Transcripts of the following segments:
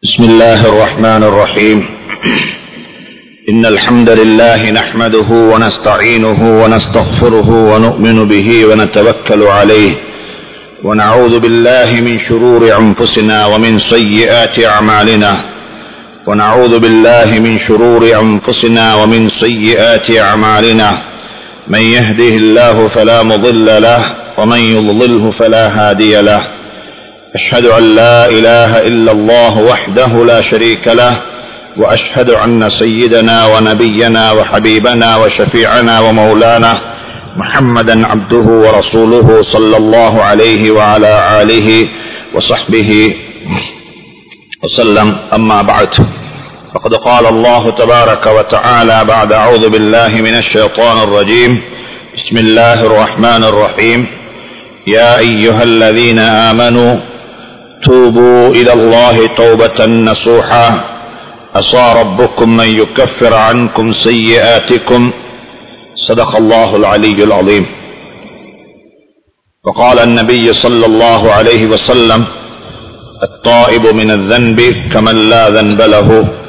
بسم الله الرحمن الرحيم إن الحمد لله نحمده ونستعينه ونستغفره ونؤمن به ونتوكل عليه ونعوذ بالله من شرور أنفسنا ومن سيئات أعمالنا ونعوذ بالله من شرور أنفسنا ومن سيئات أعمالنا من يهده الله فلا مضل له ومن يضلله فلا هادي له أشهد أن لا إله إلا الله وحده لا شريك له وأشهد أن سيدنا ونبينا وحبيبنا وشفيعنا ومولانا محمدا عبده ورسوله صلى الله عليه وعلى آله وصحبه وسلم أما بعد فقد قال الله تبارك وتعالى بعد أعوذ بالله من الشيطان الرجيم بسم الله الرحمن الرحيم يا أيها الذين آمنوا توبوا إلى الله توبة نصوحا عسى ربكم من يكفر عنكم سيئاتكم صدق الله العلي العظيم وقال النبي صلى الله عليه وسلم الطائب من الذنب كمن لا ذنب له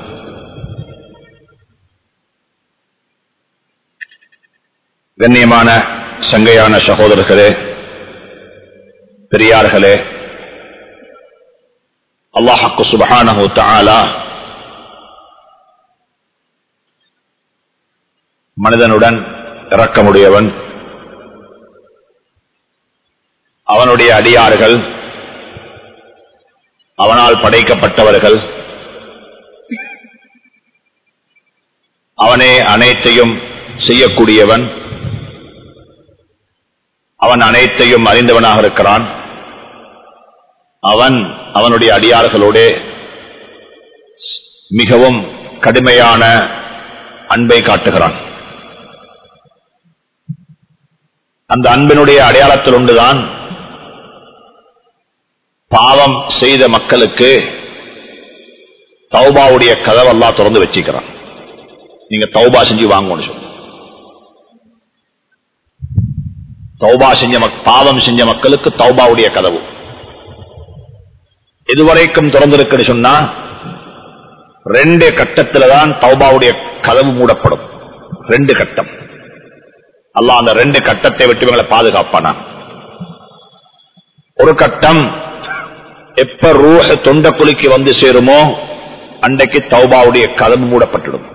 கண்ணியமான சங்கையான சகோதரர்களே பெரியார்களே அல்லாஹக்கு சுபஹானஹு தஆலா மனிதனுடன் இறக்கமுடையவன் அவனுடைய அடியார்கள் அவனால் படைக்கப்பட்டவர்கள் அவனே அனைத்தையும் செய்யக்கூடியவன் அவன் அனைத்தையும் அறிந்தவனாக இருக்கிறான் அவன் அவனுடைய அடியார்களோடு மிகவும் கடுமையான அன்பை காட்டுகிறான் அந்த அன்பினுடைய அடையாளத்தில் ஒன்றுதான் பாவம் செய்த மக்களுக்கு தௌபாவுடைய கதவெல்லாம் திறந்து வச்சுக்கிறான் நீங்க தௌபா செஞ்சு வாங்கன்னு சொல்ல தௌபா செஞ்ச பாவம் செஞ்ச மக்களுக்கு தௌபாவுடைய கதவு இதுவரைக்கும் திறந்திருக்குன்னு சொன்னா ரெண்டு கட்டத்தில் தான் தௌபாவுடைய கதவு மூடப்படும் ரெண்டு கட்டம் அல்லாஹ் அந்த ரெண்டு கட்டத்தை விட்டு இவங்களை பாதுகாப்பானா ஒரு கட்டம் எப்ப ரூஹ தொண்ட குழிக்கு வந்து சேருமோ அன்றைக்கு தௌபாவுடைய கதவு மூடப்பட்டுடும்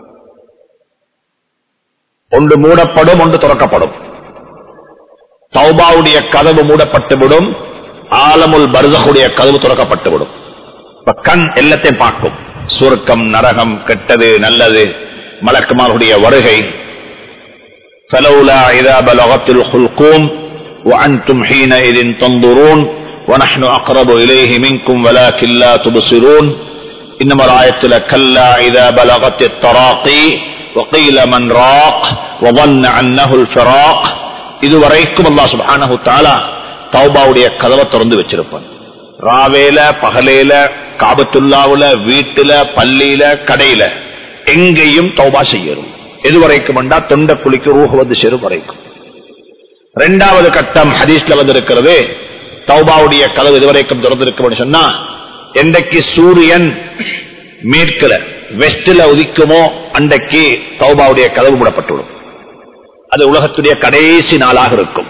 ஒன்று மூடப்படும் ஒன்று துறக்கப்படும் தௌபாவுடைய கதவு மூடப்பட்டுவிடும் ஆலமுல் பர்சகுடைய கதவு துறக்கப்பட்டுவிடும் கண் எல்லாத்தையும் பார்க்கும் சுருக்கம் நரகம் கெட்டது நல்லது மலக்குமாருடைய வருகை فلولا إذا بلغت الخلقوم وأنتم حينئذ تنظرون ونحن أقرب إليه منكم ولكن لا تبصرون إنما الآية كلا إذا بلغت التراقي وقيل من راق وظن أنه الفراق இதுவரைக்கும் அல்லா சுபானஹு தாலா தௌபாவுடைய கதவை திறந்து வச்சிருப்பான் ராவேல பகலேல காபத்துல்லாவுல வீட்டுல பள்ளியில கடையில எங்கேயும் தௌபா செய்யணும் எது வரைக்கும் தொண்ட குளிக்கு ரூஹ வந்து சேரும் வரைக்கும் இரண்டாவது கட்டம் ஹதீஸ்ல வந்திருக்கிறது தௌபாவுடைய கதவு இதுவரைக்கும் திறந்திருக்கும் சொன்னா என்றைக்கு சூரியன் மேற்குல வெஸ்ட்ல உதிக்குமோ அன்றைக்கு தௌபாவுடைய கதவு மூடப்பட்டுவிடும் அது உலகத்துடைய கடைசி நாளாக இருக்கும்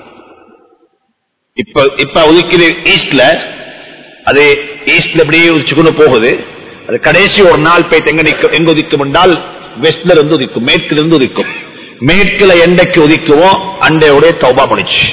இப்ப இப்ப உதிக்கிற ஈஸ்ட்ல அது ஈஸ்ட்ல எப்படியே உதிச்சுக்கொண்டு போகுது அது கடைசி ஒரு நாள் போய் எங்க நிற்கும் எங்க உதிக்கும் என்றால் வெஸ்ட்ல இருந்து உதிக்கும் மேற்குல இருந்து உதிக்கும் மேற்குல எண்டைக்கு உதிக்குமோ அண்டையோட தௌபா முடிச்சு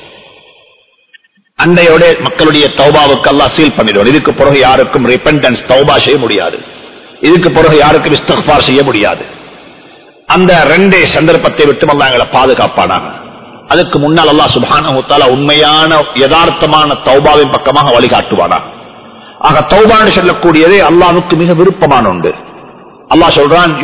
அண்டையோட மக்களுடைய தௌபாவுக்கு எல்லாம் சீல் பண்ணிடுவார் இதுக்கு பிறகு யாருக்கும் ரிப்பன்டன்ஸ் தௌபா செய்ய முடியாது இதுக்கு பிறகு யாருக்கும் இஸ்தஃபார் செய்ய முடியாது அந்த ரெண்டே சந்தர்ப்பத்தை விட்டு அல்லா எங்களை பாதுகாப்பானாங்க அதுக்கு முன்னால் அல்லா சுபான உண்மையான யதார்த்தமான தௌபாவின் பக்கமாக வழிகாட்டுவானா ஆக தௌபான்னு சொல்லக்கூடியதே அல்லாவுக்கு மிக விருப்பமான உண்டு அல்லா சொல்றான்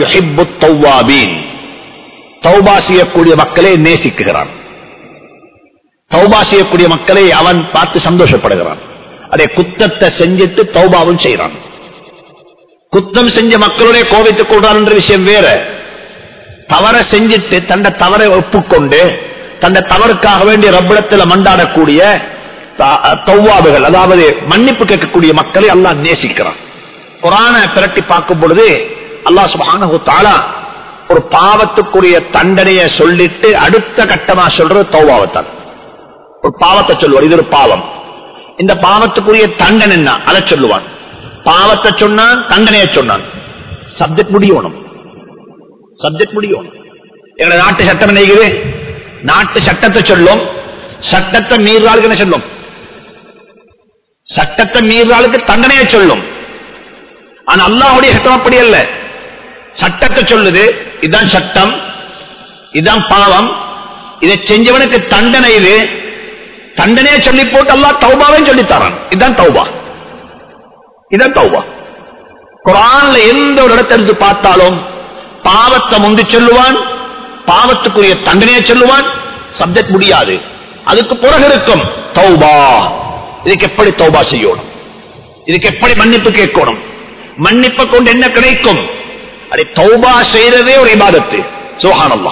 தௌபா செய்யக்கூடிய மக்களை நேசிக்குகிறான் தௌபா செய்யக்கூடிய மக்களை அவன் பார்த்து சந்தோஷப்படுகிறான் அதே குத்தத்தை செஞ்சுட்டு தௌபாவும் செய்யறான் குத்தம் செஞ்ச மக்களுடைய கோவித்துக் கொள்றான் என்ற விஷயம் வேற தவற செஞ்சுட்டு தன்னை தவறை ஒப்புக்கொண்டு தன்னை தவறுக்காக வேண்டிய ரப்பிடத்தில் மண்டாடக்கூடிய தௌவாபுகள் அதாவது மன்னிப்பு கேட்கக்கூடிய மக்களை அல்லாஹ் நேசிக்கிறான் குரானை பிரட்டி பார்க்கும் பொழுது அல்லாஹ் சுப்ஹானஹு தஆலா ஒரு பாவத்துக்குரிய தண்டனையை சொல்லிட்டு அடுத்த கட்டமா சொல்றது தௌபாவத்தான் ஒரு பாவத்தை சொல்லுவார் இது ஒரு பாவம் இந்த பாவத்துக்குரிய தண்டனை என்ன அதை சொல்லுவான் பாவத்தை சொன்னான் தண்டனையை சொன்னான் சப்ஜெக்ட் முடியணும் சப்ஜெக்ட் முடியணும் எங்க நாட்டு சட்டம் நினைக்குது நாட்டு சட்டத்தை சொல்லும் சட்டத்தை மீறாளுக்கு என்ன சொல்லும் சட்டத்தை மீறாளுக்கு தண்டனையை சொல்லும் ஆனா அல்லாஹ்வுடைய சட்டம் அப்படி அல்ல சட்டத்தை சொல்லுது இதுதான் சட்டம் இதுதான் பாவம் இதை செஞ்சவனுக்கு தண்டனை இது தண்டனையை சொல்லி போட்டு அல்லாஹ் தௌபாவையும் சொல்லி தரான் இதுதான் தௌபா இதுதான் தௌபா குரான்ல எந்த ஒரு இடத்தை எடுத்து பார்த்தாலும் பாவத்தை முந்தி சொல்லுவான் பாவத்துக்குரிய தண்டனையை சொல்லுவான் சப்ஜெக்ட் முடியாது அதுக்கு பிறகு இருக்கும் தௌபா இதுக்கு எப்படி தௌபா செய்யணும் இதுக்கு எப்படி மன்னிப்பு கேட்கணும் மன்னிப்பை கொண்டு என்ன கிடைக்கும் அதை தௌபா செய்யறதே ஒரு இபாதத்து சுஹானல்லா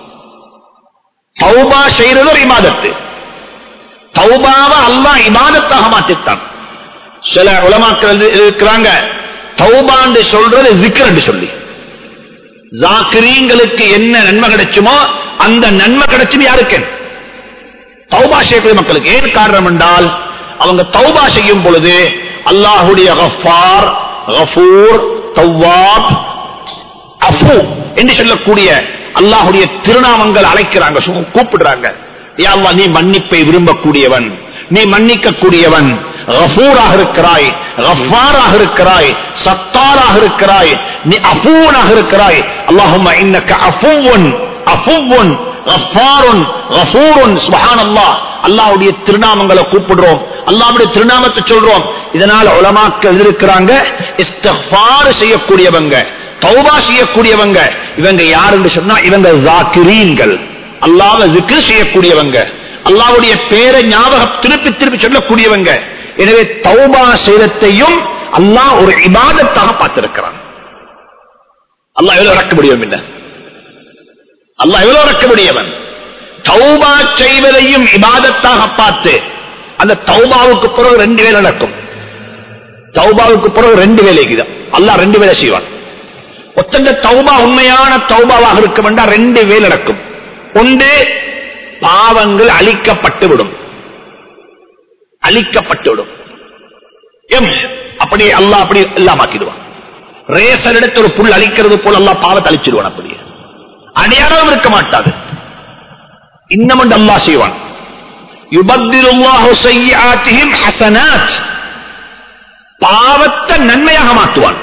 தௌபா செய்யறது ஒரு இபாதத்து தௌபாவை அல்லாஹ் இபாதத்தாக மாற்றித்தான் சில உலமாக்கள் இருக்கிறாங்க தௌபாண்டு சொல்றது விக்ரண்டு சொல்லி ஜாக்கிரீங்களுக்கு என்ன நன்மை கிடைச்சுமோ அந்த நன்மை கிடைச்சது யாருக்கு தௌபா செய்யக்கூடிய மக்களுக்கு ஏன் காரணம் என்றால் அவங்க தௌபா செய்யும் பொழுது அல்லாஹுடைய கஃபார் கஃபூர் தவ்வாப் அஃபு என்று சொல்லக்கூடிய அல்லாஹுடைய திருநாமங்கள் அழைக்கிறாங்க சு- கூப்பிடுறாங்க யா அல்லாஹ், நீ மன்னிப்பை விரும்பக்கூடியவன் நீ மன்னிக்க கூடியவன் கஃபூராக இருக்கிறாய் கஃபாராக இருக்கிறாய் சத்தாராக இருக்கிறாய் நீ அஃபூனாக இருக்கிறாய் அல்லாஹும்ம இன்னக்க அஃபூவன் அஃபூவன் கஃபாருன் கஃபூருன் சுப்ஹானல்லாஹ் அல்லாஹ்வுடைய திருநாமங்களை கூப்பிடுறோம் அல்லாஹ்வுடைய திருநாமத்தை சொல்றோம் இதனால உலமாக்கள் இருக்கிறாங்க இஸ்திக்ஃபார் செய்யக்கூடியவங்க தௌபா செய்யக்கூடியவங்க இவங்க யாருன்னு சொன்னா இவங்க ஜாக்கிரீன்கள் அல்லாஹ்வை zikr செய்யக்கூடியவங்க அல்லாஹ்வுடைய பேரை ஞாபகம் திருப்பி திருப்பி சொல்லக்கூடியவங்க எனவே தௌபா செய்யத்தையும் அல்லாஹ் ஒரு இபாதத்தாக பார்த்திருக்கிறான் அல்லாஹ் எவ்வளவு இறக்க முடியும் என்ன அல்லாஹ் எவ்வளவு இறக்க முடியவன் தௌபா செய்வதையும் இபாதத்தாக பார்த்து அந்த தௌபாவுக்கு பிறகு ரெண்டு வேலை நடக்கும் தௌபாவுக்கு பிறகு ரெண்டு வேலைக்கு தான் அல்லாஹ் ரெண்டு வேலை செய்வான் ஒத்தந்த தௌபா உண்மையான தௌபாவாக இருக்கும் என்றால் ரெண்டு வேலை நடக்கும் ஒன்று பாவங்கள் அழிக்கப்பட்டு விடும் அழிக்கப்பட்டு விடும் எம் அப்படி அல்லாஹ் அப்படி எல்லாம் ஆக்கிடுவான் ரேசர் எடுத்து ஒரு புல் அழிக்கிறது போல அல்லாஹ் பாவத்தை அழிச்சிடுவான் அப்படியே அடையாளம் இருக்க மாட்டாது இன்னும் ஒன்று அல்லாஹ் செய்வான் யுபத்திருல்லாஹு செய்யாத்திஹிம் ஹசனாத் பாவத்தை நன்மையாக மாற்றுவான்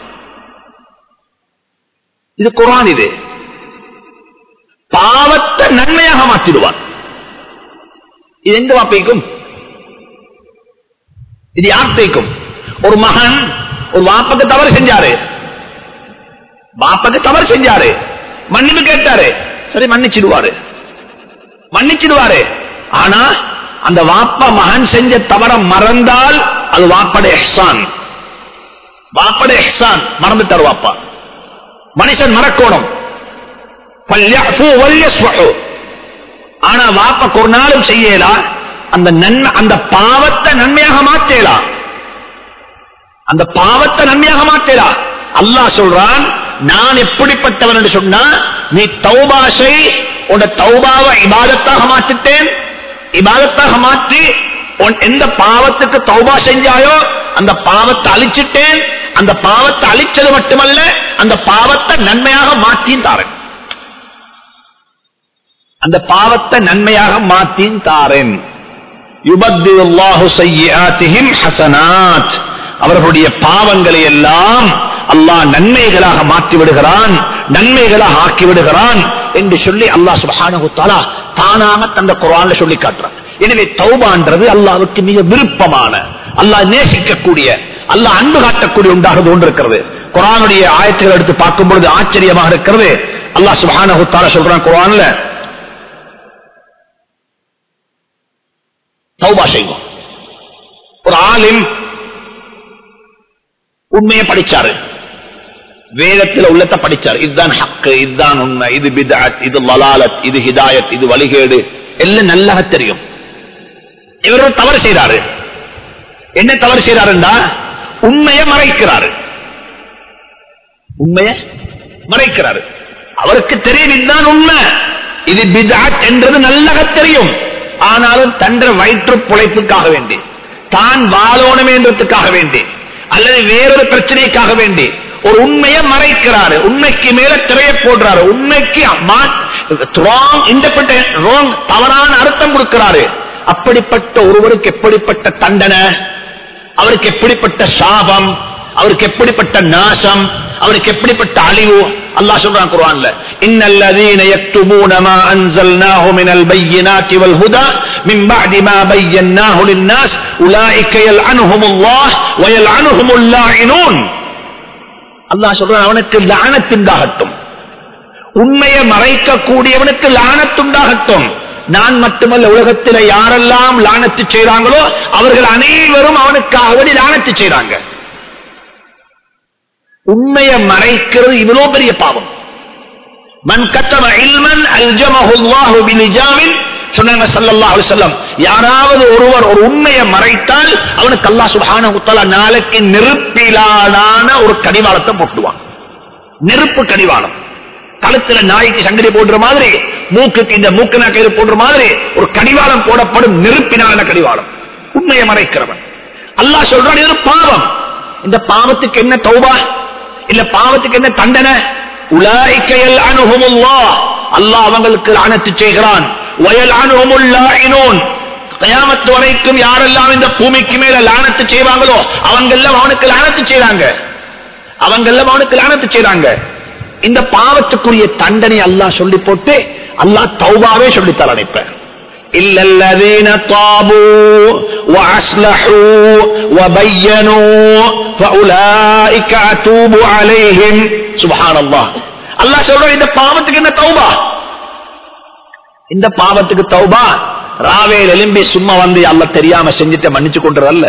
இது குரான் இது பாவத்தை நன்மையாக மாற்றிடுவான் இது எங்க வாப்பைக்கும் இது யார் தேய்க்கும் ஒரு மகன் ஒரு வாப்பக்கு தவறு செஞ்சாரு வாப்பக்கு தவறு செஞ்சாரு மன்னிப்பு கேட்டாரு சரி மன்னிச்சிடுவாரு மன்னிச்சிடுவாரு ஆனா அந்த வாப்பா மகன் செஞ்ச தவற மறந்தால் அது வாப்பட எஹ்சான் வாப்பட எஹ்சான் மறந்துட்டார் வாப்பா மனுஷன் மறக்கணும் பல்யஃபு வல்யஸ்வஹு. ஆனா வாப்பக்கு ஒரு நாளும் செய்யலாம் அந்த நன்மை அந்த பாவத்தை நன்மையாக மாற்றலாம் அந்த பாவத்தை நன்மையாக மாற்றலாம் அல்லாஹ் சொல்றான் நான் எப்படிப்பட்டவன் என்று சொன்னா நீ தௌபாசை உன் தௌபாவை இபாதத்தாக மாற்றிட்டேன் இபாதத்தாக மாற்றி உன் எந்த பாவத்துக்கு தௌபா செஞ்சாயோ அந்த பாவத்தை அழிச்சிட்டேன் அந்த பாவத்தை அழிச்சது மட்டுமல்ல அந்த பாவத்தை நன்மையாக மாற்றியும் தாரேன் அந்த பாவத்தை நன்மையாக மாற்றியும் தாரேன் யுபத்தில்லாஹு சய்யாத்திஹிம் ஹசனாத் அவர்களுடைய பாவங்களை எல்லாம் அல்லாஹ் நன்மைகளாக மாற்றி விடுகிறான் நன்மைகளாக ஆக்கி விடுகிறான் என்று சொல்லி அல்லாஹ் சுப்ஹானஹு தஆலா தானாக தந்த குர்ஆன்ல சொல்லி காட்டுறான் எனவே தௌபான்றது அல்லாஹ்வுக்கு மிக விருப்பமான அல்லாஹ் நேசிக்கக்கூடிய அல்லாஹ் அன்பு காட்டக்கூடிய உண்டாக தோன்றிருக்கிறது குர்ஆனுடைய ஆயத்துகள் எடுத்து பார்க்கும் பொழுது ஆச்சரியமாக இருக்கிறது அல்லாஹ் சுப்ஹானஹு தஆலா சொல்றான் குர்ஆன்ல தௌபா செய்வோம் ஒரு ஆலிம் உண்மையை படிச்சாரு வேதத்தில் உள்ளத்தை படிச்சார் இதுதான் ஹக்கு இதுதான் உண்மை இது பிதாத் இது வலாலத் இது ஹிதாயத் இது வழிகேடு எல்லாம் நல்லா தெரியும் இவர் ஒரு தவறு செய்றாரு என்ன தவறு செய்றாருண்டா உண்மையை மறைக்கிறாரு உண்மைய மறைக்கிறாரு அவருக்கு தெரியும் இதுதான் உண்மை இது பிதாத் என்றது நல்லக தெரியும் ஆனாலும் தன்ற வயிற்று புழைப்புக்காக வேண்டி தான் வாழோணும் என்றதுக்காக வேண்டி அல்லது வேறொரு பிரச்சனைக்காக வேண்டி ஒரு உண்மையை மறைக்கிறாரு உண்மைக்கு மேல திரைய போடுறாரு உண்மைக்கு ராங் தவறான அர்த்தம் கொடுக்கிறாரு அப்படிப்பட்ட ஒருவருக்கு எப்படிப்பட்ட தண்டனை அவருக்கு எப்படிப்பட்ட சாபம் அவருக்கு எப்படிப்பட்ட நாசம் அவருக்கு எப்படிப்பட்ட அழிவு அல்லாஹ் சொல்றான் குர்ஆன்ல இன்னல்லதீன யக்துபூன மா அன்ஸல்னாஹு மினல் பையினாத்தி வல் ஹுதா மின் பஅதி மா பையன்னாஹு லின்னாஸ் உலாயிக யல்அனுஹுமுல்லாஹ் வ யல்அனுஹுமுல் லாயினூன் அல்லாஹ் சொல்றான் அவனுக்கு லானத்துண்டாகட்டும் உண்மையை மறைக்க கூடியவனுக்கு லானத்துண்டாகட்டும் நான் மட்டுமல்ல உலகத்தில் யாரெல்லாம் லானத்து செய்றாங்களோ அவர்கள் அனைவரும் அவனுக்காக வேண்டி லானத்து செய்றாங்க உண்மையை மறைக்கிறது இவ்வளவு பெரிய பாவம் மன் கத்தம இல்மன் அல்ஜமஹுல்லாஹு பிலிஜாமின் சொன்னாங்க ஸல்லல்லாஹு அலைஹி வஸல்லம் யாராவது ஒருவர் ஒரு உண்மையை மறைத்தால் அவனுக்கு அல்லாஹ் சுப்ஹானஹு வ தஆலா நாளைக்கு நெருப்பிலான ஒரு கடிவாளத்தை போட்டுவான் நெருப்பு கடிவாளம் கழுத்துல நாய்க்கு சங்கடி போடுற மாதிரி மூக்குக்கு இந்த மூக்கு நாக்கயிறு போடுற மாதிரி ஒரு கடிவாளம் போடப்படும் நெருப்பினான கடிவாளம் உண்மையை மறைக்கிறவன் அல்லாஹ் சொல்றான் இது ஒரு பாவம் இந்த பாவத்துக்கு என்ன தௌபா இல்ல பாவத்துக்கு என்ன தண்டனை உலாய்க்கையல் அணுகுமுல்லா அல்லாஹ் அவங்களுக்கு லானத்து செய்கிறான் வயல் அணுகுமுல்லாயினோன் கயாமத்து வரைக்கும் யாரெல்லாம் இந்த பூமிக்கு மேல லானத்து செய்வாங்களோ அவங்கெல்லாம் அவனுக்கு லானத்து செய்றாங்க அவங்கெல்லாம் அவனுக்கு லானத்து செய்றாங்க இந்த பாவத்துக்குரிய தண்டனை அல்லாஹ் சொல்லி போட்டு அல்லாஹ் தௌபாவே சொல்லித்தர நினைப்பேன் إلا الذين طابوا وأصلحوا وبينوا فأولئك أتوب عليهم سبحان الله அல்லாஹ் சொல்ற இந்த பாவத்துக்கு என்ன தௌபா இந்த பாவத்துக்கு தௌபா ராவேல் எலும்பி சும்மா வந்து அல்லாஹ் தெரியாம செஞ்சுட்டு மன்னிச்சு கொண்டதல்ல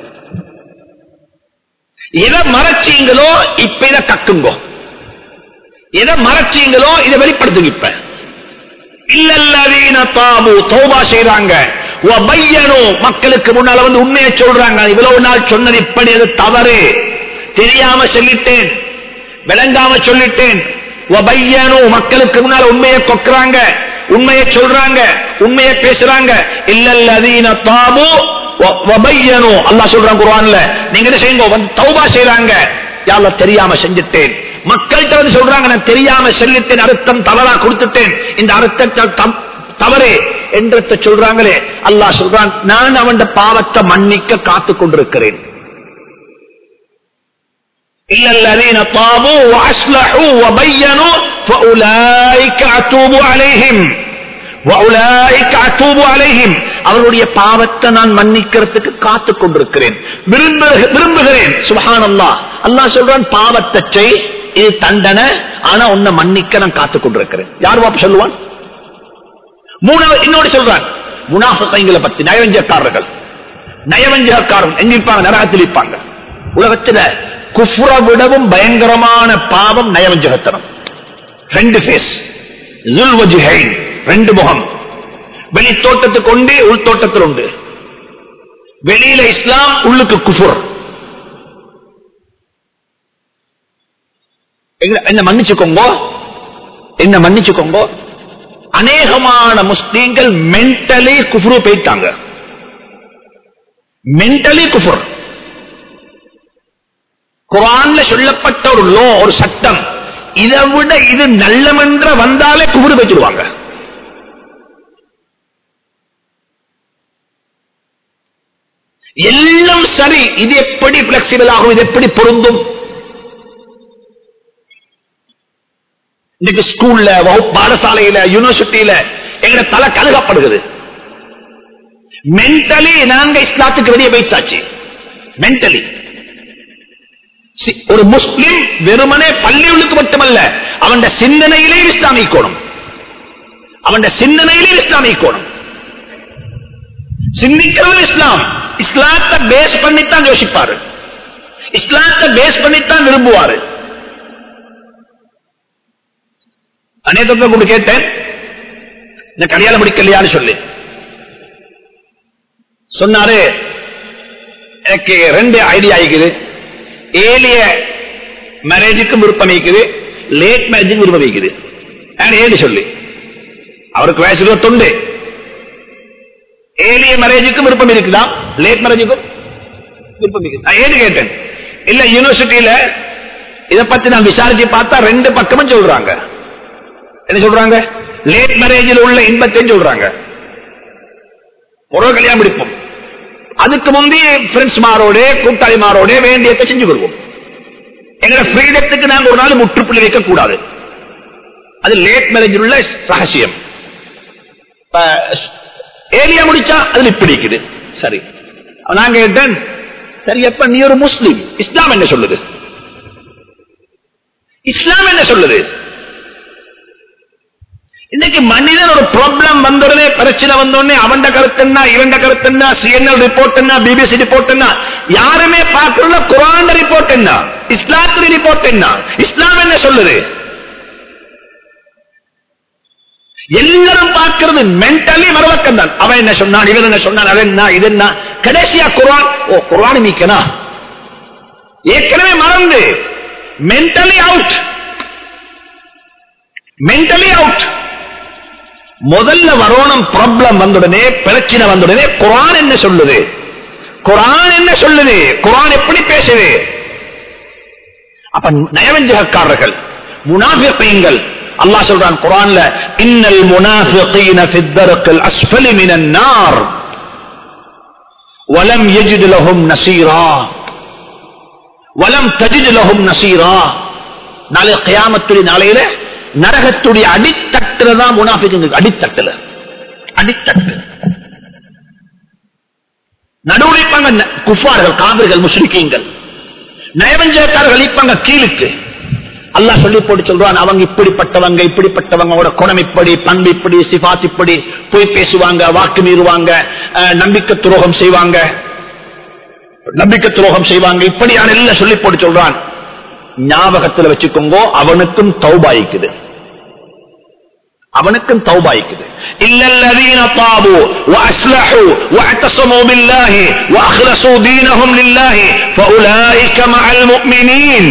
எதை மறைச்சீங்களோ இப்ப இதை கக்குங்கோ எதை மறைச்சீங்களோ இதை வெளிப்படுத்துங்க இப்ப இல்லல்லதீன தாபு தௌபா செய்றாங்க வபையனு மக்களுக்கு முன்னால வந்து உண்மையை சொல்றாங்க இவ்வளவு நாள் சொன்னது இப்படி அது தவறு தெரியாம சொல்லிட்டேன் விளங்காம சொல்லிட்டேன் வபையனு மக்களுக்கு முன்னால உண்மையை கொக்குறாங்க உண்மையை சொல்றாங்க உண்மையை பேசுறாங்க இல்லல்லதீன தாபு வ- வபையனு அல்லாஹ் சொல்றான் குர்ஆன்ல நீங்க என்ன செய்யுங்க வந்து தௌபா செய்றாங்க யாழ்ல தெரியாம செஞ்சுட்டேன் மக்கள்கிட்ட வந்து சொல்றாங்க நான் தெரியாம செல்லிட்டேன் அர்த்தம் தவறா கொடுத்துட்டேன் இந்த அர்த்தத்தை தம்- தவறு என்றத்தை சொல்றாங்களே அல்லாஹ் சொல்றான் நான் அவன் பாவத்தை மன்னிக்க காத்துக் கொண்டிருக்கிறேன் إلا الذين طابوا وأصلحوا وبينوا فأولئك أتوب عليهم وأولئك أتوب عليهم அவருடைய பாவத்தை நான் மன்னிக்கிறதுக்கு காத்துக் கொண்டிருக்கிறேன் விரும்பு- விரும்புகிறேன் சுபஹான் அல்லாஹ் அல்லாஹ் சொல்றான் பாவத்தை செய் இது தண்டனை ஆனா உன்னை மன்னிக்க நான் காத்துக் கொண்டிருக்கிறேன் யார் வாப்ப சொல்லுவான் மூணாவது இன்னொரு சொல்றான் முனாஃபிகளை பத்தி நயவஞ்சக்காரர்கள் நயவஞ்சகக்காரர்கள் எங்க இருப்பாங்க நரகத்தில் இருப்பாங்க உலகத்துல குஃப்ர விடவும் பயங்கரமான பாவம் நயவஞ்சகத்தனம் ரெண்டு ஃபேஸ் ரெண்டு முகம் வெளி தோட்டத்துக்கு உண்டு உள் தோட்டத்தில் உண்டு வெளியில இஸ்லாம் உள்ளுக்கு குஃபுர் எங்க- என்ன மன்னிச்சுக்கோங்க என்ன மன்னிச்சுக்கோங்க அநேகமான முஸ்லீம்கள் மென்டலி குஃப்ரு போயிட்டாங்க மென்டலி குஃபுர் குரான்ல சொல்லப்பட்ட ஒரு லோ ஒரு சட்டம் இதை விட இது நல்லமென்ற வந்தாலே குபுரு வச்சிருவாங்க எல்லாம் சரி இது எப்படி பிளெக்சிபிள் ஆகும் இது எப்படி பொருந்தும் இன்னைக்கு ஸ்கூல்ல வகுப்பு பாடசாலையில யூனிவர்சிட்டியில எங்க தலை கழுகப்படுகிறது மென்டலி நாங்க இஸ்லாத்துக்கு வெளியே வைத்தாச்சு மென்டலி சி- ஒரு முஸ்லிம் வெறுமனே பள்ளியுளுக்கு மட்டுமல்ல அவன் சிந்தனையிலே இஸ்லாமிக்கோணும் அவன் சிந்தனையிலே இஸ்லாமிக்கோணும் சிந்திக்கிறது இஸ்லாம் இஸ்லாத்தை பேஸ் பண்ணித்தான் யோசிப்பாரு இஸ்லாத்தை பேஸ் பண்ணித்தான் விரும்புவாரு அநேகத்தை கூட கேட்டேன் இந்த கல்யாணம் முடிக்கலையான்னு சொல்லி சொன்னாரு எனக்கு ரெண்டு ஐடியா ஆகிக்குது ஏலிய மேரேஜுக்கும் விருப்பம் இருக்குது லேட் மேரேஜுக்கும் விருப்பம் இருக்குது நான் ஏன்னு சொல்லி அவருக்கு வயசு இருபத்தொண்டு ஏலிய மேரேஜுக்கும் விருப்பம் இருக்குதா லேட் மேரேஜுக்கும் விருப்பம் இருக்குது நான் ஏன்னு கேட்டேன் இல்ல யூனிவர்சிட்டியில இத பத்தி நான் விசாரிச்சு பார்த்தா ரெண்டு பக்கமும் சொல்றாங்க என்ன சொல்றாங்க லேட் மேரேஜில் உள்ள இன்பத்தையும் சொல்றாங்க ஒரு கல்யாணம் பிடிப்போம் அதுக்கு முந்தைய ஃப்ரெண்ட்ஸ் மாரோட கூட்டாளி மாரோட வேண்டியதை செஞ்சு கொள்வோம் எங்களோட ஃப்ரீடத்துக்கு நாங்க ஒரு நாள் முற்றுப்புள்ளி வைக்க கூடாது அது லேட் மேரேஜ் உள்ள ரகசியம் ஏரியா முடிச்சா அதுல இப்படி இருக்குது சரி நான் கேட்டேன் சரி எப்ப நீ ஒரு முஸ்லீம் இஸ்லாம் என்ன சொல்லுது இஸ்லாம் என்ன சொல்லுது இன்னைக்கு மனிதன் ஒரு ப்ராப்ளம் வந்தோடனே பிரச்சனை வந்தோடனே அவன் கருத்து என்ன இவன் கருத்து என்ன சிஎன்எல் ரிப்போர்ட் என்ன பிபிசி ரிப்போர்ட் என்ன யாருமே பார்க்கறதுல குரான் ரிப்போர்ட் என்ன இஸ்லாத்துடைய ரிப்போர்ட் என்ன இஸ்லாம் என்ன சொல்லுது எல்லாரும் பார்க்கிறது மென்டலி மரவக்கம் தான் அவன் என்ன சொன்னான் இவன் என்ன சொன்னான் அவன் என்ன இது என்ன கடைசியா குரான் ஓ குரான் நீக்கனா ஏற்கனவே மறந்து மென்டலி அவுட் மென்டலி அவுட் முதல்ல வரோணம் ப்ராப்ளம் வந்தவுடனே பிரச்சனை வந்தவுடனே குரான் என்ன சொல்லுது குரான் என்ன சொல்லுது குரான் எப்படி பேசுது அப்ப நயவஞ்சகக்காரர்கள் முனாபியங்கள் அல்லாஹ் சொல்றான் குரான்ல இன்னல் முனாஃபிகீன ஃபி الدرق الاسفل من النار ولم يجد لهم نصيرا ولم تجد لهم نصيرا நாளை கியாமத்துடைய நாளையில நரகத்துடைய அடித்தட்டுல தான் முனாஃபிக்கு அடித்தட்டுல அடித்தட்டு நடுவில் இருப்பாங்க ந- குஃபார்கள் காவிர்கள் முஸ்லிக்கீங்கள் நயவஞ்சகக்காரர்கள் இருப்பாங்க கீழுக்கு அல்லாஹ் சொல்லி போட்டு சொல்றான் அவங்க இப்படிப்பட்டவங்க இப்படிப்பட்டவங்க அவங்களோட குணம் இப்படி பண்பு இப்படி சிபாத் இப்படி போய் பேசுவாங்க வாக்கு மீறுவாங்க அஹ், நம்பிக்கை துரோகம் செய்வாங்க நம்பிக்கை துரோகம் செய்வாங்க இப்படியான எல்லாம் சொல்லி போட்டு சொல்றான் ஞாபகத்துல வச்சுக்கோங்க அவனுக்கும் தௌபாய்க்குது அவனுக்கும் தௌபாய்க்குது இல்லல்லதீன தாபு وأصلحوا واعتصموا بالله وأخلصوا دينهم لله فأولئك مع المؤمنين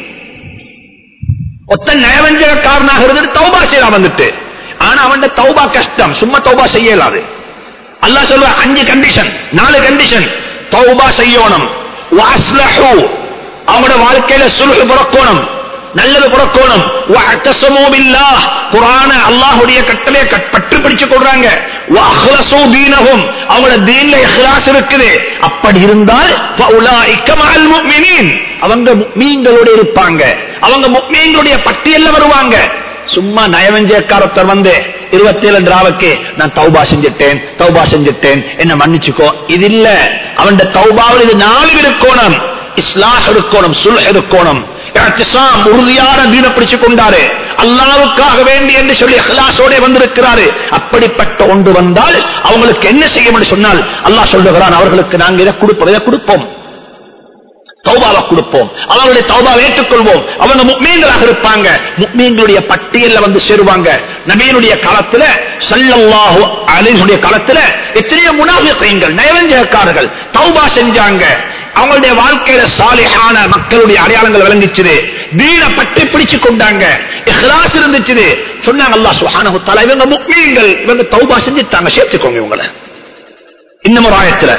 ஒத்தன் நயவஞ்சகக்காரனாக இருந்துட்டு தௌபா செய்யலாம் வந்துட்டு ஆனா அவன் தௌபா கஷ்டம் சும்மா தௌபா செய்யலாது அல்லாஹ் சொல்லுவ அஞ்சு கண்டிஷன் நாலு கண்டிஷன் தௌபா செய்யணும் வஅஸ்லஹு அவங்களோட வாழ்க்கையில சுல்ஹு பிறக்கணும் நல்லது பிறக்கணும் வஅத்தஸமு பில்லாஹ் குர்ஆன அல்லாஹ்வுடைய கட்டளையை கட்- பற்று பிடிச்சு கொள்றாங்க வஅஹ்லஸு தீனஹும் அவங்களோட தீன்ல இஹ்லாஸ் இருக்குது அப்படி இருந்தால் ஃபஉலாயிக மஅல் முஃமினீன் அவங்க முஃமின்களோட இருப்பாங்க அவங்க முஃமின்களுடைய பட்டியல்ல வருவாங்க சும்மா நயவஞ்சக்காரத்தர் வந்து இருபத்தி ஏழு டிராவுக்கு நான் தௌபா செஞ்சுட்டேன் தௌபா செஞ்சுட்டேன் என்ன மன்னிச்சுக்கோ இது இல்ல அவன் தௌபாவில் இது நாலு இருக்கணும் இஸ்லாஹ் இருக்கணும் சுல் இருக்கணும் இஹ்திஸாம், உறுதியான தீன பிடிச்சு கொண்டாரு அல்லாவுக்காக வேண்டி என்று சொல்லி இஹ்லாஸோட வந்திருக்கிறாரு அப்படிப்பட்ட ஒன்று வந்தால் அவங்களுக்கு என்ன செய்யும் என்று சொன்னால் அல்லாஹ் சொல்லுகிறான் அவர்களுக்கு நாங்கள் இதை கொடுப்போம் இதை கொடுப்போம் தௌபாவை கொடுப்போம் அவங்களுடைய தௌபாவை ஏற்றுக்கொள்வோம் அவங்க முக்மீன்களாக இருப்பாங்க முக்மீன்களுடைய பட்டியல்ல வந்து சேருவாங்க நபியினுடைய காலத்துல சல்லல்லாஹு அலைஹினுடைய காலத்துல எத்தனையோ முனாஃபிகீன்கள் நயவஞ்சகக்காரர்கள் தௌபா செஞ்சாங்க அவங்களுடைய வாழ்க்கையில சாலிஹான மக்களுடைய அடையாளங்கள் விளங்கிச்சுது தீன பற்றி பிடிச்சு கொண்டாங்க இஹ்லாஸ் இருந்துச்சு சொன்னாங்க அல்லாஹ் சுப்ஹானஹு வ தஆலா இவங்க முக்மீன்கள் இவங்க தௌபா செஞ்சுட்டாங்க சேர்த்துக்கோங்க இவங்களை இன்னும் ஒரு ஆயத்துல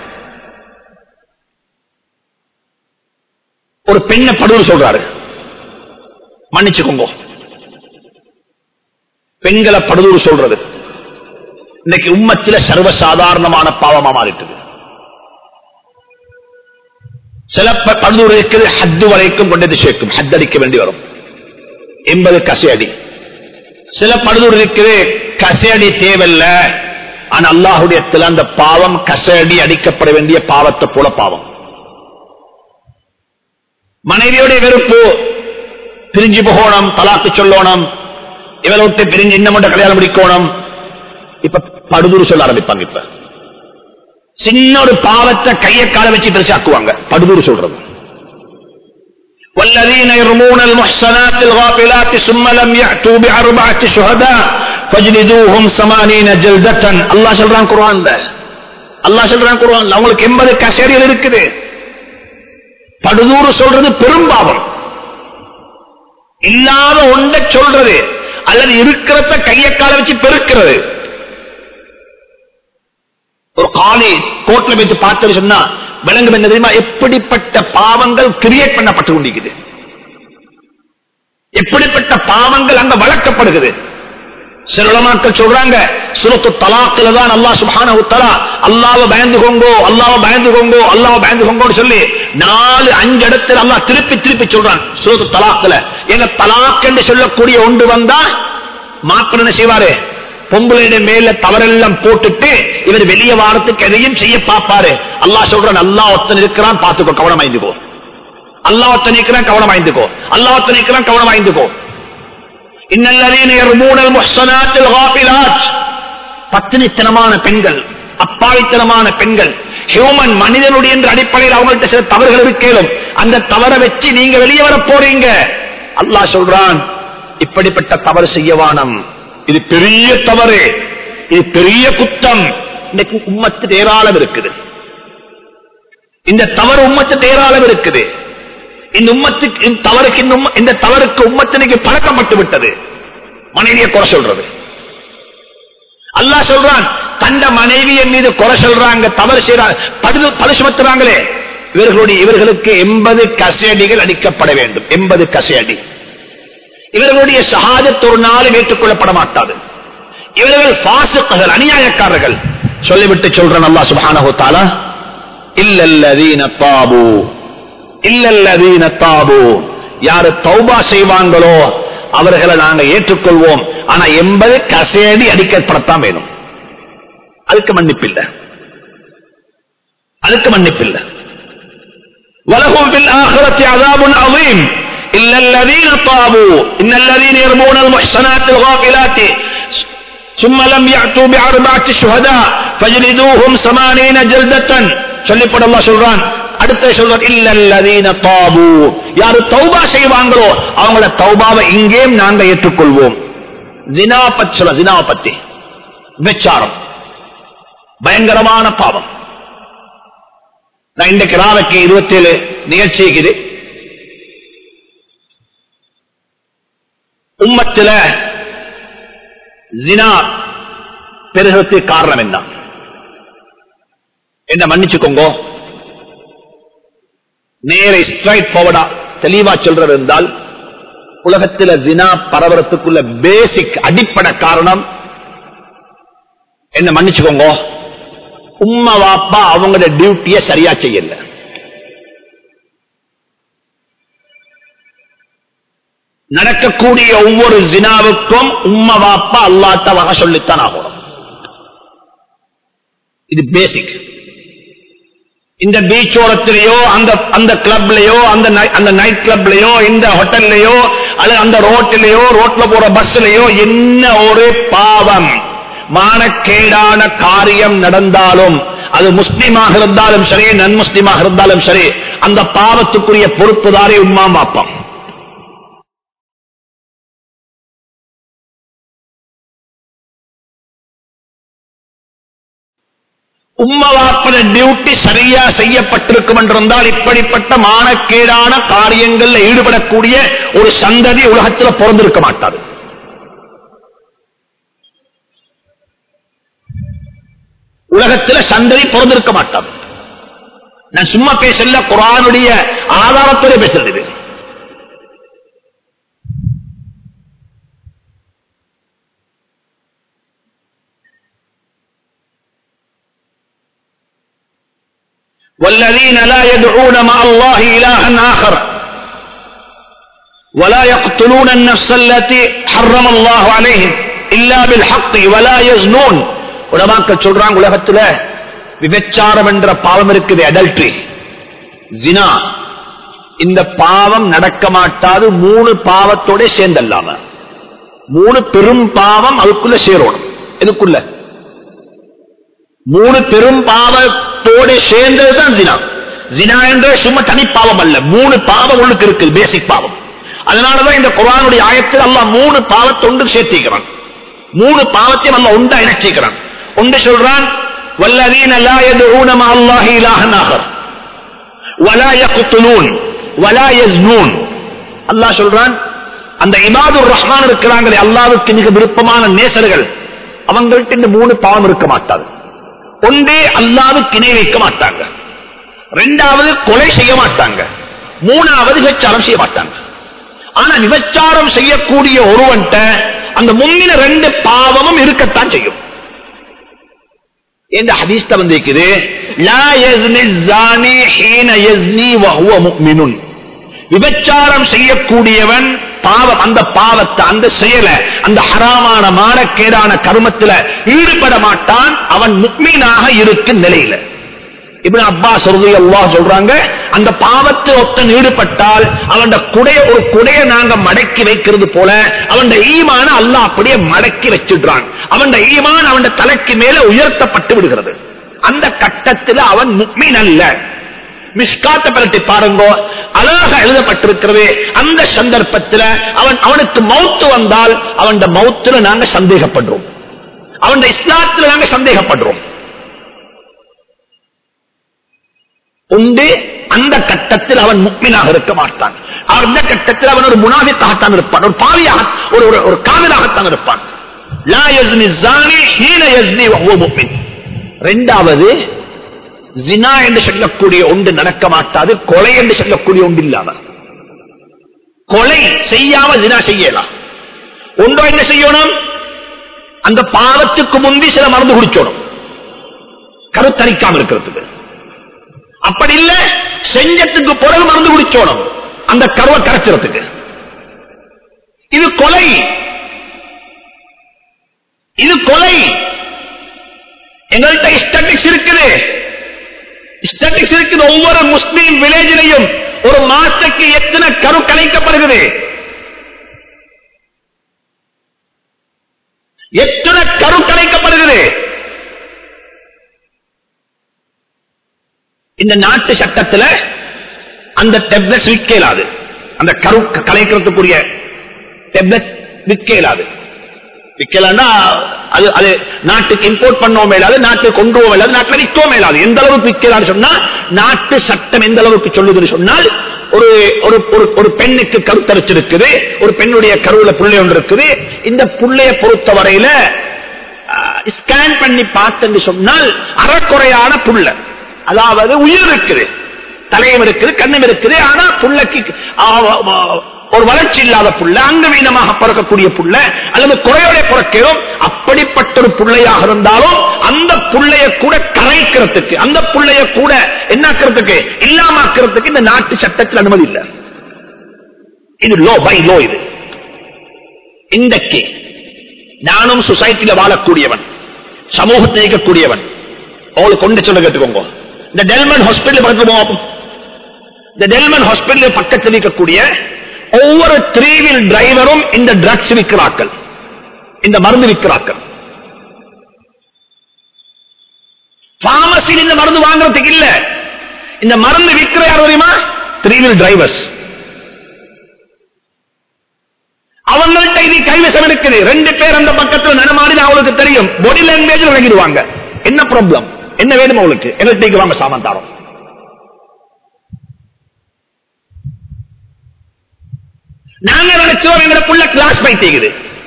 ஒரு பெண்ணை படுவது சொல்றாரு மன்னிச்சுக்கோங்க பெண்களை படுதூறு சொல்றது இன்னைக்கு உம்மத்தில சர்வசாதாரணமான பாவமா மாறிட்டது சில ப- படுதூறு இருக்குது ஹத்து வரைக்கும் கொண்டது சேர்க்கும் ஹத் அடிக்க வேண்டி வரும் எண்பது கசையடி சில படுதூறு இருக்குது கசையடி தேவையில்ல ஆனா அல்லாஹுடைய அந்த பாவம் கசையடி அடிக்கப்பட வேண்டிய பாவத்தை போல பாவம் மனைவியோட வெறுப்பு பிரிஞ்சு போகணும் தலாக்கு சொல்லணும் இவரை விட்டு பிரிஞ்சு இன்னும் மட்டும் கல்யாணம் முடிக்கணும் இப்ப படுதூர் சொல்ல ஆரம்பிப்பாங்க இப்ப சின்ன ஒரு பாவத்தை கையை கால வச்சு பெருசாக்குவாங்க படுதூர் சொல்றது والذين يرمون المحصنات الغافلات ثم لم يأتوا بأربعة شهداء فاجلدوهم ثمانين جلدة الله சொல்றான் குர்ஆன்ல அல்லாஹ் சொல்றான் குர்ஆன்ல அவங்களுக்கு 80 கசேரிகள் இருக்குது படுதூறு சொல்றது பெரும்பாவம் இல்லாத ஒன்றை சொல்றது அல்லது இருக்கிறத கையக்கால வச்சு பெருக்கிறது ஒரு காலி கோர்ட்ல வச்சு பார்த்தது சொன்னா விளங்கும் என்ன தெரியுமா எப்படிப்பட்ட பாவங்கள் கிரியேட் பண்ணப்பட்டு கொண்டிருக்குது எப்படிப்பட்ட பாவங்கள் அங்க வளர்க்கப்படுகிறது சில உலமாக்கள் சொல்றாங்க சுரத்து தலாக்கில தான் அல்லாஹ் சுப்ஹானஹு தஆலா அல்லாஹ்வை பயந்துகோங்கோ அல்லாஹ்வை பயந்துகோங்கோ அல்லாஹ்வை பயந்துகோங்கோன்னு சொல்லி நாலு அஞ்சு இடத்துல அல்லாஹ் திருப்பி திருப்பி சொல்றான் சுரத்து தலாக்கில எங்க தலாக் என்று சொல்லக்கூடிய ஒன்று வந்தா மாப்பிள்ள என்ன செய்வாரு பொம்பளையுடைய மேல தவறெல்லாம் போட்டுட்டு இவர் வெளிய வாரத்துக்கு எதையும் செய்ய பார்ப்பாரு அல்லாஹ் சொல்றான் அல்லாஹ் ஒத்தன் இருக்கிறான் பார்த்துக்கோ கவனம் வாய்ந்துக்கோ அல்லாஹ் ஒத்தன் இருக்கிறான் கவனம் வாய்ந்துக்கோ அல்லாஹ் ஒத்தன் இருக்கிறான் கவனம் வாய்ந்துக்கோ இன்னல்லதீன யர்மூனல் முஹ்ஸனாத்தில் காஃபிலாத் பத்தினித்தனமான பெண்கள் அப்பாவித்தனமான பெண்கள் ஹியூமன் மனிதனுடைய என்ற அடிப்படையில் அவங்கள்ட்ட சில தவறுகள் இருக்கேலும் அந்த தவறை வச்சு நீங்க வெளியே வர போறீங்க அல்லாஹ் சொல்றான் இப்படிப்பட்ட தவறு செய்யவானம் இது பெரிய தவறு இது பெரிய குத்தம் இன்னைக்கு உம்மத்து ஏராளம் இருக்குது இந்த தவறு உம்மத்து ஏராளம் இருக்குது இந்த உம்மத்துக்கு இந்த தவறுக்கு இந்த உம்ம- இந்த தவறுக்கு உம்மத்தினைக்கு பழக்கப்பட்டு விட்டது மனைவியை குறை சொல்றது அல்லாஹ் சொல்றான் தந்த மனைவியின் மீது குறை சொல்றாங்க தவறு செய்யறாங்க படு பழு சுமத்துறாங்களே இவர்களுடைய இவர்களுக்கு எண்பது கசையடிகள் அடிக்கப்பட வேண்டும் எண்பது கசையடி இவர்களுடைய ஷஹாதத் ஒரு நாளும் ஏற்றுக்கொள்ளப்பட மாட்டாது இவர்கள் பாசுக்கள் அநியாயக்காரர்கள் சொல்லிவிட்டு சொல்றேன் அல்லாஹ் சுப்ஹானஹு தஆலா இல்லல்லதீன தாபு இல்லல்லதீன தாபு யாரு தௌபா செய்வாங்களோ அவர்களை நாங்க ஏற்றுக்கொள்வோம் ஆனா எண்பது கசேடி அடிக்கப்படத்தான் வேணும் அதுக்கு மன்னிப்பில்லை அதுக்கு மன்னிப்பில்லை ولهم في الآخرة عذاب عظيم إلا الذين طابوا إن الذين يرمون المحصنات الغافلات ثم لم يأتوا بأربعة شهداء فاجلدوهم ثمانين جلدة சொல்லிப்பட அல்லாஹ் சொல்றான் அடுத்த சொல்றான் இல்லல்லதீன தாபு யாரு தௌபா செய்வாங்களோ அவங்கள தௌபாவை இங்கேயும் நாங்க ஏற்றுக்கொள்வோம் ஜினா பத்தி சொல்ல ஜினாவை பத்தி விபச்சாரம் பயங்கரமான பாவம் நான் இன்றைக்கு ராவைக்கு இருபத்தி ஏழு நிகழ்ச்சி இருக்குது உம்மத்தில ஜினா பெருகிறதுக்கு காரணம் என்ன என்ன மன்னிச்சுக்கோங்க நேர ஸ்ட்ரைட் ஃபார்வர்டா தெளிவா சொல்றது இருந்தால் உலகத்தில் ஜினா பரவறதுக்குள்ள பேசிக் அடிப்படை காரணம் என்ன மன்னிச்சுக்கோங்க உம்மா வாப்பா அவங்களோட டியூட்டிய சரியா செய்யல நடக்கக்கூடிய ஒவ்வொரு ஜினாவுக்கும் உம்மா வாப்பா அல்லாட்ட வகை சொல்லித்தான் ஆகணும் இது பேசிக் இந்த பீச்சோரத்திலேயோ அந்த அந்த கிளப்லயோ அந்த நை- அந்த நைட் கிளப்லயோ இந்த ஹோட்டல்லையோ அல்லது அந்த ரோட்டிலேயோ ரோட்ல போற பஸ்லயோ என்ன ஒரு பாவம் மானக்கேடான காரியம் நடந்தாலும் அது முஸ்லீமாக இருந்தாலும் சரி நன் முஸ்லீமாக இருந்தாலும் சரி அந்த பாவத்துக்குரிய பொறுப்புதாரே உம்மா பாப்பம் உம்மவாப்பத டியூட்டி சரியா செய்யப்பட்டிருக்கும் என்றிருந்தால் இப்படிப்பட்ட மானக்கேடான காரியங்கள்ல ஈடுபடக்கூடிய ஒரு சந்ததி உலகத்தில் பிறந்திருக்க மாட்டாது உலகத்தில் சந்ததி பிறந்திருக்க மாட்டாது நான் சும்மா பேசல குரானுடைய ஆதாரத்தோட பேசுறது இது. والذين لا يدعون مع الله إلها آخر ولا يقتلون النفس التي حرم الله عليهم إلا بالحق ولا يزنون உலமாக்கள் சொல்றாங்க உலகத்துல விபச்சாரம் என்ற பாவம் இருக்குது அடல்ட்ரி ஜினா இந்த பாவம் நடக்க மாட்டாது மூணு பாவத்தோட சேர்ந்தல்லாம மூணு பெரும் பாவம் அதுக்குள்ள சேரணும் எதுக்குள்ள மூணு பெரும் பாவத்தோட சேர்ந்ததுதான் ஜினா ஜினா என்ற சும்மா தனி பாவம் அல்ல மூணு பாவம் உள்ளுக்கு இருக்கு பேசிக் பாவம் அதனாலதான் இந்த குரானுடைய ஆயத்தில் அல்லாஹ் மூணு பாவத்தொண்டு சேர்த்திக்கிறான் மூணு பாவத்தையும் அல்லாஹ் உண்டா இணைச்சிக்கிறான் ஒன்று சொல்றான் வல்லதீன லா يدعون مع الله إلها آخر ولا يقتلون ولا يزنون அல்லாஹ் சொல்றான் அந்த இபாதுர் ரஹ்மான் இருக்கிறாங்களே அல்லாவுக்கு மிக விருப்பமான நேசர்கள் அவங்கள்ட்ட இந்த மூணு பாவம் இருக்க மாட்டாது ஒன்றே அல்லாவுக்கு இணை வைக்க மாட்டாங்க ரெண்டாவது கொலை செய்ய மாட்டாங்க மூணாவது விபச்சாரம் செய்ய மாட்டாங்க ஆனா விபச்சாரம் செய்யக்கூடிய ஒருவன்ட்ட அந்த முன்னின ரெண்டு பாவமும் இருக்கத்தான் செய்யும் இந்த ஹதீஸ்ல வந்திருக்குது லா யஸ்னி ஸானி ஹீன யஸ்னி வஹுவ முஃமினுன் விபச்சாரம் செய்யக்கூடியவன் பாவம் அந்த பாவத்தை அந்த செயலை அந்த ஹராமான மானக்கேடான கருமத்துல ஈடுபட மாட்டான் அவன் முக்மீனாக இருக்கும் நிலையில இப்படி அப்பா சொல்றது அல்லாஹ் சொல்றாங்க அந்த பாவத்தை ஒத்தன் ஈடுபட்டால் அவன் குடைய ஒரு குடைய நாங்க மடக்கி வைக்கிறது போல அவன் ஈமான அல்லாஹ் அப்படியே மடக்கி வச்சிடுறான் அவன் ஈமான் அவன் தலைக்கு மேல உயர்த்தப்பட்டு விடுகிறது அந்த கட்டத்தில் அவன் முக்மீன் அல்ல மிஸ்காத்த பரட்டி பாருங்க அழகாக எழுதப்பட்டிருக்கிறது அந்த சந்தர்ப்பத்தில் அவன் அவனுக்கு மௌத்து வந்தால் அவன் மௌத்துல நாங்க சந்தேகப்படுறோம் அவன் இஸ்லாத்துல நாங்க சந்தேகப்படுறோம் உண்டு அந்த கட்டத்தில் அவன் முக்மினாக இருக்க மாட்டான் அந்த கட்டத்தில் அவன் ஒரு முனாவித்தாகத்தான் இருப்பான் ஒரு பாவியாக ஒரு ஒரு- ஒரு காதலாகத்தான் இருப்பான் லா யஸ்னி ஸானி ஹீன யஸ்னி வஹுவ முஃமின். ரெண்டாவது ஜினா என்று சொல்லக்கூடிய ஒன்று நடக்க மாட்டாது கொலை என்று சொல்லக்கூடிய ஒன்று இல்லாத கொலை செய்யாம ஜினா செய்யலாம் ஒன்றோ என்ன செய்யணும் அந்த பாவத்துக்கு முந்தி சில மருந்து குடிச்சோணும் கருத்தரிக்காம இருக்கிறதுக்கு அப்படி இல்ல செஞ்சத்துக்கு பிறகு மருந்து குடிச்சோணும் அந்த கருவை கரைச்சிறதுக்கு இது கொலை இது கொலை எங்கள்கிட்ட ஸ்டாட்டிக்ஸ் இருக்குது ஸ்டாட்டிக்ஸ் இருக்குது ஒவ்வொரு முஸ்லீம் வில்லேஜிலையும் ஒரு மாசத்துக்கு எத்தனை கரு கலைக்கப்படுகிறது எத்தனை கரு கலைக்கப்படுகிறது இந்த நாட்டு சட்டத்துல அந்த டெப்லெட் விற்க இயலாது அந்த கரு கலைக்கிறதுக்குரிய டெப்லெட் விற்க இயலாது விற்கலன்னா அது அது நாட்டுக்கு இம்போர்ட் பண்ணவும் மேலாது நாட்டுக்கு கொண்டு போக மேலாது நாட்டில் விற்கவும் மேலாது எந்த அளவுக்கு விற்கலான்னு சொன்னா நாட்டு சட்டம் எந்த அளவுக்கு சொல்லுதுன்னு சொன்னால் ஒரு ஒரு ஒரு- ஒரு பெண்ணுக்கு கருத்தரிச்சிருக்குது ஒரு பெண்ணுடைய கருவுல புள்ளை ஒன்று இருக்குது இந்த புள்ளைய பொறுத்த வரையில ஸ்கேன் பண்ணி பார்த்தேன்னு சொன்னால் அறக்குறையான புள்ள அதாவது உயிர் இருக்குது தலையும் இருக்குது கண்ணும் இருக்குது ஆனா புள்ளைக்கு ஆ, ஆ, ஒரு வளர்ச்சி இல்லாத புள்ள அங்கவீனமாக பிறக்கக்கூடிய புள்ள அல்லது குறையோட பிறக்கிறோம் அப்படிப்பட்ட ஒரு புள்ளையாக இருந்தாலும் அந்த புள்ளைய கூட கரைக்கிறதுக்கு அந்த புள்ளைய கூட என்னாக்கிறதுக்கு இல்லாமக்கிறதுக்கு இந்த நாட்டு சட்டத்தில் அனுமதி இல்லை இது லோ பை லோ இது இன்றைக்கு நானும் சொசைட்டில வாழக்கூடியவன் சமூகத்தை இயக்கக்கூடியவன் அவங்களுக்கு கொண்டு சொல்ல கேட்டுக்கோங்க இந்த டெல்மன் ஹாஸ்பிட்டல் பக்கத்துல போவோம் இந்த டெல்மன் ஹாஸ்பிட்டல் பக்கத்தில் இருக்கக்கூடிய ஒவ்வொரு த்ரீ வீல் டிரைவரும் இந்த ட்ரக்ஸ் விற்கிறார்கள் இந்த மருந்து விற்கிறார்கள் பார்மசியில் இந்த மருந்து வாங்குறதுக்கு இல்ல இந்த மருந்து விற்கிற யார் தெரியுமா த்ரீ வீல் டிரைவர்ஸ் அவங்கள்ட்ட இது கைவசம் இருக்குது ரெண்டு பேர் அந்த பக்கத்தில் நடமாடி அவங்களுக்கு தெரியும் பாடி லாங்குவேஜ் விளங்கிடுவாங்க என்ன ப்ராப்ளம் என்ன வேணும் அவங்களுக்கு எங்கள்கிட்ட வாங்க சாமான் தரோம் நாங்க நினைச்சோம் எங்களை புள்ள கிளாஸ் பைத்திக்குது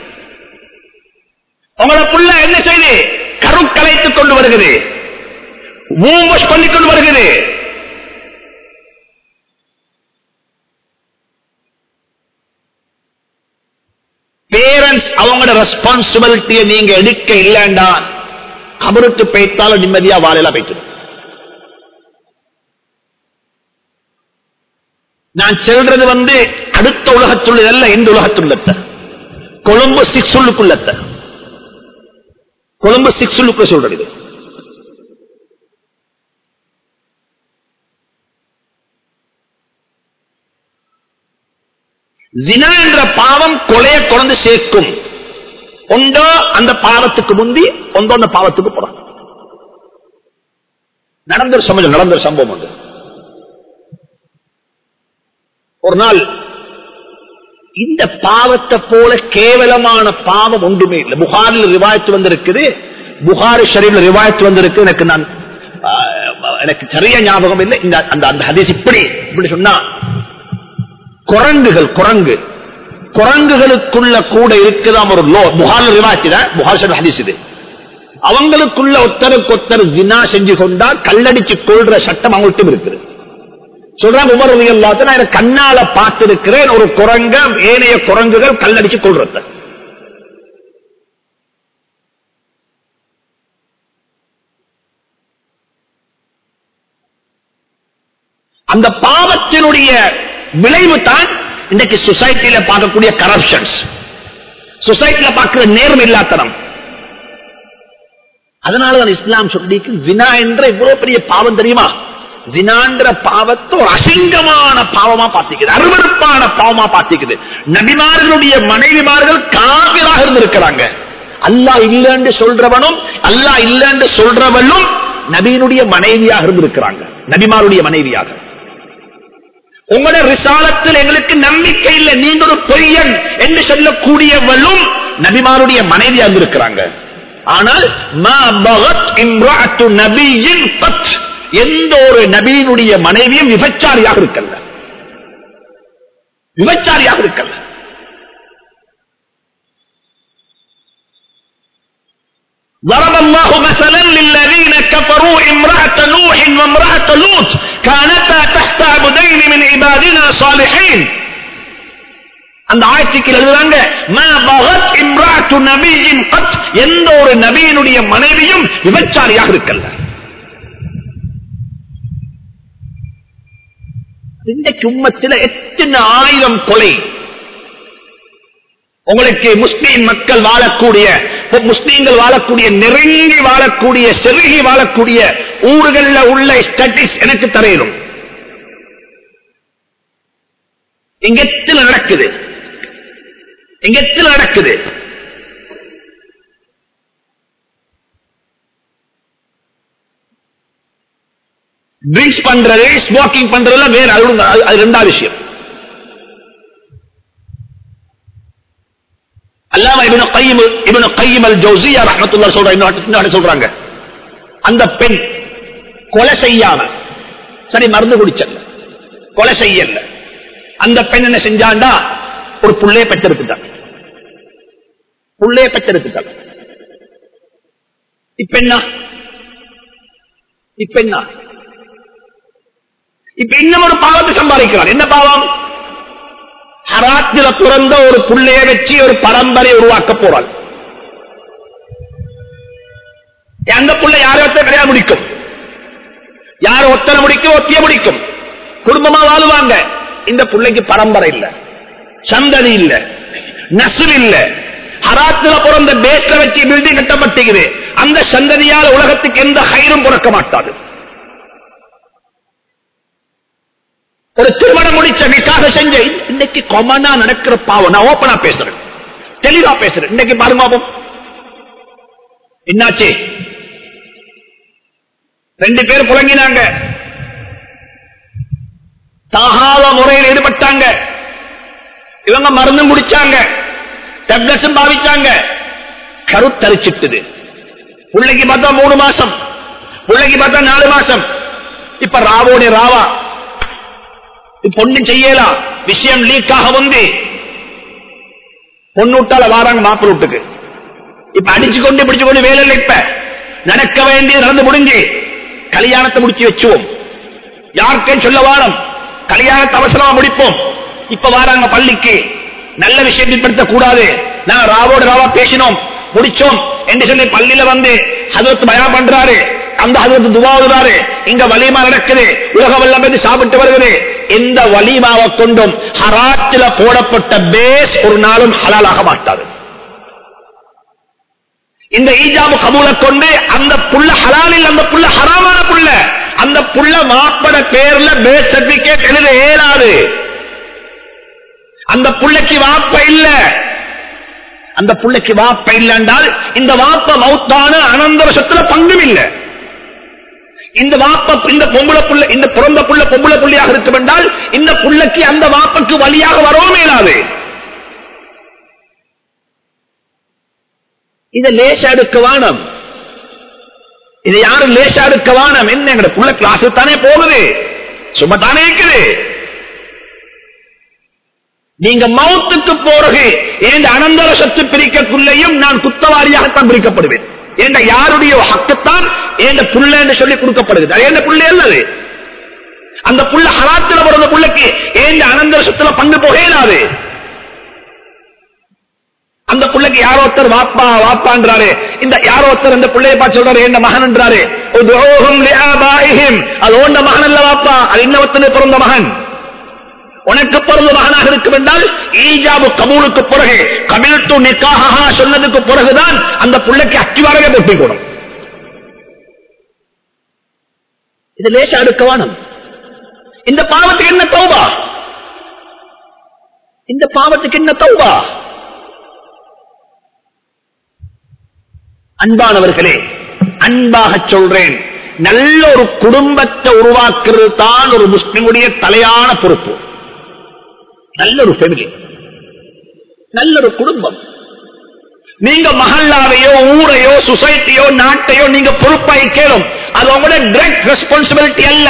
உங்களோட புள்ள என்ன செய்து கருக்கலைத்துக் கொண்டு வருகிறது மூவ் பண்ணிக் கொண்டு வருகிறது பேரண்ட்ஸ் அவங்களோட ரெஸ்பான்சிபிலிட்டியை நீங்க எடுக்க இல்லைண்டா அவருக்கு போய்த்தாலும் நிம்மதியா வாழையில போயிட்டு நான் செல்றது வந்து அடுத்த உலகத்துள்ளதல்ல இந்த உலகத்துள்ளத்த கொழும்பு சிக்ஸ் உள்ளுக்குள்ளத்த கொழும்பு சிக்ஸ் உள்ளுக்குள்ள சொல்றது இது ஜினா என்ற பாவம் கொலையை கொண்டு சேர்க்கும் ஒன்றோ அந்த பாவத்துக்கு முந்தி ஒன்றோ அந்த பாவத்துக்கு போறான் நடந்த ஒரு சம்பவம் நடந்த ஒரு சம்பவம் உண்டு ஒரு நாள் இந்த பாவத்தை போல கேவலமான பாவம் ஒன்றுமே இல்லை புகாரில் ரிவாயத்து வந்திருக்குது புகாரி ஷரீஃப்ல ரிவாயத்து வந்திருக்கு எனக்கு நான் ஆஹ், எனக்கு சரியா ஞாபகம் இல்லை இந்த அந்த அந்த ஹதீஸ் இப்படி இப்படி சொன்னா குரங்குகள் குரங்கு குரங்குகளுக்குள்ள கூட இருக்குதாம் ஒரு லோ புகார் ரிவாச்சித புகார் ஹதீஸ் இது அவங்களுக்குள்ள ஒத்தருக்கு ஒத்தர் ஜினா செஞ்சு கொண்டா கல்லடிச்சு கொள்ற சட்டம் அவங்கள்ட்டும் இருக்குது சொல்றாங்க உமர் எல்லாத்தையும் நான் எனக்கு கண்ணால பார்த்திருக்கிறேன் ஒரு குரங்க ஏனைய குரங்குகள் கல்லடிச்சு கொள்றது அந்த பாவத்தினுடைய விளைவு தான் இன்னைக்கு சொசைட்டியில பார்க்கக்கூடிய கரப்ஷன்ஸ் சொசைட்டில பார்க்கிற நேர்மை இல்லாத்தனம் அதனாலதான் இஸ்லாம் சொல்லி ஜினா என்ற இவ்வளவு பெரிய பாவம் தெரியுமா ஜினான்ற பாவத்தை ஒரு அசிங்கமான பாவமா பார்த்திக்குது அருவருப்பான பாவமா பார்த்திக்குது நபிமார்களுடைய மனைவிமார்கள் காவிராக இருந்திருக்கிறாங்க அல்லாஹ் இல்லைன்னு சொல்றவனும் அல்லாஹ் இல்லைன்னு சொல்றவனும் நபியினுடைய மனைவியாக இருந்திருக்கிறாங்க நபிமாருடைய மனைவியாக உங்களோட ரிசாலத்தில் எங்களுக்கு நம்பிக்கை இல்லை நீங்க ஒரு பொய்யன் என்று சொல்லக்கூடியவளும் நபிமாருடைய மனைவியாக இருந்திருக்கிறாங்க ஆனால் மா பகத் இம்ராத்து நபியின் பத் எந்த ஒரு நபியினுடைய மனைவியும் விபச்சாரியாக இருக்கல்ல விபச்சாரியாக இருக்கல்ல ضرب الله مثلا للذين كفروا امرأة نوح وامرأة لوط كانتا تحت عبدين من عبادنا صالحين அந்த ஆட்சிக்கு எழுதுறாங்க எந்த ஒரு நபியினுடைய மனைவியும் விபச்சாரியாக இருக்கல்ல இன்றைக்கு உம்மத்தில் எத்தனை ஆயிரம் கொலை உங்களுக்கு முஸ்லீம் மக்கள் வாழக்கூடிய முஸ்லீம்கள் வாழக்கூடிய நெருங்கி வாழக்கூடிய செருகி வாழக்கூடிய ஊர்களில் உள்ள ஸ்டடிஸ் எனக்கு தரையிடும் இங்கத்தில் நடக்குது இங்கத்தில் நடக்குது ட்ரிங்க்ஸ் பண்றது ஸ்மோக்கிங் பண்றதுல வேற அது ரெண்டாவது விஷயம் அல்லாம இவனு கையும் இவனு கையும் அல் ஜவுசியா ரஹமத்துல்லா சொல்ற இன்னொரு சொல்றாங்க அந்த பெண் கொலை செய்யாம சரி மருந்து குடிச்சல்ல கொலை செய்யல அந்த பெண் என்ன செஞ்சாண்டா ஒரு புள்ளைய பெற்றெடுத்துட்டாங்க புள்ளைய பெற்றெடுத்துட்டாங்க இப்ப என்ன இப்ப என்ன இப்ப இன்னும் ஒரு பாவத்தை சம்பாதிக்கிறார் என்ன பாவம் ஹராத்தில துறந்த ஒரு புள்ளைய வச்சு ஒரு பரம்பரை உருவாக்க போறாள் அந்த புள்ள யார ஒருத்தர் கல்யாணம் முடிக்கும் யார ஒத்தனை முடிக்கும் ஒத்திய முடிக்கும் குடும்பமா வாழுவாங்க இந்த பிள்ளைக்கு பரம்பரை இல்ல சந்ததி இல்ல நசுல் இல்ல ஹராத்துல பிறந்த பேஸ்ல வச்சு பில்டிங் கட்டப்பட்டுகிறது அந்த சந்ததியால் உலகத்துக்கு எந்த ஹைரும் பிறக்க மாட்டாது ஒரு திருமணம் முடிச்ச நிக்காக செஞ்ச இன்னைக்கு கொமனா நடக்கிற பாவம் நான் ஓப்பனா பேசுறேன் தெளிவா பேசுறேன் இன்னைக்கு பாருங்க என்னாச்சு ரெண்டு பேர் புழங்கினாங்க தாகாத முறையில் ஈடுபட்டாங்க இவங்க மருந்தும் குடிச்சாங்க டப்லெட்ஸும் பாவிச்சாங்க கருத்தரிச்சிட்டுது பிள்ளைக்கு பார்த்தா மூணு மாசம் பிள்ளைக்கு பார்த்தா நாலு மாசம் இப்ப ராவோடைய ராவா பொண்ணு செய்யலாம் விஷயம் லீக் ஆக வந்து பொண்ணுட்டால வாராங்க மாப்பிள்ள வீட்டுக்கு இப்ப அடிச்சு கொண்டு பிடிச்சு கொண்டு வேலை இல்லை இப்ப நடக்க வேண்டியது நடந்து முடிஞ்சு கல்யாணத்தை முடிச்சு வச்சுவோம் யாருக்கும் சொல்ல வாரம் கல்யாணத்தை அவசரமா முடிப்போம் இப்ப வாராங்க பள்ளிக்கு நல்ல விஷயம் பிற்படுத்த கூடாது நான் ராவோட ராவா பேசினோம் முடிச்சோம் என்று சொல்லி பள்ளியில வந்து ஹதரத் பயா பண்றாரு அந்த ஹதரத் துவாவுறாரு இங்க வலிமா நடக்குது உலக வெள்ளம் வந்து சாப்பிட்டு வருகிறது எந்த வலிமாவை கொண்டும் ஹராத்தில போடப்பட்ட பேஸ் ஒரு நாளும் ஹலாலாக மாட்டாது இந்த ஈஜாபு கபூலை கொண்டு அந்த புள்ள ஹலாலில் அந்த புள்ள ஹராமான புள்ள அந்த புள்ள மாப்பட பேர்ல பேஸ் சர்டிபிகேட் எழுத ஏறாது அந்த புள்ளைக்கு வாப்ப இல்ல அந்த புள்ளைக்கு வாப்ப இல்லைன்றால் இந்த வாப்ப மௌத்தான அனந்தர சொத்துல பங்கும் இல்லை இந்த வாப்ப இந்த பொம்பளை புள்ள இந்த பிறந்த புள்ள பொம்பளை புள்ளியாக இருக்கும் என்றால் இந்த புள்ளைக்கு அந்த வாப்பக்கு வழியாக வரவும் இயலாது இதை லேசா எடுக்க வானம் இதை யாரும் லேசா எடுக்க வானம் என்ன எங்க புள்ள கிளாஸ் தானே போகுது சும்மா தானே இருக்குது நீங்க மௌத்துக்கு போறது என் அனந்தர சொத்து பிரிக்கக்குள்ளேயும் நான் குத்தவாரியாகத்தான் பிரிக்கப்படுவேன் என்ற யாருடைய ஹக்குத்தான் என் புள்ள என்று சொல்லி கொடுக்கப்படுகிறது அது என்ன புள்ள அல்லது அந்த புள்ள ஹராத்துல பிறந்த புள்ளைக்கு ஏன் அனந்தர சொத்துல பங்கு போகலாது அந்த பிள்ளைக்கு யாரோ ஒருத்தர் வாப்பா வாப்பான்றாரு இந்த யாரோ ஒருத்தர் இந்த பிள்ளைய பார்த்து சொல்றாரு என்ன மகன் என்றாரு அது ஓண்ட மகன் அல்ல வாப்பா அது இன்னொருத்தனை பிறந்த மகன் உனக்கு பிறந்த மகனாக இருக்கும் என்றால் ஈஜாபு கபூலுக்கு பிறகு கபில் டு நிக்காக சொன்னதுக்கு பிறகுதான் அந்த பிள்ளைக்கு அச்சுவாரவே பொட்டி கூடும் இது லேசா அடுக்கவானம் இந்த பாவத்துக்கு என்ன தௌபா இந்த பாவத்துக்கு என்ன தௌபா அன்பானவர்களே அன்பாக சொல்றேன் நல்ல ஒரு குடும்பத்தை உருவாக்குறது தான் ஒரு முஸ்லிமுடைய தலையான பொறுப்பு நல்ல ஒரு ஃபெமிலி நல்ல ஒரு குடும்பம் நீங்க மகல்லாவையோ ஊரையோ சொசைட்டியோ நாட்டையோ நீங்க பொறுப்பாய் கேளும் அது உங்களோட டிரெக்ட் ரெஸ்பான்சிபிலிட்டி அல்ல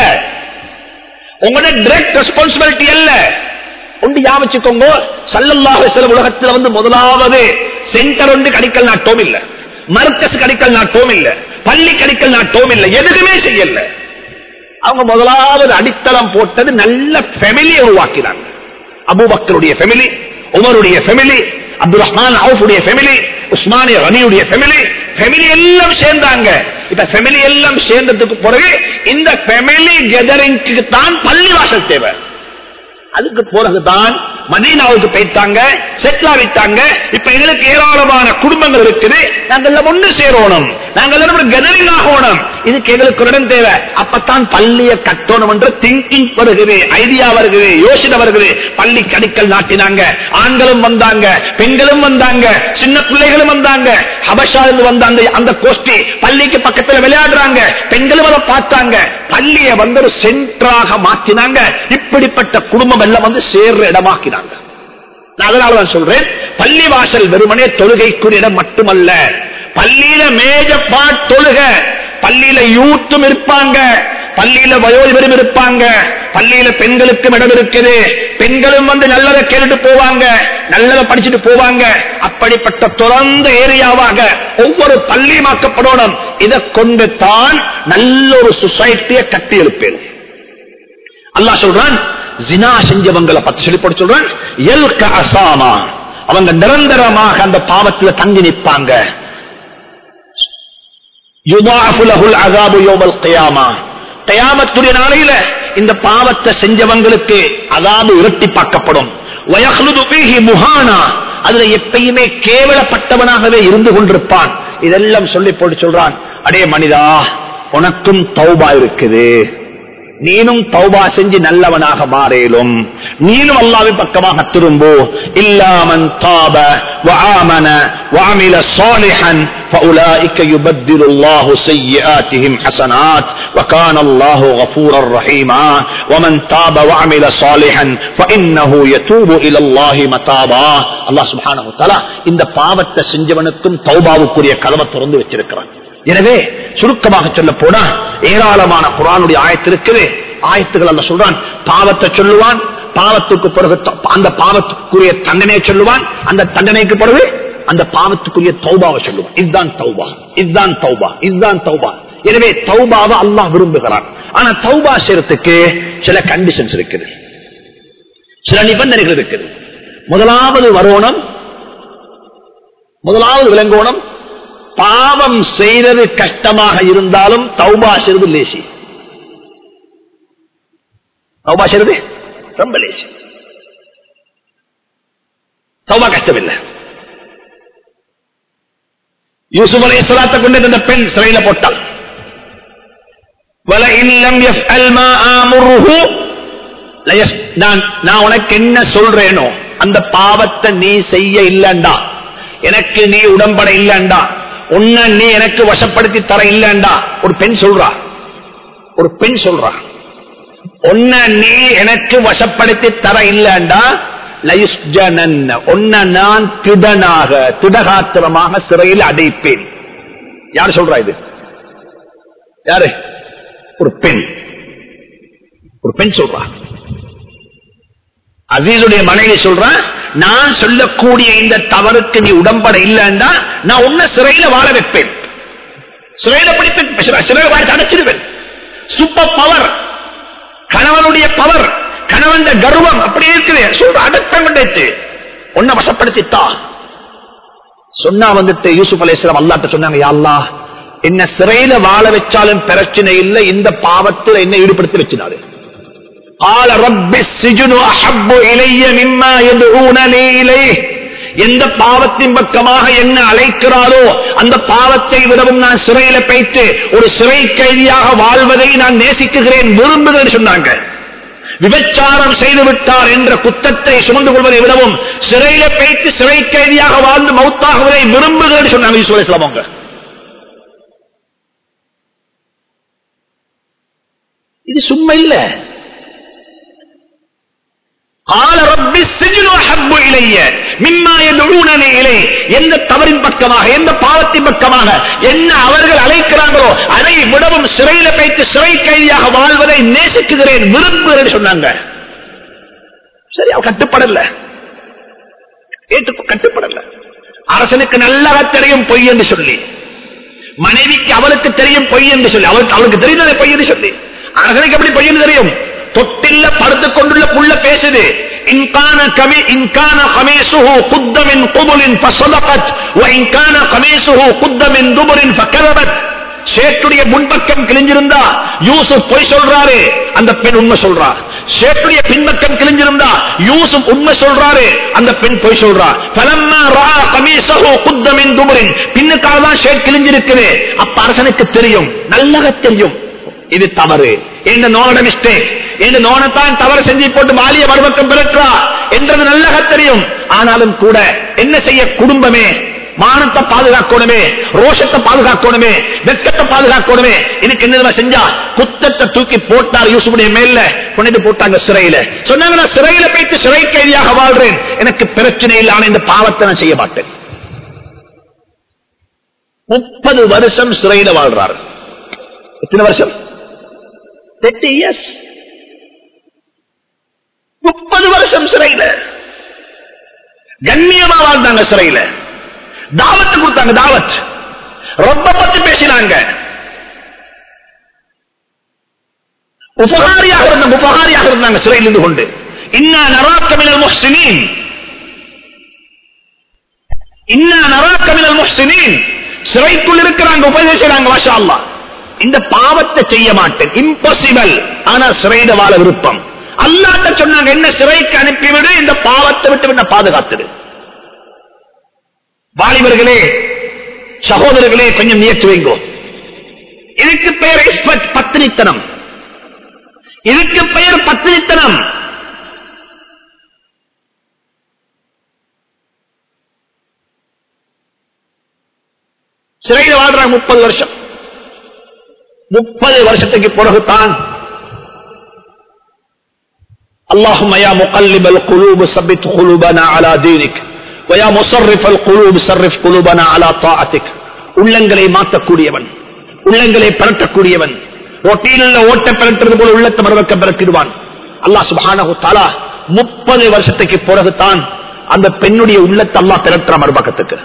உங்களோட டிரெக்ட் ரெஸ்பான்சிபிலிட்டி அல்ல ஒன்று யாவச்சுக்கோங்க சல்லல்லாஹு சில உலகத்தில் வந்து முதலாவது சென்டர் ஒன்று கடிக்கல் நாட்டோம் இல்ல மர்க்கஸ் கடிக்கல் நாட்டோம் இல்ல பள்ளி கடிக்கல் நாட்டோம் இல்ல எதுவுமே செய்யல அவங்க முதலாவது அடித்தளம் போட்டது நல்ல ஃபெமிலியை உருவாக்கினாங்க அபுபக்கருடைய ஃபெமிலி உமருடைய ஃபெமிலி அப்துல் ரஹ்மான் அவுஃபுடைய ஃபெமிலி உஸ்மானிய ரனியுடைய ஃபெமிலி ஃபெமிலி எல்லாம் சேர்ந்தாங்க இப்ப ஃபெமிலி எல்லாம் சேர்ந்ததுக்கு பிறகு இந்த ஃபெமிலி கெதரிங்க்கு தான் பள்ளி வாசல் தேவை அதுக்கு பிறகுதான் மதீனாவுக்கு போயிட்டாங்க செட்டில் ஆகிட்டாங்க இப்ப எங்களுக்கு ஏராளமான குடும்பங்கள் இருக்குது நாங்கள் ஒன்று சேரணும் நாங்கள் கெதரிங் ஆகணும் இதுக்கு எங்களுக்கு ஒரு இடம் தேவை அப்பத்தான் பள்ளியை கட்டணும் என்ற திங்கிங் வருகிறது ஐடியா வருகிறது யோசனை வருகிறது பள்ளி கடிக்கல் நாட்டினாங்க ஆண்களும் வந்தாங்க பெண்களும் வந்தாங்க சின்ன பிள்ளைகளும் வந்தாங்க ஹபஷாலிருந்து வந்த அந்த அந்த கோஷ்டி பள்ளிக்கு பக்கத்துல விளையாடுறாங்க பெண்களும் அதை பார்த்தாங்க பள்ளியை வந்து ஒரு சென்டராக மாற்றினாங்க இப்படிப்பட்ட குடும்பம் எல்லாம் வந்து சேர்ற இடமாக்கினாங்க நான் அதனாலதான் சொல்றேன் பள்ளி வாசல் வெறுமனே தொழுகைக்குரிய இடம் மட்டுமல்ல பள்ளியில மேஜப்பா தொழுக பள்ளியில யூத்தும் இருப்பாங்க பள்ளியில வயோதிபரும் இருப்பாங்க பள்ளியில பெண்களுக்கும் இடம் இருக்குது பெண்களும் வந்து நல்லதை கேட்டுட்டு போவாங்க நல்லதை படிச்சுட்டு போவாங்க அப்படிப்பட்ட தொடர்ந்த ஏரியாவாக ஒவ்வொரு பள்ளியுமாக்கப்படணும் இதை கொண்டு தான் நல்ல ஒரு சொசைட்டியை கட்டி எழுப்பேன் அல்லாஹ் சொல்றான் ஜினா செஞ்சவங்களை பத்தி சொல்லி போட்டு சொல்றான் எல்க அசாமா அவங்க நிரந்தரமாக அந்த பாவத்துல தங்கி நிற்பாங்க யுதாஃபுலஹுல் அஸாபு யௌமல் கியாமா கயாமத்துடைய நாளையில இந்த பாவத்தை செஞ்சவங்களுக்கு அதாவது இரட்டிப்பாக்கப்படும் வயஹ்லுது ஃபீஹி முஹானா அதுல எப்பயுமே கேவலப்பட்டவனாகவே இருந்து கொண்டிருப்பான் இதெல்லாம் சொல்லி போட்டு சொல்றான் அடே மனிதா உனக்கும் தௌபா இருக்குது நீனும் தௌபா செஞ்சு நல்லவனாக மாறேலும் நீனும் அல்லாவின் பக்கமாக திரும்போ இல்லாமன் தாப وآمن وعمل صالحا فأولئك يبدل الله سيئاتهم حسنات وكان الله غفورا رحيما ومن تاب وعمل صالحا فإنه يتوب إلى الله متابا الله سبحانه وتعالى இந்த பாவத்தை செஞ்சவனுக்கும் தௌபாவுக்குரிய கதவை திறந்து வச்சிருக்கிறான் எனவே சுருக்கமாக சொல்ல போனா ஏராளமான குரானுடைய ஆயத்து இருக்குது ஆயத்துகள் அல்ல சொல்றான் பாவத்தை சொல்லுவான் பாவத்துக்கு பிறகு த- அந்த பாவத்துக்குரிய தண்டனையை சொல்லுவான் அந்த தண்டனைக்கு பிறகு அந்த பாவத்துக்குரிய தௌபாவை சொல்லுவான் இதுதான் தௌபா இதுதான் தௌபா இதுதான் தௌபா எனவே தௌபாவை அல்லாஹ் விரும்புகிறான் ஆனா தௌபா செய்யறதுக்கு சில கண்டிஷன்ஸ் இருக்குது சில நிபந்தனைகள் இருக்குது முதலாவது வரணும் முதலாவது விளங்கோணம் பாவம் செய்தது கஷ்டமாக இருந்தாலும் தௌபா செய்வது லேசி தௌபா செய்வது ரொம்ப லேசி தௌபா கஷ்டம் இல்லை யூசுப் அலை சலாத்தை கொண்டு இந்த பெண் சிறையில போட்டாள் وَلَئِنْ لَمْ يَفْعَلْ مَا آمُرُهُ லயஸ்- நான் நான் உனக்கு என்ன சொல்றேனோ அந்த பாவத்தை நீ செய்ய இல்லண்டா எனக்கு நீ உடம்பட இல்லண்டா உன்னை நீ எனக்கு வசப்படுத்தி தர இல்லண்டா ஒரு பெண் சொல்றா ஒரு பெண் சொல்றா உன்னை நீ எனக்கு வசப்படுத்தி தர இல்லண்டா லயுஸ்ஜனன் உன்னை நான் திடனாக திடகாத்திரமாக சிறையில் அடைப்பேன் யார் சொல்றா இது யாரு ஒரு பெண் ஒரு பெண் சொல்றா அசீசுடைய மனைவி சொல்றான் நான் சொல்லக்கூடிய இந்த தவறுக்கு நீ உடம்பட இல்லைன்னா நான் உன்னை சிறையில வாழ வைப்பேன் சிறையில பிடிப்பேன் சிறையில வாழ அடைச்சிடுவேன் சூப்பர் பவர் கணவனுடைய பவர் கணவன் கர்வம் அப்படி இருக்குது சொல்ற அடக்கம் கிடைத்து உன்னை வசப்படுத்தித்தா சொன்னா வந்துட்டு யூசுப் அலையாம் அல்லாட்ட சொன்னாங்க யா அல்லாஹ் என்ன சிறையில வாழ வச்சாலும் பிரச்சனை இல்லை இந்த பாவத்தில் என்ன ஈடுபடுத்தி வச்சினாரு قال رب السجن احب الي مما يدعونني اليه எந்த பாவத்தின் பக்கமாக என்ன அழைக்கிறாரோ அந்த பாவத்தை விடவும் நான் சிறையில வைத்து ஒரு சிறை கைதியாக வாழ்வதை நான் நேசிக்குகிறேன் விரும்புகிறேன் சொன்னாங்க விபச்சாரம் செய்து விட்டார் என்ற குத்தத்தை சுமந்து கொள்வதை விடவும் சிறையில வைத்து சிறை கைதியாக வாழ்ந்து மௌத்தாகுவதை விரும்புகிறேன் சொன்னாங்க ஈஸ்வரேஸ்லாம் அவங்க இது சும்மா இல்ல قال رب السجن احب الي مما يدعونني اليه எந்த தவறின் பக்கமாக எந்த பாவத்தின் பக்கமாக என்ன அவர்கள் அழைக்கிறாங்களோ அதை விடவும் சிறையில வைத்து சிறை கைதியாக வாழ்வதை நேசிக்குகிறேன் விரும்புகிறேன் சொன்னாங்க சரி அவ கட்டுப்படல ஏற்று கட்டுப்படல அரசனுக்கு நல்ல தெரியும் பொய் என்று சொல்லி மனைவிக்கு அவளுக்கு தெரியும் பொய் என்று சொல்லி அவளுக்கு அவளுக்கு தெரிந்ததை பொய் என்று சொல்லி அரசனுக்கு எப்படி பொய் என்று தெரியும் தொட்டில்ல படுத்துக் கொண்டுள்ள புள்ள பேசுது இன்கான கமி இன்கான கமேசுஹு குத்தமின் குபுலின் ஃபசதகத் வ இன்கான கமேசுஹு குத்தமின் துபுரின் ஃபகதபத் சேட்டுடைய முன்பக்கம் கிழிஞ்சிருந்தா யூசுப் பொய் சொல்றாரு அந்த பெண் உண்மை சொல்றா சேட்டுடைய பின்பக்கம் கிழிஞ்சிருந்தா யூசுப் உண்மை சொல்றாரு அந்த பெண் பொய் சொல்றா பலம்மா ரா கமீசஹு குத்தமின் துபுரின் பின்னுக்காக தான் ஷேட் கிழிஞ்சிருக்குது அப்ப அரசனுக்கு தெரியும் நல்லக தெரியும் இது தவறு என்ற நோனோட மிஸ்டேக் என்று நோனத்தான் தவறு செஞ்சு போட்டு மாலிய மறுபக்கம் பிறற்றா என்றது நல்லக தெரியும் ஆனாலும் கூட என்ன செய்ய குடும்பமே மானத்தை பாதுகாக்கணுமே ரோஷத்தை பாதுகாக்கணுமே வெக்கத்தை பாதுகாக்கணுமே இதுக்கு என்ன செஞ்சா குத்தத்தை தூக்கி போட்டார் யூசுடைய மேல கொண்டு போட்டாங்க சிறையில சொன்னாங்க நான் சிறையில போயிட்டு சிறை கைதியாக வாழ்றேன் எனக்கு பிரச்சனை இல்லை ஆனா இந்த பாவத்தை நான் செய்ய மாட்டேன் முப்பது வருஷம் சிறையில வாழ்றாரு எத்தனை வருஷம் தேர்ட்டி இயர்ஸ் முப்பது வருஷம் சிறையில கண்ணியமா வாழ்ந்தாங்க சிறையில தாவத்து கொடுத்தாங்க தாவத் ரொம்ப பத்தி பேசினாங்க உபகாரியாக இருந்தாங்க உபகாரியாக இருந்தாங்க சிறையில் இருந்து கொண்டு இன்னா நராக்கமிழல் முஹ்சினின் இன்னா நராக்கமிழல் முஹ்சினின் சிறைக்குள் இருக்கிறாங்க உபதேசிறாங்க மாஷா அல்லாஹ் இந்த பாவத்தை செய்ய மாட்டேன் இம்பாசிபிள் ஆனா சிறையில வாழ விருப்பம் அல்லாட்ட சொன்னாங்க என்ன சிறைக்கு அனுப்பிவிடு இந்த பாவத்தை விட்டு விட பாதுகாத்துடு வாலிபர்களே சகோதரர்களே கொஞ்சம் முயற்சி வைங்கோ இதுக்கு பெயர் எக்ஸ்பர்ட் பத்தினித்தனம் இதுக்கு பெயர் பத்தினித்தனம் சிறையில் வாழ்றாங்க முப்பது வருஷம் முப்பது வருஷத்துக்கு பிறகுதான் اللهم يا مقلب القلوب ثبت قلوبنا على دينك ويا مصرف القلوب صرف قلوبنا على طاعتك உள்ளங்களை மாற்றக்கூடியவன் உள்ளங்களை பரட்டக்கூடியவன் ரொட்டீனில் ஓட்ட பரட்டுறது போல உள்ளத்தை மறுவக்க பரட்டிடுவான் அல்லாஹ் சுப்ஹானஹு தஆலா முப்பது வருஷத்துக்கு பிறகுதான் அந்த பெண்ணுடைய உள்ளத்தை அல்லாஹ் திரட்டுற மறுபக்கத்துக்கு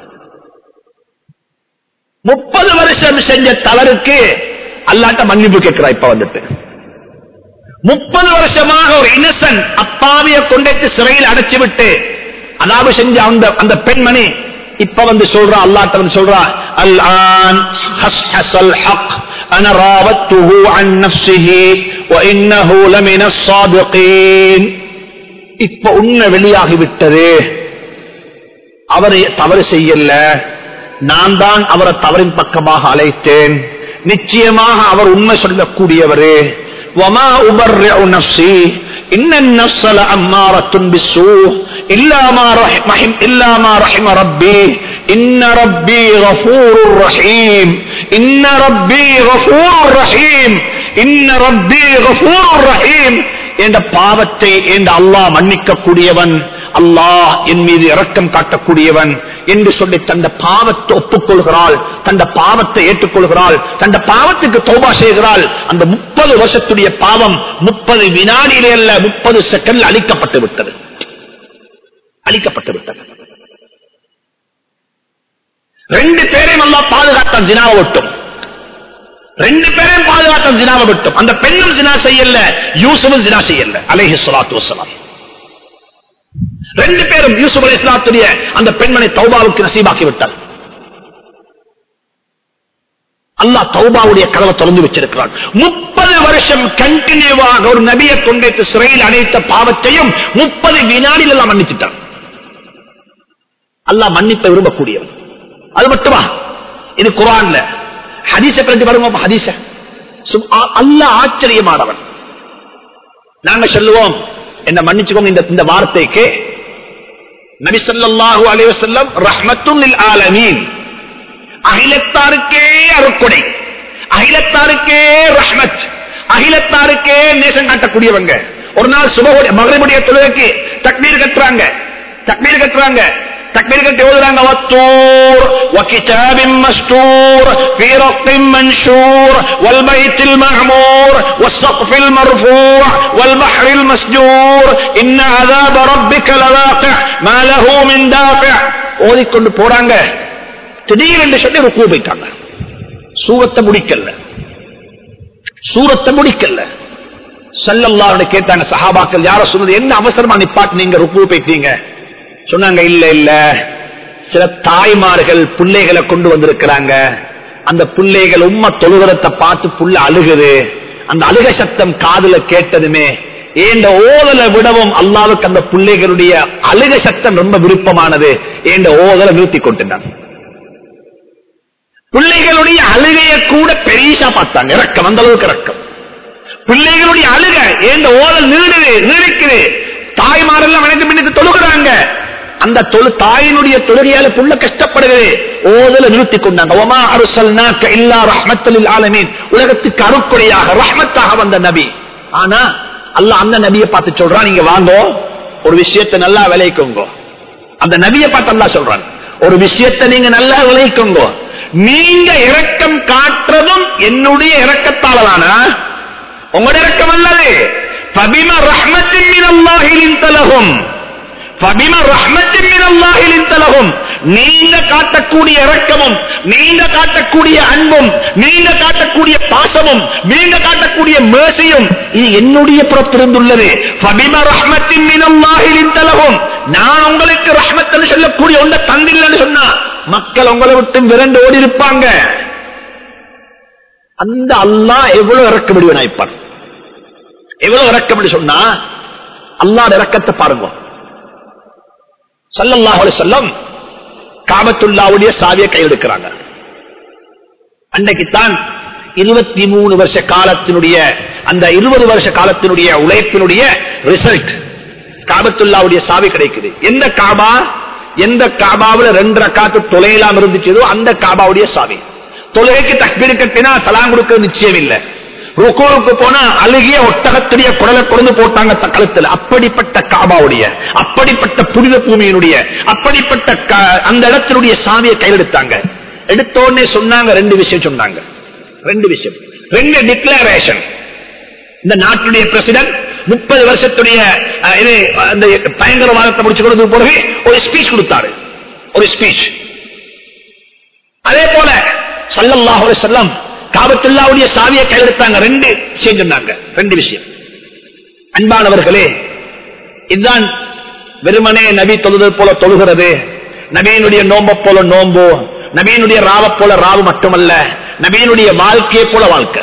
முப்பது வருஷம் செஞ்ச தவறுக்கு அல்லாட்ட மன்னிப்பு கேட்கிறா இப்ப வந்துட்டு முப்பது வருஷமாக ஒரு இன்னசென்ட் அப்பாவிய கொண்டு சிறையில் அடைச்சு விட்டு அதாவது செஞ்ச அந்த அந்த பெண்மணி இப்ப வந்து சொல்றா அல்லாட்ட வந்து சொல்றா அல் ஆன் ஹஸ்ஹஸல் ஹக் انا راودته عن نفسه وانه لمن الصادقين இப்ப உண்மை வெளியாகி விட்டது அவரை தவறு செய்யல நான் தான் அவரை தவறின் பக்கமாக அழைத்தேன் நிச்சயமாக அவர் உண்மை சொல்லக்கூடியவரே وما أبرع نفسي إن النفس لأمارة بالسوء إلا ما رحم إلا ما رحم ربي إن ربي غفور رحيم إن ربي غفور رحيم إن ربي غفور رحيم என்ற பாவத்தை என்ற அல்லாஹ் மன்னிக்க கூடியவன் அல்லாஹ் என் மீது இரக்கம் காட்டக்கூடியவன் என்று சொல்லி தந்த பாவத்தை ஒப்புக்கொள்கிறாள் தந்த பாவத்தை ஏற்றுக்கொள்கிறாள் தந்த பாவத்துக்கு தௌபா செய்கிறாள் அந்த முப்பது வருஷத்துடைய பாவம் முப்பது வினாடியிலே அல்ல முப்பது செகண்ட் அழிக்கப்பட்டு விட்டது அழிக்கப்பட்டு விட்டது ரெண்டு பேரையும் அல்லா பாதுகாத்தான் ஜினாவை விட்டும் ரெண்டு பேரையும் பாதுகாத்தான் ஜினாவை விட்டும் அந்த பெண்ணும் ஜினா செய்யல யூசுவும் ஜினா செய்யல அலைஹி ஸலாத்து வஸலாம் ரெண்டு பேரும் யூசுப் அலி இஸ்லாத்துடைய அந்த பெண்மனை தௌபாவுக்கு நசீபாக்கி விட்டார் அல்லாஹ் தௌபாவுடைய கதவை திறந்து வச்சிருக்கிறான் முப்பது வருஷம் கண்டினியூவாக ஒரு நபியை கொண்டேத்து சிறையில் அடைத்த பாவத்தையும் முப்பது வினாடியில் எல்லாம் மன்னிச்சுட்டான் அல்லாஹ் மன்னிப்பை விரும்பக்கூடியவன் அது மட்டுமா இது குரான்ல ஹதீச பிரதி வருவோம் ஹதீச சுப்- அ- அல்லாஹ் ஆச்சரியமானவன் நாங்க சொல்லுவோம் என்ன மன்னிச்சுக்கோங்க இந்த இந்த வார்த்தைக்கு நபி ஸல்லல்லாஹு அலைஹி வஸல்லம் ரஹ்மத்துல் லில் ஆலமீன் அகிலத்தாருக்கே அருட்கொடை அகிலத்தாருக்கே ரஹ்மத் அகிலத்தாருக்கே நேசம் காட்டக்கூடியவங்க ஒரு நாள் சுபகுடைய மகரிபுடைய தொழுகைக்கு தக்பீர் கட்டுறாங்க தக்பீர் கட்டுறாங்க தக்பீர் கட்டி ஓதுறாங்க வத்தூர் وكتاب مستور في رق منشور والبيت المعمور والسقف المرفوع والبحر المسجور إن عذاب ربك لواقع ما له من دافع ஓதிக்கொண்டு போறாங்க திடீரென்று சொல்லி ருக்கு போயிட்டாங்க சூரத்தை முடிக்கல சூரத்தை முடிக்கல சல்லல்லாஹு கேட்டாங்க சஹாபாக்கள் யார சொன்னது என்ன அவசரமா நிப்பாட்டு நீங்க ருக்கு போயிட்டீங்க சொன்னாங்க இல்ல இல்ல சில தாய்மார்கள் பிள்ளைகளை கொண்டு வந்திருக்கிறாங்க அந்த பிள்ளைகள் உம்மா தொழுகிறத பார்த்து புள்ள அழுகுது அந்த அழுக சத்தம் காதுல கேட்டதுமே ஏண்ட ஓதலை விடவும் அல்லாவுக்கு அந்த பிள்ளைகளுடைய அழுக சத்தம் ரொம்ப விருப்பமானது ஏண்ட ஓதலை நிறுத்தி கொண்டுட்டான் பிள்ளைகளுடைய அழுகைய கூட பெரியசா பார்த்தாங்க இறக்கம் அந்த அளவுக்கு இறக்கம் பிள்ளைகளுடைய அழுக ஏண்ட ஓதல் நீடுது நீடிக்குது தாய்மாரெல்லாம் வணக்கம் பின்னிட்டு தொழுகிறாங்க அந்த தொழு தாயினுடைய தொழுகையால புள்ள கஷ்டப்படுகிறது ஓதல நிறுத்தி கொண்டாங்க ஒமா அருசல்னாக்க இல்லா ரஹ்மத்தலில் ஆலமீன் உலகத்துக்கு அருக்குறையாக ரஹ்மத்தாக வந்த நபி ஆனா அல்லாஹ் அந்த நபியை பார்த்து சொல்றான் நீங்க வாங்கோ ஒரு விஷயத்தை நல்லா விளைவிக்கோங்க அந்த நபியை பார்த்து அல்லாஹ் சொல்றான் ஒரு விஷயத்தை நீங்க நல்லா விளைவிக்கோங்க நீங்க இரக்கம் காட்டுறதும் என்னுடைய இரக்கத்தாலதானா உங்களோட இரக்கம் அல்லது பபிம ரஹ்மத்தின் மின் அல்லாஹிலின் தலகும் பபிம ரஹ்மத்தின் மின் அல்லாஹிலின் தலகும் நீங்க காட்டக்கூடிய இரக்கமும் நீங்க காட்டக்கூடிய அன்பும் நீங்க காட்டக்கூடிய பாசமும் நீங்க காட்டக்கூடிய மேசையும் இது என்னுடைய புறத்திலிருந்துள்ளது பபிம ரஹ்மத்தின் மின் அல்லாஹிலின் தலகும் நான் உங்களுக்கு ரஹ்மத் சொல்லக்கூடிய ஒன்றை தந்தில்லைன்னு சொன்னா மக்கள் உங்களை விட்டு விரண்டு ஓடி இருப்பாங்க அந்த அல்லாஹ் எவ்வளவு இறக்க முடியும் நினைப்பான் எவ்வளவு இறக்கம் சொன்னா அல்லாட இறக்கத்தை பாருங்க சல்லல்லாஹு அலைஹி வஸல்லம் காபத்துல்லாவுடைய சாவியை கையெடுக்கிறாங்க அன்னைக்குத்தான் இருபத்தி மூணு வருஷ காலத்தினுடைய அந்த இருபது வருஷ காலத்தினுடைய உழைப்பினுடைய ரிசல்ட் காபத்துல்லாவுடைய சாவி கிடைக்குது எந்த காபா எந்த காபாவுல ரெண்டு ரக்காத்து தொலையலாம் இருந்துச்சதோ அந்த காபாவுடைய சாவி தொழுகைக்கு தக்பீர் கட்டினா சலாம் கொடுக்கிறது நிச்சயம் இல்லை ருக்கோவுக்கு போனா அழுகிய ஒட்டகத்துடைய குடலை கொண்டு போட்டாங்க த- கழுத்துல அப்படிப்பட்ட காபாவுடைய அப்படிப்பட்ட புனித பூமியினுடைய அப்படிப்பட்ட க- அந்த இடத்தினுடைய சாவியை கையில் எடுத்தாங்க எடுத்த உடனே சொன்னாங்க ரெண்டு விஷயம் சொன்னாங்க ரெண்டு விஷயம் ரெண்டு டிக்ளரேஷன் இந்த நாட்டுடைய பிரசிடன்ட் முப்பது வருஷத்துடைய அஹ், இது அந்த பயங்கரவாதத்தை முடிச்சு கொடுத்து பிறகு ஒரு ஸ்பீச் கொடுத்தாரு ஒரு ஸ்பீச் அதே போல சல்லல்லாஹு அலைஹி வஸல்லம் காபத்துல்லாவுடைய சாவியை கையெழுத்தாங்க ரெண்டு விஷயம் சொன்னாங்க ரெண்டு விஷயம் அன்பானவர்களே இதுதான் வெறுமனே நபி தொழுது போல தொழுகிறது நபியினுடைய நோம்ப போல நோம்பு நபியினுடைய ராவ போல ராவு மட்டுமல்ல நபியினுடைய வாழ்க்கையை போல வாழ்க்கை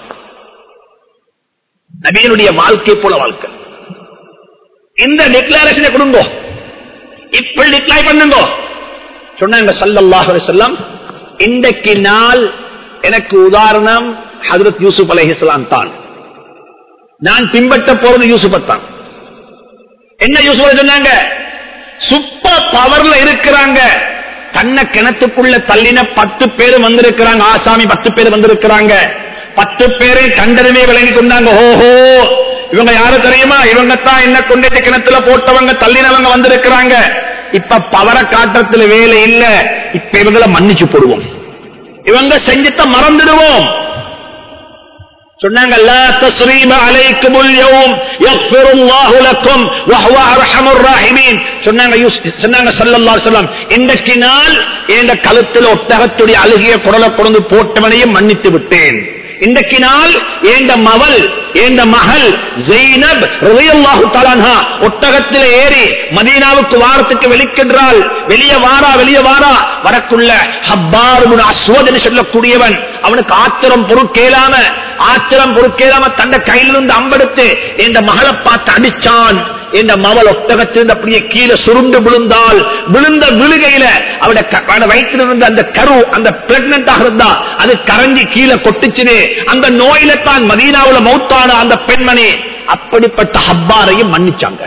நபியினுடைய வாழ்க்கை போல வாழ்க்கை இந்த டிக்ளரேஷனை கொடுங்க இப்படி டிக்ளை பண்ணுங்க சொன்னாங்க சல்லல்லாஹு அலைஹி வஸல்லம் இன்றைக்கு நாள் எனக்கு உதாரணம் ஹஜரத் யூசுப் அலைஹிஸ்ஸலாம் தான் நான் பின்பற்ற போறது யூசுப் தான் என்ன யூசுப் சொன்னாங்க சூப்பர் பவர்ல இருக்கிறாங்க தன்னை கிணத்துக்குள்ள தள்ளின பத்து பேர் வந்திருக்கிறாங்க ஆசாமி பத்து பேர் வந்திருக்கிறாங்க பத்து பேரை கண்டதுமே விளங்கி கொண்டாங்க ஓஹோ இவங்க யாரு தெரியுமா இவங்க தான் என்ன கொண்டு கிணத்துல போட்டவங்க தள்ளினவங்க வந்திருக்கிறாங்க இப்ப பவர காட்டத்துல வேலை இல்ல இப்ப இவங்களை மன்னிச்சு போடுவோம் இவங்க செஞ்சத்தை மறந்துடுவோம் சொன்னாங்க லா தஸ்ரீப அலைக்குமுல் யௌம் யக்ஃபிருல்லாஹு லக்கும் வஹுவ அர்ஹமுர் ராஹிமீன் சொன்னாங்க யூஸ்- சொன்னாங்க ஸல்லல்லாஹு அலைஹி வஸல்லம் இன்றைக்கு நாள் என்ற கழுத்தில் ஒட்டகத்துடைய அழுகிய குரலை கொண்டு போட்டவனையும் மன்னித்து விட்டேன் இன்றைக்கு நாள் ஏண்ட மவள் ஏண்ட மகள் ஜெயினப் ரலியல்லாஹு தஆலா அன்ஹா ஒட்டகத்தில் ஏறி மதீனாவுக்கு வாரத்துக்கு வெளிக்கின்றாள் வெளியே வாரா வெளியே வாரா வரக்குள்ள ஹப்பார் இப்னு அஸ்வத் என்று சொல்லக்கூடியவன் அவனுக்கு ஆத்திரம் பொறுக்கேலாம ஆத்திரம் பொறுக்கேலாம தந்த கையிலிருந்து அம்பெடுத்து இந்த மகளை பார்த்து அடிச்சான் இந்த மவள் ஒட்டகத்திலிருந்து அப்படியே கீழே சுருண்டு விழுந்தால் விழுந்த விழுகையில அவட வயிற்றில் இருந்த அந்த கரு அந்த பிரெக்னண்டாக இருந்தா அது கரஞ்சி கீழே கொட்டுச்சுது அந்த நோயில தான் மதீனாவுல மௌத்தான அந்த பெண்மணி அப்படிப்பட்ட ஹப்பாரையும் மன்னிச்சாங்க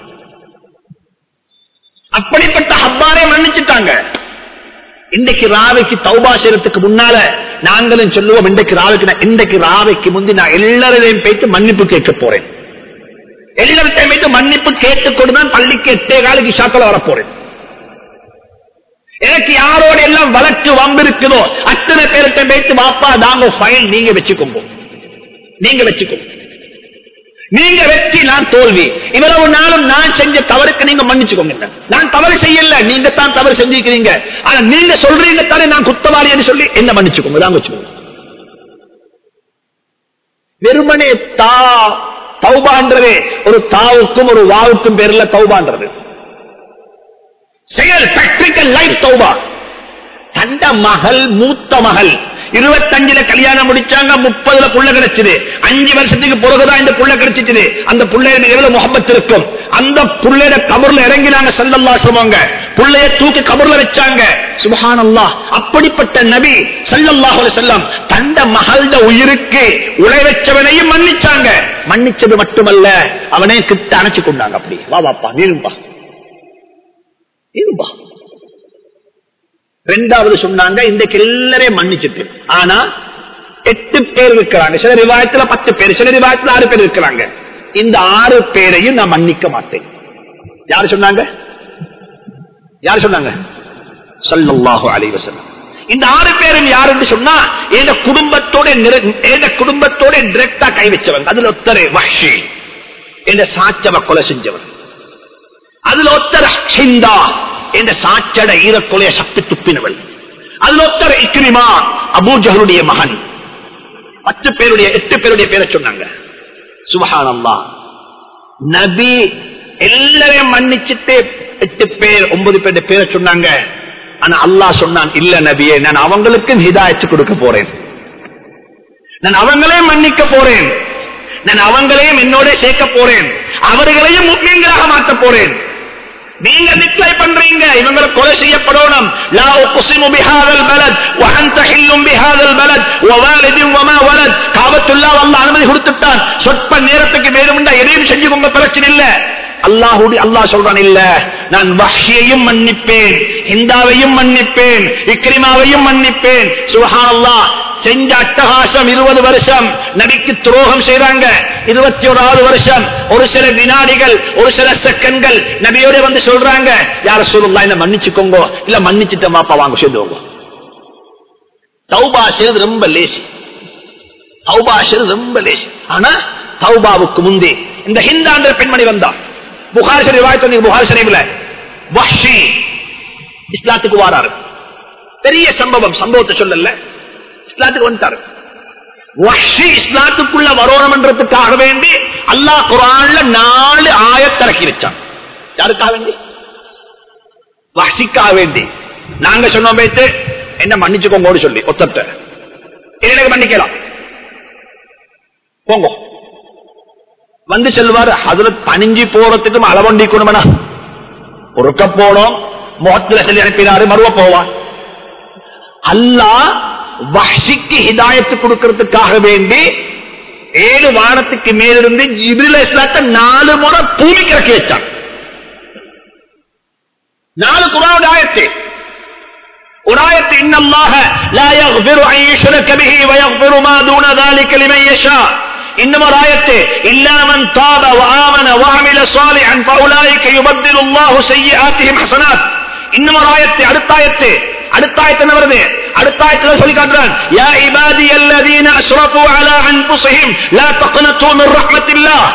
அப்படிப்பட்ட ஹப்பாரையும் மன்னிச்சுட்டாங்க இன்றைக்கு ராவைக்கு தௌபா செய்யறதுக்கு முன்னால நாங்களும் சொல்லுவோம் இன்றைக்கு ராவைக்கு நான் இன்றைக்கு ராவைக்கு முந்தி நான் எல்லாரையும் போயிட்டு மன்னிப்பு கேட்க போறேன் எல்லாத்தையும் போயிட்டு மன்னிப்பு கேட்டுக்கொண்டு தான் பள்ளிக்கு எட்டே காலுக்கு ஷாக்கில் வரப்போறேன் எனக்கு யாரோட எல்லாம் வளர்ச்சி வம்பு இருக்குதோ அத்தனை பேர்கிட்ட போயிட்டு வாப்பா தாங்க ஃபைல் நீங்க வச்சுக்கோங்க நீங்க வச்சுக்கோங்க நீங்க வெற்றி நான் தோல்வி இவ்வளவு நாளும் நான் செஞ்ச தவறுக்கு நீங்க மன்னிச்சுக்கோங்க நான் தவறு செய்யல நீங்க தான் தவறு செஞ்சிருக்கிறீங்க ஆனா நீங்க சொல்றீங்க தானே நான் குத்தவாளின்னு சொல்லி என்ன மன்னிச்சுக்கோங்க தான் வச்சுக்கோங்க வெறுமனே தா தௌபான்றது ஒரு தாவுக்கும் ஒரு வாவுக்கும் பேர்ல தௌபான்றது செயல் பிராக்டிக்கல் லைஃப் தௌபா தண்ட மகள் மூத்த மகள் இருபத்தஞ்சுல கல்யாணம் முடிச்சாங்க முப்பதுல புள்ள கிடைச்சது அஞ்சு வருஷத்துக்கு பிறகுதான் இந்த புள்ள கிடைச்சிச்சு அந்த புள்ளைய எவ்வளவு முகப்பத் இருக்கும் அந்த புள்ளைய கபர்ல இறங்கினாங்க சல்லல்லா சொல்லுவாங்க புள்ளைய தூக்கி கபர்ல வச்சாங்க சுபஹானல்லாஹ் அப்படிப்பட்ட நபி சல்லல்லாஹு அலைஹி வஸல்லம் தண்ட மகள்ட உயிருக்கு உழை வச்சவனையும் மன்னிச்சாங்க மன்னிச்சது மட்டுமல்ல அவனை கிட்ட அணைச்சு கொண்டாங்க அப்படி வா வாப்பா நீரும்பா நீரும்பா ரெண்டாவது சொன்னாங்க இன்றைக்கு எல்லாரையும் மன்னிச்சுட்டு ஆனா எட்டு பேர் இருக்கிறாங்க சில ரிவாயத்துல பத்து பேர் சில ரிவாயத்துல ஆறு பேர் இருக்கிறாங்க இந்த ஆறு பேரையும் நான் மன்னிக்க மாட்டேன் யாரு சொன்னாங்க யாரு சொன்னாங்க சல்லல்லாஹு அலைஹி வஸல்லம் இந்த ஆறு பேரும் யாருன்னு சொன்னா எந்த குடும்பத்தோட நிர- எந்த குடும்பத்தோட டிரெக்டா கை வச்சவங்க அதுல ஒத்தரு வஹ்ஷி என்ற சாச்சவ கொலை செஞ்சவர் அதுல ஒத்தர் ஹிந்தா என்ற சாச்சட ஈரக்கொலைய சக்தி துப்பினவள் அதுல ஒத்தர் இக்ரிமா அபூஜகளுடைய மகன் பத்து பேருடைய எட்டு பேருடைய பேரை சொன்னாங்க சுபஹானல்லா நபி எல்லாரையும் மன்னிச்சுட்டு எட்டு பேர் ஒன்பது பேருடைய பேரை சொன்னாங்க ஆனா அல்லாஹ் சொன்னான் இல்ல நபியே நான் அவங்களுக்கும் ஹிதாயத்து கொடுக்க போறேன் நான் அவங்களையும் மன்னிக்க போறேன் நான் அவங்களையும் என்னோட சேர்க்க போறேன் அவர்களையும் முக்மீன்களாக மாற்ற போறேன் நீங்க நிக்லை பண்றீங்க இவங்களை கொலை செய்யப்படணும் லா உக்ஸிமு பிஹாதல் பலத் வ அன்த ஹில்லும் பிஹாதல் பலத் வ வாலிதின் வ மா வலத் காபத்துல்லாஹ் அல்லாஹ் அனுமதி கொடுத்துட்டான் சொற்ப நேரத்துக்கு வேணும்னா எதையும் செஞ்சுக்கோங்க பிரச்சனை இல்ல அல்லாஹுடி அல்லாஹ் சொல்றான் இல்ல நான் வஹ்ஷியையும் மன்னிப்பேன் ஹிந்தாவையும் மன்னிப்பேன் இக்ரிமாவையும் மன்னிப்பேன் சுபஹானல்லாஹ் செஞ்ச அட்டகாசம் இருபது வருஷம் நபிக்கு துரோகம் செய்றாங்க இருபத்தி ஓராவது வருஷம் ஒரு சில வினாடிகள் ஒரு சில செகண்ட்கள் நபியோட வந்து சொல்றாங்க யார சொல்லுங்களா என்ன மன்னிச்சுக்கோங்க இல்ல மன்னிச்சுட்ட மாப்பா வாங்க சேர்ந்துவோங்க தௌபா செய்வது ரொம்ப லேசி தௌபா செய்வது ரொம்ப லேசி ஆனா தௌபாவுக்கு முந்தி இந்த ஹிந்தான்ற பெண்மணி வந்தா புகார் ஷரீஃப் வாய்த்து வந்தீங்க புகார் ஷரீஃப்ல வஹ்ஷி இஸ்லாத்துக்கு வாராரு பெரிய சம்பவம் சம்பவத்தை சொல்லல இஸ்லாத்துக்கு வந்துட்டாரு வஹ்ஷி இஸ்லாத்துக்குள்ள வரணும்ன்றதுக்காக வேண்டி அல்லாஹ் குரான்ல நாலு ஆயத்திறக்கி வச்சான் யாருக்காக வேண்டி வஹ்ஷிக்காக வேண்டி நாங்க சொன்னோம் போயிட்டு என்ன மன்னிச்சுக்கோங்கன்னு சொல்லி ஒத்தத்தை எனக்கு மன்னிக்கலாம் போங்க வந்து செல்வார் அதுல பணிஞ்சு போறதுக்கும் அளவண்டி குடும்பனா ஒருக்க போனோம் முகத்துல சொல்லி அனுப்பினாரு மறுவ போவான் அல்லாஹ் வஹ்ஷிக்கு ஹிதாயத்து கொடுக்கறதுக்காக வேண்டி ஏழு வானத்துக்கு மேலிருந்து ஜிபிரில் இஸ்லாத்தை நாலு முறை பூமிக்கு இறக்கி வச்சான் நாலு குரானுடைய ஆயத்து ஒரு ஆயத்து இன்னல்லாக லா யக்ஃபிரு அன் யுஷ்ரக பிஹி வ யக்ஃபிரு மா தூன ذلك لمن يشاء இன்னும் ஒரு ஆயத்து இல்லாமன் தாப وآمن وعمل صالحا فأولئك يبدل الله سيئاتهم حسنات இன்னும் ஒரு ஆயத்து அடுத்த ஆயத்து அடுத்த ஆயத்து என்ன வருது அடுத்த ஆயத்துல சொல்லி காட்டுறான் யா இபாதி அல்லதீன அஸ்ரஃபு அலா அன்ஃபுஸிஹிம் லா தக்னது மின் ரஹ்மத்தில்லாஹ்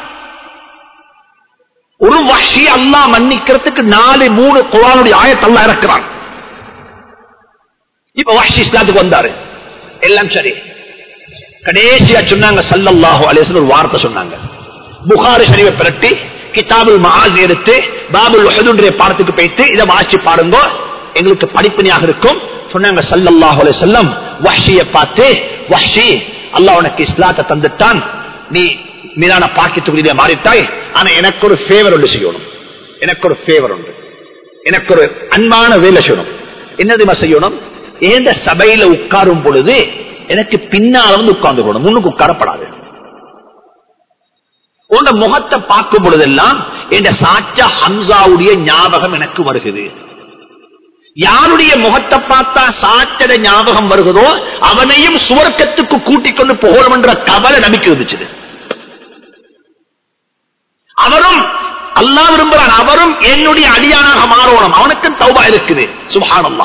ஒரு வஹ்ஷி அல்லாஹ் மன்னிக்கிறதுக்கு நாலு மூணு குர்ஆனுடைய ஆயத்து அல்லாஹ் இறக்குறான் இப்ப வஹ்ஷி இஸ்லாத்துக்கு வந்தாரு எல்லாம் சரி கடைசியா சொன்னாங்க சல்லல்லாஹு அலைஹி வஸல்லம் ஒரு வார்த்தை சொன்னாங்க புகாரி ஷரீஃபை பிரட்டி கிதாபுல் மஆஸ் எடுத்து பாபுல் உஹதுடைய பாடத்துக்கு போயிட்டு இதை வாசி பாருங்க எங்களுக்கு படிப்பினையாக இருக்கும் சொன்னாங்க சல்லல்லாஹு அலைஹி வஸல்லம் வஹ்ஷியை பார்த்து வஹ்ஷி அல்லாஹ் உனக்கு இஸ்லாத்தை தந்துட்டான் நீ மீதான பாக்கியத்துக்குரிய மாறிட்டாய் ஆனா எனக்கு ஒரு ஃபேவர் ஒன்று செய்யணும் எனக்கு ஒரு ஃபேவர் உண்டு எனக்கு ஒரு அன்பான வேலை செய்யணும் என்ன தெரியுமா செய்யணும் ஏந்த சபையில உட்காரும் பொழுது எனக்கு பின்னால வந்து உட்கார்ந்து போகணும் முன்னுக்கு உட்காரப்படாது உங்க முகத்தை பார்க்கும் பொழுதெல்லாம் என் சாச்சா ஹம்சாவுடைய ஞாபகம் எனக்கு வருகிறது யாருடைய முகத்தை பார்த்தா சாச்சட ஞாபகம் வருகிறதோ அவனையும் சுவர்க்கத்துக்கு கூட்டிக் கொண்டு போகணும் என்ற கவலை நம்பிக்கை இருந்துச்சு அவரும் அல்லா விரும்புறான் அவரும் என்னுடைய அடியானாக மாறணும் அவனுக்கும் தௌபா இருக்குது சுபானல்லா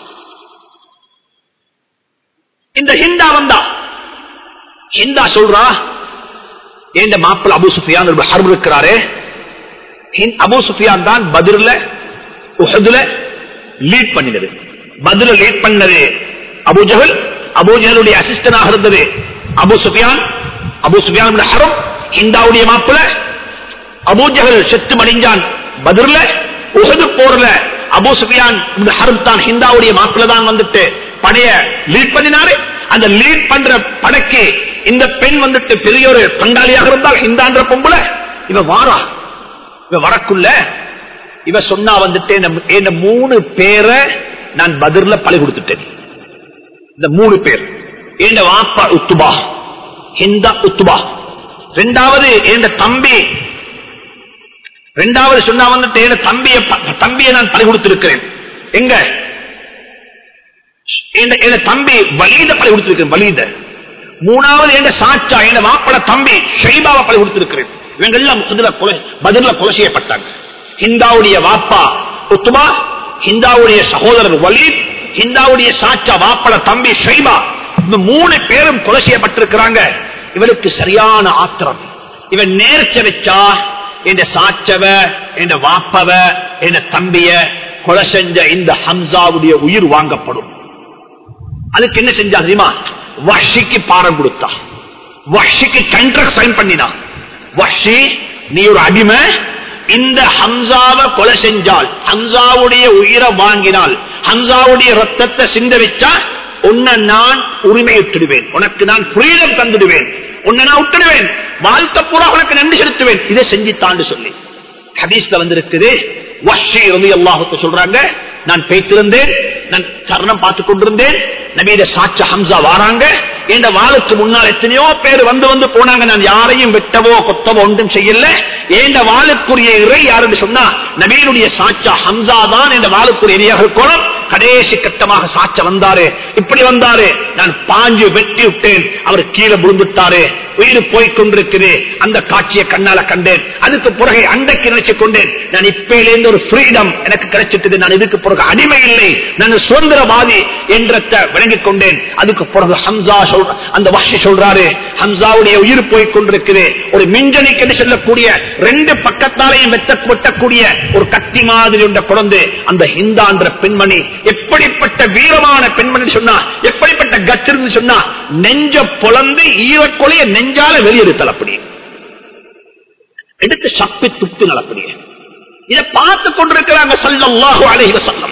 இந்த ஹிந்தா வந்தா ஹிந்தா சொல்றா எந்த மாப்பிள்ள அபு சுஃபியான் ஒரு ஹர்ப் இருக்கிறாரு ஹிந்த் அபு சுஃபியான் தான் பதிர்ல உஹதுல லீட் பண்ணினது பதில லீட் பண்ணது அபு ஜஹல் அபு ஜஹலுடைய அசிஸ்டனாக இருந்தது அபு சுஃபியான் அபு சுஃபியான் ஹரம் ஹிந்தாவுடைய மாப்பிள்ள அபு ஜஹல் செத்து மடிஞ்சான் பதிர்ல உஹது போர்ல அபு சுஃபியான் ஹரம் தான் ஹிந்தாவுடைய மாப்பிள்ள தான் வந்துட்டு படைய லீட் பண்ணினாரு அந்த லீட் பண்ற படைக்கு இந்த பெண் வந்துட்டு பெரிய ஒரு பங்காளியாக இருந்தால் ஹிந்தான்ற பொம்புல இவ வாரா இவ வரக்குள்ள இவ சொன்னா வந்துட்டு இந்த மூணு பேரை நான் பதிர்ல பழி கொடுத்துட்டேன் இந்த மூணு பேர் என் வாப்பா உத்துபா ஹிந்தா உத்துபா ரெண்டாவது என் தம்பி ரெண்டாவது சொன்னா வந்துட்டு என் தம்பிய தம்பியை நான் பழி கொடுத்திருக்கிறேன் எங்க என் தம்பி வலீத பழி கொடுத்திருக்கிறேன் வலீத மூணாவது என் சாச்சா என் மாப்பட தம்பி ஷைபாவை பழி கொடுத்திருக்கிறேன் இவங்க எல்லாம் பதில கொலை செய்யப்பட்டாங்க ஹிந்தாவுடைய வாப்பா உத்துமா ஹிந்தாவுடைய சகோதரர் வலீத் ஹிந்தாவுடைய சாச்சா வாப்பட தம்பி ஷைபா இந்த மூணு பேரும் கொலை செய்யப்பட்டிருக்கிறாங்க இவளுக்கு சரியான ஆத்திரம் இவன் நேர்ச்ச வச்சா என் சாச்சவ என் வாப்பவ என் தம்பிய கொலை செஞ்ச இந்த ஹம்சாவுடைய உயிர் வாங்கப்படும் அதுக்கு என்ன செஞ்சா தெரியுமா வஷிக்கு பாடம் கொடுத்தா வஷிக்கு கண்ட்ராக்ட் சைன் பண்ணினா வஷி நீ ஒரு அடிமை இந்த ஹம்சாவை கொலை செஞ்சால் ஹம்சாவுடைய உயிரை வாங்கினால் ஹம்சாவுடைய ரத்தத்தை சிந்த வச்சா உன்னை நான் உரிமை விட்டுடுவேன் உனக்கு நான் ஃப்ரீடம் தந்துடுவேன் உன்னை நான் விட்டுடுவேன் வாழ்க்கை பூரா உனக்கு நன்றி செலுத்துவேன் இதை செஞ்சுத்தாண்டு சொல்லி ஹதீஸ்ல வந்திருக்குது வஷி ரவி அல்லாஹுக்கு சொல்றாங்க நான் பேத்திருந்தேன் நான் சரணம் பார்த்து கொண்டிருந்தேன் நபீத சாட்ச ஹம்சா வாராங்க இந்த வாளுக்கு முன்னால் எத்தனையோ பேர் வந்து வந்து போனாங்க நான் யாரையும் வெட்டவோ கொத்தவோ ஒன்றும் செய்யல ஏண்ட வாளுக்குரிய இறை யாருன்னு சொன்னா நபீனுடைய சாட்சா ஹம்சா தான் இந்த வாளுக்குரிய இறையாக இருக்கணும் கடைசி கட்டமாக சாட்ச வந்தாரு இப்படி வந்தாரு நான் பாஞ்சு வெட்டி விட்டேன் அவர் கீழே விழுந்துட்டாரு உயிர் போய்கொண்டிருக்குது அந்த காட்சியை கண்ணால கண்டேன் அதுக்கு பிறகு அண்டைக்கு நினைச்சு கொண்டேன் நான் இப்பயிலேருந்து ஒரு ஃப்ரீடம் எனக்கு கிடைச்சிட்டது நான் இதுக்கு பிறகு அடிமை இல்லை நான் சுதந்திரவாதி என்றத்தை விளங்கிக் கொண்டேன் அதுக்கு பிறகு ஹம்சா சொல்ற அந்த வஷி சொல்றாரு ஹம்சாவுடைய உயிர் போய் கொண்டிருக்குது ஒரு மிஞ்சனிக்கு சொல்லக்கூடிய ரெண்டு பக்கத்தாலையும் வெட்ட வெட்டக்கூடிய ஒரு கத்தி மாதிரி உண்ட குழந்தை அந்த ஹிந்தான்ற பெண்மணி எப்படிப்பட்ட வீரமான பெண்மணி சொன்னா எப்படிப்பட்ட கச்சிருந்து சொன்னா நெஞ்ச பொலந்து ஈரக்கொலைய நெஞ்சால வெளியெடுத்தல் அப்படி எடுத்து சப்பி துப்பி நடப்படியே இதை பார்த்து கொண்டிருக்கிறாங்க சல்லல்லாஹு அலைஹி வஸல்லம்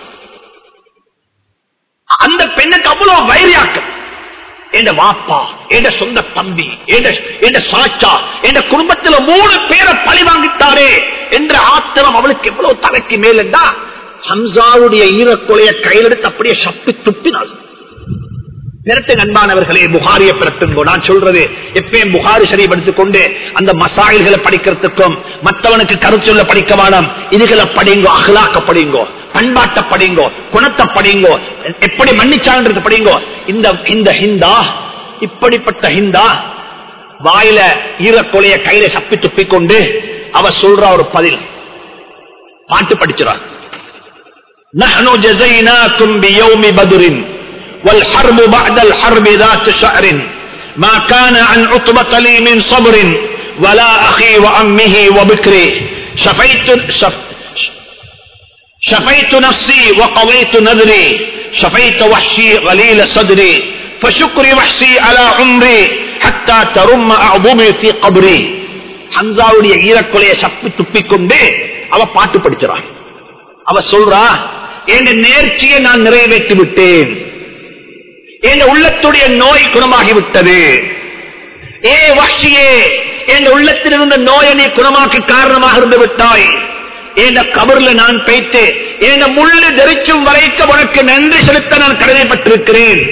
அந்த பெண்ணுக்கு அவ்வளவு வைரியாக்கம் என் வாப்பா என் சொந்த தம்பி என் சாச்சா என் குடும்பத்தில் மூணு பேரை பழி வாங்கிட்டாரே என்ற ஆத்திரம் அவளுக்கு எவ்வளவு தலைக்கு மேல் என்றா ஹம்சாவுடைய ஈரக்கொலைய கையிலெடுத்து அப்படியே சப்பி துப்பினாள் பிறட்டு நண்பானவர்களே புகாரியை பிறட்டுங்கோ நான் சொல்றது எப்பயும் புகாரி சரி படித்துக் கொண்டு அந்த மசாயில்களை படிக்கிறதுக்கும் மற்றவனுக்கு கருச்சொல்ல படிக்க வேணும் இதுகளை படிங்கோ அகலாக்க படிங்கோ பண்பாட்டை படிங்கோ குணத்தை படிங்கோ எப்படி மன்னிச்சான்றது படிங்கோ இந்த இந்த ஹிந்தா இப்படிப்பட்ட ஹிந்தா வாயில ஈரக்கொலைய கையில சப்பி துப்பி கொண்டு அவ சொல்ற ஒரு பதில் பாட்டு படிச்சுறான் نحن جزيناكم بيوم بدر والحرب بعد الحرب ذات شعر ما كان عن عطبة لي من صبر ولا أخي وأمه وبكري شفيت شف شفيت نفسي وقضيت نذري شفيت وحشي غليل صدري فشكري وحشي على عمري حتى ترم أعظمي في قبري ஹம்சாவுடைய ஈரக்கொலையை சப்பி துப்பிக் கொண்டு அவ பாட்டு படிச்சுறான் அவ சொல்றா என் நேர்ச்சியை நான் நிறைவேற்றி விட்டேன் என் உள்ளத்துடைய நோய் குணமாகிவிட்டது ஏ வஷியே என் உள்ளத்தில் இருந்த நோயை நீ குணமாக்கி காரணமாக இருந்து விட்டாய் என் கபர்ல நான் பேய்த்து என் முள்ளு தெரிச்சும் வரைக்கும் உனக்கு நன்றி செலுத்த நான் கடமைப்பட்டிருக்கிறேன்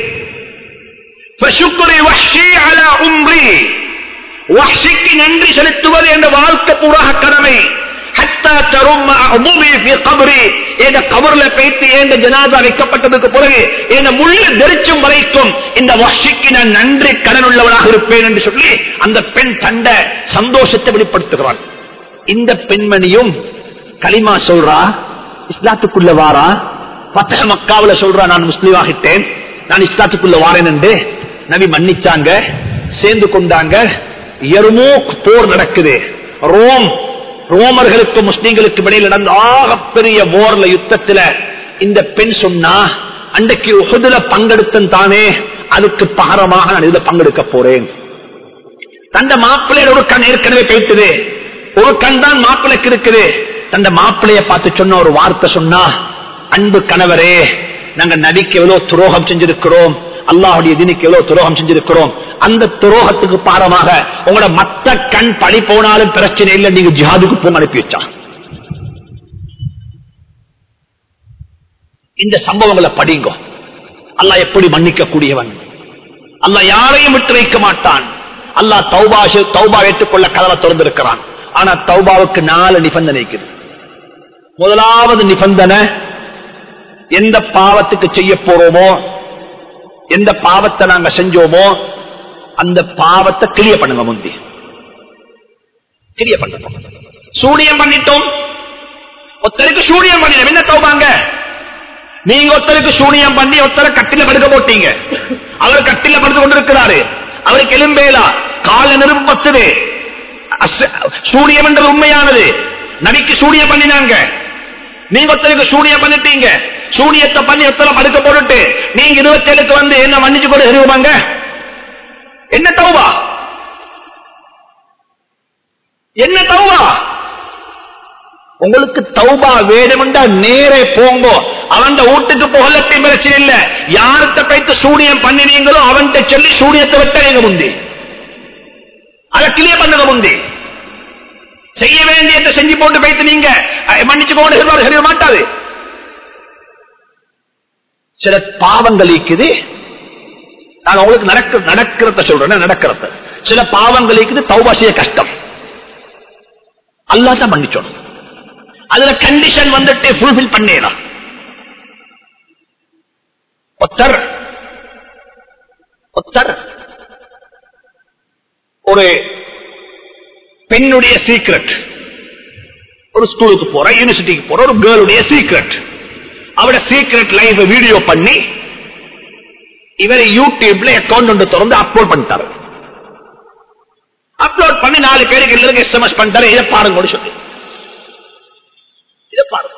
فشكر وحشي على عمري வஹ்ஷிக்கு நன்றி செலுத்துவது என்ற வாழ்க்கை பூராக கடமை ஹத்தா தரும் அமுமி ஃபி கபரி என்ற கபர்ல பேத்து என்ற ஜனாதா வைக்கப்பட்டதுக்கு பிறகு என்ற முள்ளு தெரிச்சும் வரைக்கும் இந்த வஹ்ஷிக்கு நான் நன்றி கடன் உள்ளவனாக இருப்பேன் என்று சொல்லி அந்த பெண் தண்ட சந்தோஷத்தை வெளிப்படுத்துகிறான் இந்த பெண்மணியும் களிமா சொல்றா இஸ்லாத்துக்குள்ள வாரா பத்தக மக்காவுல சொல்றா நான் முஸ்லீம் ஆகிட்டேன் நான் இஸ்லாத்துக்குள்ள வாரேன் என்று நபி மன்னிச்சாங்க சேர்ந்து கொண்டாங்க எருமூக் போர் நடக்குது ரோம் ரோமர்களுக்கு முஸ்லீம்களுக்கு இடையில் நடந்த ஆகப்பெரிய போர்ல யுத்தத்துல இந்த பெண் சொன்னா அன்றைக்கு உகுதுல பங்கெடுத்தன் தானே அதுக்கு பகரமாக நான் இதுல பங்கெடுக்க போறேன் தந்த மாப்பிள்ளையோட ஒரு கண் ஏற்கனவே பேசுது ஒரு கண் தான் மாப்பிள்ளைக்கு இருக்குது தந்த மாப்பிள்ளைய பார்த்து சொன்ன ஒரு வார்த்தை சொன்னா அன்பு கணவரே நாங்க நபிக்கு எவ்வளவு துரோகம் செஞ்சிருக்கிறோம் அல்லாஹுடைய தினிக்கு எவ்வளவு துரோகம் செஞ்சிருக்கிறோம் அந்த துரோகத்துக்கு பாரமாக உங்களோட மத்த கண் பழி போனாலும் பிரச்சனை இல்லை நீங்க ஜிஹாதுக்கு போங்க அனுப்பி வச்சா இந்த சம்பவங்களை படிங்க அல்லாஹ் எப்படி மன்னிக்க கூடியவன் அல்லாஹ் யாரையும் விட்டு வைக்க மாட்டான் அல்லாஹ் தௌபா தௌபா ஏற்றுக்கொள்ள கதவை திறந்திருக்கிறான் ஆனா தௌபாவுக்கு நாலு நிபந்தனை இருக்குது முதலாவது நிபந்தனை எந்த பாவத்துக்கு செய்ய போறோமோ எந்த பாவத்தை நாங்க செஞ்சோமோ அந்த பாவத்தை கிளிய பண்ணுங்க முந்தி கிளிய பண்ணுங்க சூனியம் பண்ணிட்டோம் ஒருத்தருக்கு சூனியம் பண்ணினோம் என்ன தௌபாங்க நீங்க ஒருத்தருக்கு சூனியம் பண்ணி ஒருத்தரை கட்டில படுக்க போட்டீங்க அவர் கட்டில படுத்து கொண்டிருக்கிறாரு அவருக்கு எலும்பேலா கால நெருப்பு பத்துது அச- சூனியம் என்றது உண்மையானது நபிக்கு சூனியம் பண்ணினாங்க நீங்க ஒருத்தருக்கு சூனியம் பண்ணிட்டீங்க சூனியத்தை பண்ணி ஒருத்தரை படுக்க போட்டுட்டு நீங்க இருபத்தேழுக்கு வந்து என்ன மன்னிச்சு கொண்டு எறிவுமாங்க என்ன தௌபா என்ன தௌபா உங்களுக்கு தௌபா வேணுமெண்டா நேரே போங்கோ அவன் வீட்டுக்கு போகலத்தையும் பிரச்சனை இல்ல யார்கிட்ட போயிட்டு சூனியம் பண்ணினீங்களோ அவன்கிட்ட சொல்லி சூனியத்தை விட்ட நீங்க முந்தி அதை கிளியர் பண்ணுங்க முந்தி செய்ய வேண்டியதை செஞ்சு போட்டு போயிட்டு நீங்க அஹ், மன்னிச்சு போட்டு சொல்வாரு செய்ய மாட்டாது சில பாவங்கள் இருக்குது நான் உங்களுக்கு நடக்க நடக்கிறத சொல்றேன் நடக்கிறத சில பாவங்கள் இருக்குது தௌபா செய்ய கஷ்டம் அல்லாதான் மன்னிச்சோம் அதுல கண்டிஷன் வந்துட்டு ஃபுல்பில் பண்ணிடலாம் ஒத்தர் ஒத்தர் ஒரு பெண்ணுடைய சீக்ரெட் ஒரு ஸ்கூலுக்கு போற யூனிவர்சிட்டிக்கு போற ஒரு கேர்ளுடைய சீக்ரெட் அவட சீக்ரெட் லைஃப் வீடியோ பண்ணி இவரை யூடியூப்ல அக்கௌண்ட் ஒன்று திறந்து அப்லோட் பண்ணிட்டாரு அப்லோட் பண்ணி நாலு பேருக்கு எல்லாருக்கும் எஸ்எம்எஸ் பண்ணிட்டாரு இதை பாருங்க சொல்லி இதை பாருங்க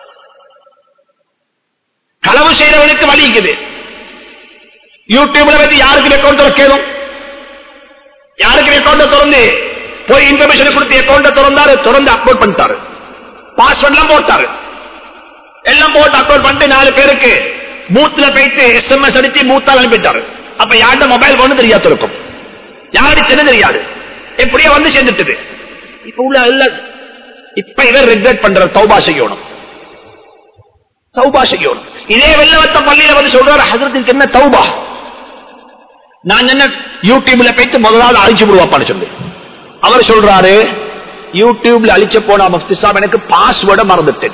களவு செய்யறவனுக்கு வழி இருக்குது யூடியூப்ல வந்து யாருக்கு அக்கௌண்ட் திறக்கணும் யாருக்கு அக்கௌண்ட் திறந்து போய் இன்ஃபர்மேஷன் கொடுத்து அக்கௌண்ட் திறந்தாரு திறந்து அப்லோட் பண்ணிட்டாரு பாஸ்வேர்ட் எல்லாம் போட்டாரு எல்லாம் போட்டு அப்லோட் பண்ணிட்டு நாலு பேருக்கு மூத்துல போயிட்டு எஸ்எம்எஸ் அடிச்சு மூத்தால் அனுப்பிட்டாரு அப்ப யார்ட மொபைல் போன் தெரியாது இருக்கும் யாருக்கு தெரியாது எப்படியோ வந்து சேர்ந்துட்டது இப்ப உள்ள இல்ல இப்ப இவர் ரிக்ரெட் பண்ற தௌபா செய்யணும் தௌபா செய்யணும் இதே வெள்ளவத்த பள்ளியில வந்து சொல்றாரு ஹசரத்துக்கு என்ன தௌபா நான் என்ன யூடியூப்ல போயிட்டு முதலாவது அழிச்சு விடுவாப்பான்னு சொல்லி அவர் சொல்றாரு யூடியூப்ல அழிச்ச போன முஃப்தி சாப் எனக்கு பாஸ்வேர்டை மறந்துட்டேன்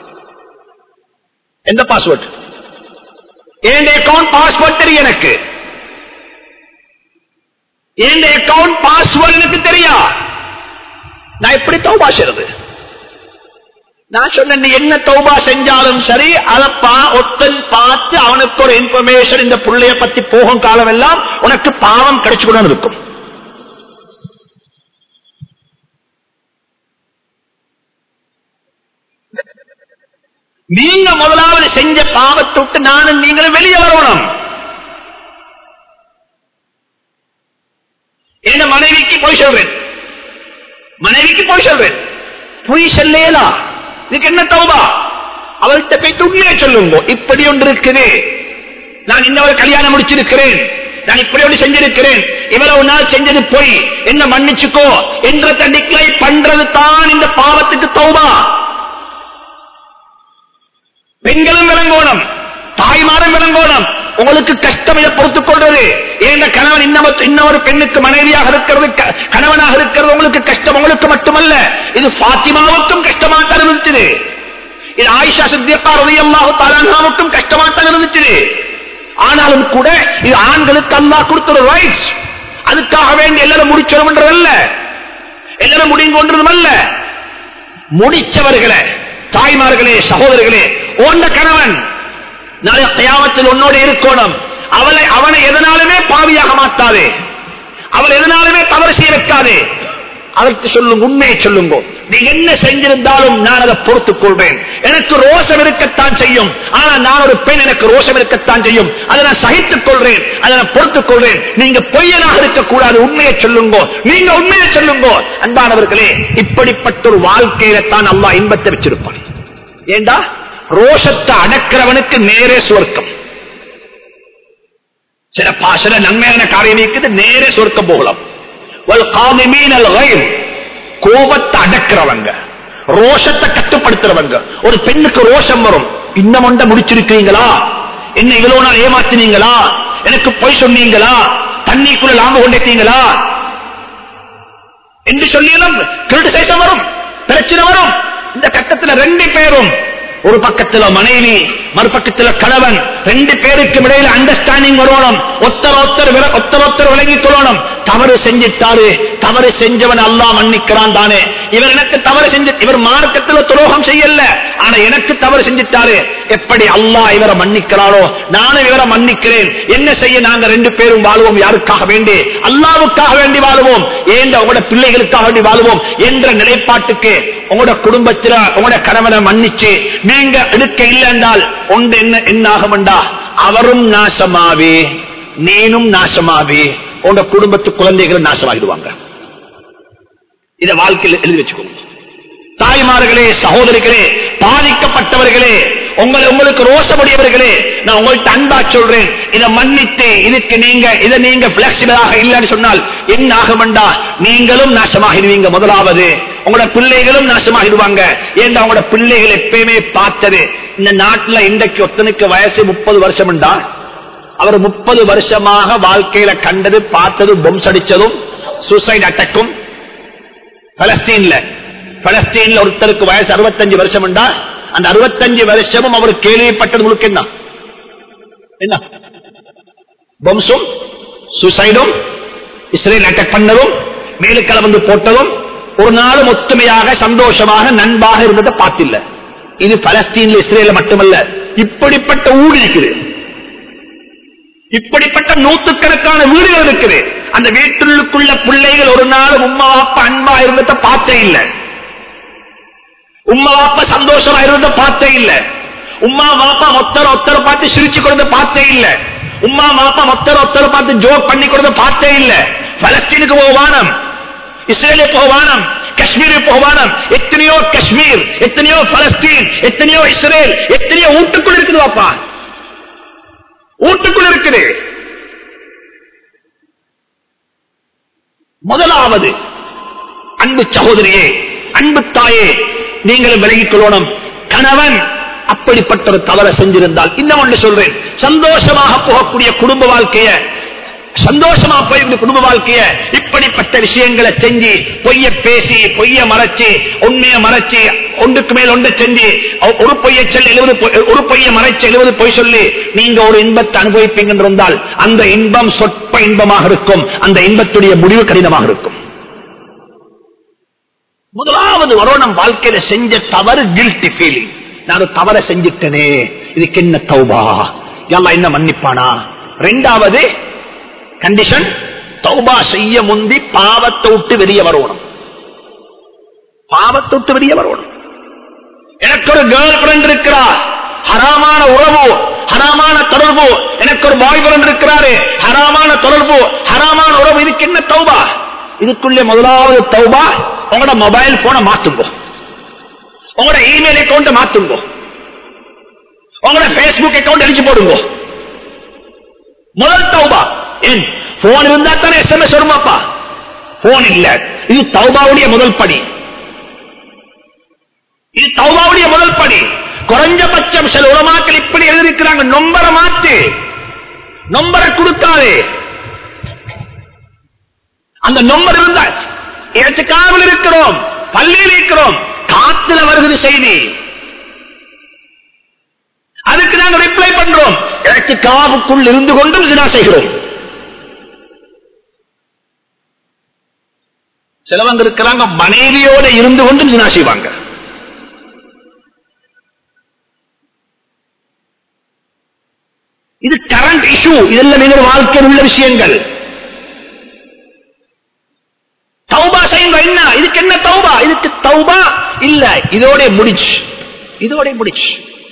எந்த பாஸ்வேர்ட் என் அக்கௌண்ட் பாஸ்வேர்ட் தெரியும் எனக்கு என் அக்கவுண்ட் பாஸ்வேர்டு எனக்கு தெரியா நான் எப்படி தௌபா செய்யறது நான் சொன்னேன் நீ என்ன தௌபா செஞ்சாலும் சரி அதப்பா ஒத்தன் பார்த்து அவனுக்கு ஒரு இன்ஃபர்மேஷன் இந்த புள்ளைய பத்தி போகும் காலம் எல்லாம் உனக்கு பாவம் கிடைச்சு கூட இருக்கும் நீங்க முதலாவது செஞ்ச பாவத்தை விட்டு நானும் நீங்களும் வெளியே வரணும் என்ன மனைவிக்கு போய் சொல்றேன் மனைவிக்கு போய் சொல்றேன் பொய் சொல்லலா இதுக்கு என்ன தௌபா அவள்கிட்ட போய் உண்மையை சொல்லுங்க இப்படி ஒன்று இருக்குது நான் இன்னொரு கல்யாணம் முடிச்சிருக்கிறேன் நான் இப்படி ஒன்று செஞ்சிருக்கிறேன் இவ்வளவு நாள் செஞ்சது பொய் என்ன மன்னிச்சுக்கோ என்ற டிக்ளை பண்றது தான் இந்த பாவத்துக்கு தௌபா பெண்களும் விளங்கோணம் தாய்மாரும் விளங்கோணம் உங்களுக்கு கஷ்டம் இதை பொறுத்துக் கொள்வது ஏன் கணவன் இன்னம- இன்னொரு பெண்ணுக்கு மனைவியாக இருக்கிறது க- கணவனாக இருக்கிறது உங்களுக்கு கஷ்டம் உங்களுக்கு மட்டுமல்ல இது பாத்திமாவுக்கும் கஷ்டமாத்தான் இருந்துச்சு இது ஆயிஷா சித்தியப்பா ரதியல்லாஹு தாலாவுக்கும் கஷ்டமாத்தான் இருந்துச்சு ஆனாலும் கூட இது ஆண்களுக்கு அல்லாஹ் கொடுத்த ஒரு ரைட்ஸ் அதுக்காக வேண்டி எல்லாரும் முடிச்சோம்ன்றதல்ல எல்லாரும் முடிவு கொண்டதும் முடிச்சவர்களை தாய்மார்களே சகோதரர்களே ஓண்ட கணவன் நாளை கயாமத்தில் உன்னோடு இருக்கணும் அவளை அவனை எதனாலுமே பாவியாக மாட்டாதே அவள் எதனாலுமே தவறு செய்ய வைக்காதே அதற்கு சொல்லுங்க உண்மையை சொல்லுங்க நீ என்ன செஞ்சிருந்தாலும் நான் அதை பொறுத்துக் கொள்வேன் எனக்கு ரோஷம் இருக்கத்தான் செய்யும் ஆனா நான் ஒரு பெண் எனக்கு ரோஷம் இருக்கத்தான் செய்யும் அதை நான் சகித்துக் கொள்றேன் அதை நான் பொறுத்துக் கொள்றேன் நீங்க பொய்யனாக இருக்கக்கூடாது உண்மையை சொல்லுங்க நீங்க உண்மையை சொல்லுங்க அன்பானவர்களே இப்படிப்பட்ட ஒரு வாழ்க்கையில தான் அல்லாஹ் இன்பத்தை வச்சிருப்பான் ஏண்டா ரோஷத்தை அடக்கிறவனுக்கு நேரே சுவர்க்கம் சில பா- சில நன்மையான காரியம் இருக்குது நேரே சொர்க்கம் போகலாம் வல் காதிமீன் அல் கைர். கோபத்தை அடக்கிறவங்க ரோஷத்தை கட்டுப்படுத்துறவங்க ஒரு பெண்ணுக்கு ரோஷம் வரும் இன்னும் ஒன்றை முடிச்சிருக்கீங்களா என்ன இவ்வளவு நாள் ஏமாத்தினீங்களா எனக்கு பொய் சொன்னீங்களா தண்ணிக்குள்ள லாம்பு கொண்டீங்களா என்று சொல்லியெல்லாம் கிரிட்டிசைசம் வரும் பிரச்சனை வரும் இந்த கட்டத்தில் ரெண்டு பேரும் ஒரு பக்கத்துல மனைவி மறுபக்கத்துல கணவன் ரெண்டு பேருக்கு இடையில அண்டர்ஸ்டாண்டிங் வரணும் ஒத்தர் ஒத்தர் விர- ஒத்தர் ஒத்தர் விளங்கிக் கொள்ளணும் தவறு செஞ்சிட்டாரு தவறு செஞ்சவன் அல்லாஹ் மன்னிக்கிறான் தானே இவர் எனக்கு தவறு செஞ்சு இவர் மார்க்கத்துல துரோகம் செய்யல ஆனா எனக்கு தவறு செஞ்சிட்டாரு எப்படி அல்லாஹ் இவரை மன்னிக்கிறாரோ நானும் இவரை மன்னிக்கிறேன் என்ன செய்ய நாங்க ரெண்டு பேரும் வாழுவோம் யாருக்காக வேண்டி அல்லாவுக்காக வேண்டி வாழுவோம் ஏன் உங்களோட பிள்ளைகளுக்காக வேண்டி வாழுவோம் என்ற நிலைப்பாட்டுக்கு உங்களோட குடும்பத்துல உங்களோட கணவனை மன்னிச்சு நீங்க எடுக்க இல்லை என்றால் ஒன்று என்ன என்ன ஆகும்டா அவரும் நாசமாவே நீனும் நாசமாவே உங்க குடும்பத்து குழந்தைகளும் நாசமாகிடுவாங்க இத வாழ்க்கையில் எழுதி வச்சுக்கோங்க தாய்மார்களே சகோதரிகளே பாதிக்கப்பட்டவர்களே உங்களை உங்களுக்கு ரோஷமுடையவர்களே நான் உங்கள்ட்ட அன்பா சொல்றேன் இதை மன்னித்து இதுக்கு நீங்க இதை நீங்க பிளெக்சிபிளாக இல்லைன்னு சொன்னால் என்ன ஆகும்டா நீங்களும் நாசமாகிடுவீங்க முதலாவது உங்களோட பிள்ளைகளும் நாசமாகிடுவாங்க ஏன்னா உங்களோட பிள்ளைகள் எப்பயுமே பார்த்தது இந்த நாட்டுல இன்றைக்கு ஒத்தனுக்கு வயசு முப்பது வருஷம்டா அவர் முப்பது வருஷமாக வாழ்க்கையில கண்டது பார்த்தது பொம்ஸ் அடிச்சதும் சூசைட் அட்டக்கும் பலஸ்தீன்ல பலஸ்தீன்ல ஒருத்தருக்கு வயசு அறுபத்தஞ்சு வருஷம் உண்டா அந்த அறுபத்தஞ்சு வருஷமும் அவர் கேள்விப்பட்டது முழுக்க என்ன என்ன பொம்சும் சூசைடும் இஸ்ரேல் அட்டாக் பண்ணதும் மேலுக்களை வந்து போட்டதும் ஒரு நாளும் ஒத்துமையாக சந்தோஷமாக நண்பாக இருந்ததை பார்த்தில்ல இது பலஸ்தீன்ல இஸ்ரேல மட்டுமல்ல இப்படிப்பட்ட ஊடு இருக்குது இப்படிப்பட்ட நூத்துக்கணக்கான வீடுகள் இருக்குது அந்த வீட்டுக்குள்ள பிள்ளைகள் ஒரு நாள் உம்மா அப்பா அன்பா இருந்தத பார்த்தே இல்ல உம்மா அப்பா சந்தோஷமா இருந்தத பார்த்தே இல்ல உம்மா மாப்பா ஒத்தர ஒத்தர பார்த்து சிரிச்சு கொடுத்த பார்த்தே இல்ல உம்மா மாப்பா ஒத்தர ஒத்தர பார்த்து ஜோக் பண்ணி கொடுத்த பார்த்தே இல்ல பலஸ்தீனுக்கு போவானம் இஸ்ரேலே போவானம் காஷ்மீரே போவானம் எத்தனையோ காஷ்மீர் எத்தனையோ பலஸ்தீன் எத்தனையோ இஸ்ரேல் எத்தனையோ வீட்டுக்குள் இருக்குது வாப்பா வீட்டுக்குள் இருக்குது முதலாவது அன்பு சகோதரியே அன்பு தாயே நீங்கள் விலகிக் கொள்ளணும் கணவன் அப்படிப்பட்ட ஒரு தவறை செஞ்சிருந்தால் இன்னும் ஒன்று சொல்றேன் சந்தோஷமாக போகக்கூடிய குடும்ப வாழ்க்கைய சந்தோஷமா போயிருந்த குடும்ப வாழ்க்கைய இப்படிப்பட்ட விஷயங்களை செஞ்சு பொய்ய பேசி பொய்ய மறைச்சு உண்மைய மறைச்சு ஒன்றுக்கு மேல் ஒன்றை செஞ்சு ஒ- ஒரு பொய்யை செல் எழுபது பொய்- ஒரு பொய்யை மறைச்சு எழுபது பொய் சொல்லி நீங்க ஒரு இன்பத்தை அனுபவிப்பீங்க என்று இருந்தால் அந்த இன்பம் சொற்ப இன்பமாக இருக்கும் அந்த இன்பத்துடைய முடிவு கடினமாக இருக்கும் முதலாவது வரோணம் வாழ்க்கையில செஞ்ச தவறு கில்ட்டி ஃபீலிங் நான் ஒரு தவற செஞ்சிட்டனே இதுக்கு என்ன தௌபா எல்லாம் என்ன மன்னிப்பானா ரெண்டாவது கண்டிஷன் தௌபா செய்ய முந்தி பாவத்தை விட்டு வெளியே வரணும் பாவத்தை விட்டு வெளியே வரணும் எனக்கு ஒரு கேர்ள் ஃபிரெண்ட் இருக்கிறார் ஹராமான உறவு ஹராமான தொடர்பு எனக்கு ஒரு பாய் ஃப்ரெண்ட் இருக்கிறாரு ஹராமான தொடர்பு ஹராமான உறவு இதுக்கு என்ன தௌபா இதுக்குள்ளே முதலாவது தௌபா உங்களோட மொபைல் போனை மாத்துங்க உங்களோட இமெயில் அக்கௌண்ட் மாத்துங்க உங்களோட பேஸ்புக் அக்கௌண்ட் அடிச்சு போடுங்க முதல் தௌபா ஏன் போன் இருந்தா தானே எஸ்எம்எஸ் வருமாப்பா போன் இல்ல இது தௌபாவுடைய முதல் படி இது தௌபாவுடைய முதல் படி குறைஞ்சபட்சம் சில உலமாக்கள் இப்படி எழுதியிருக்கிறாங்க நொம்பர மாத்து நொம்பர கொடுக்காதே அந்த நொம்பர் இருந்தா காவல் இருக்கிறோம் பள்ளியில் இருக்கிறோம் காத்துல வருகிறது செய்தி அதுக்கு நாங்க ரிப்ளை பண்றோம் எனக்கு காவுக்குள் இருந்து கொண்டும் சினா செய்கிறோம் சிலவங்க இருக்கிறாங்க மனைவியோட இருந்து கொண்டும் சினா செய்வாங்க இது கரண்ட் இஷ்யூ இதெல்லாம் எங்கள் வாழ்க்கையில் உள்ள விஷயங்கள் தௌபா செய்யுங்க என்ன இதுக்கு என்ன தௌபா இதுக்கு தௌபா இல்ல இதோட முடிச்சு இதோட முடிச்சு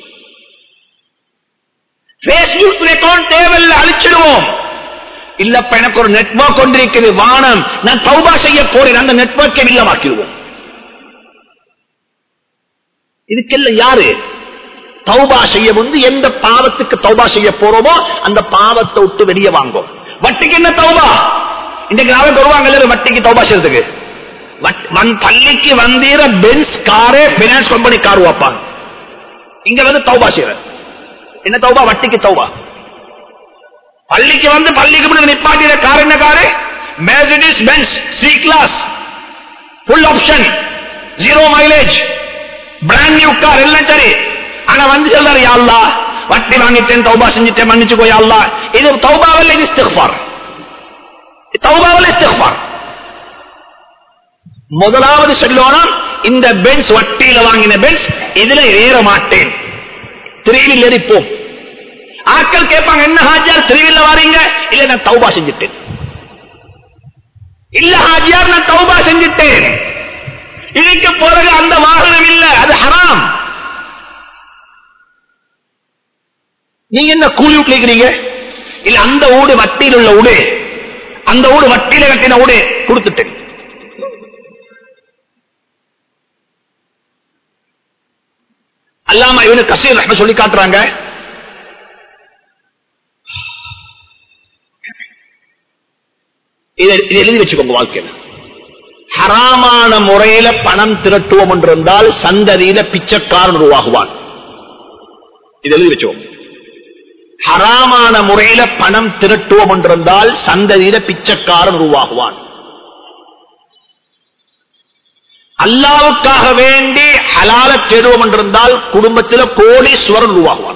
பேஸ்புக் அக்கௌண்ட் தேவையில்ல அழிச்சிடுவோம் இல்லப்ப எனக்கு ஒரு நெட்வொர்க் கொண்டிருக்கிறது வானம் நான் தௌபா செய்ய போறேன் அந்த நெட்வொர்க்கை இல்லமாக்கிடுவோம் இதுக்கெல்லாம் யாரு தௌபா செய்ய வந்து எந்த பாவத்துக்கு தௌபா செய்ய போறோமோ அந்த பாவத்தை விட்டு வெளியே வாங்கும் வட்டிக்கு என்ன தௌபா இன்னைக்கு நாளை வருவாங்க எல்லாரும் வட்டிக்கு தௌபா செய்யறதுக்கு வட்- வந்- பள்ளிக்கு வந்தீர பென்ஸ் காரே பினான்ஸ் கம்பெனி கார் வைப்பாங்க இங்க வந்து தௌபா செய்யற என்ன தௌபா வட்டிக்கு தௌபா பள்ளிக்கு வந்து பள்ளிக்கு முன்னாடி நிப்பாட்டிற கார் என்ன car Mercedes Benz C class full option zero mileage brand new car எல்லாம் சரி ஆனா வந்து சொல்றாரு யா அல்லாஹ் வட்டி வாங்கிட்டேன் தௌபா செஞ்சுட்டேன் மன்னிச்சுக்கோ யா அல்லாஹ் இது தௌபாவில் இது இஸ்திக்ஃபார் தௌபாவில் இஸ்திக்ஃபார் முதலாவது சொல்லணும் இந்த பென்ஸ் வட்டியில வாங்கின பென்ஸ் இதுல ஏற மாட்டேன் திருவில் எரிப்போம் ஆட்கள் கேட்பாங்க என்ன ஹாஜியார் திருவில்ல வாரீங்க இல்ல நான் தௌபா செஞ்சுட்டேன் இல்ல ஹாஜியார் நான் தௌபா செஞ்சுட்டேன் இதுக்கு பிறகு அந்த வாகனம் இல்ல அது ஹராம் நீங்க என்ன கூலி விட்டுக்கிறீங்க இல்ல அந்த ஊடு வட்டியில் உள்ள ஊடு அந்த ஊடு வட்டியில கட்டின ஊடு கொடுத்துட்டேன் அல்லாம இவனு கசீர் ரஹ்ம சொல்லி காட்டுறாங்க இதை இதை எழுதி வச்சுக்கோங்க வாழ்க்கையில ஹராமான முறையில பணம் திரட்டுவோம் என்றிருந்தால் சந்ததியில பிச்சைக்காரன் உருவாகுவான் இது எழுதி வச்சுக்கோங்க ஹராமான முறையில பணம் திரட்டுவோம் என்றிருந்தால் சந்ததியில பிச்சைக்காரன் உருவாகுவான் அல்லாவுக்காக வேண்டி ஹலால தேடுவோம் என்றிருந்தால் குடும்பத்தில் கோடீஸ்வரன் உருவாகுவான்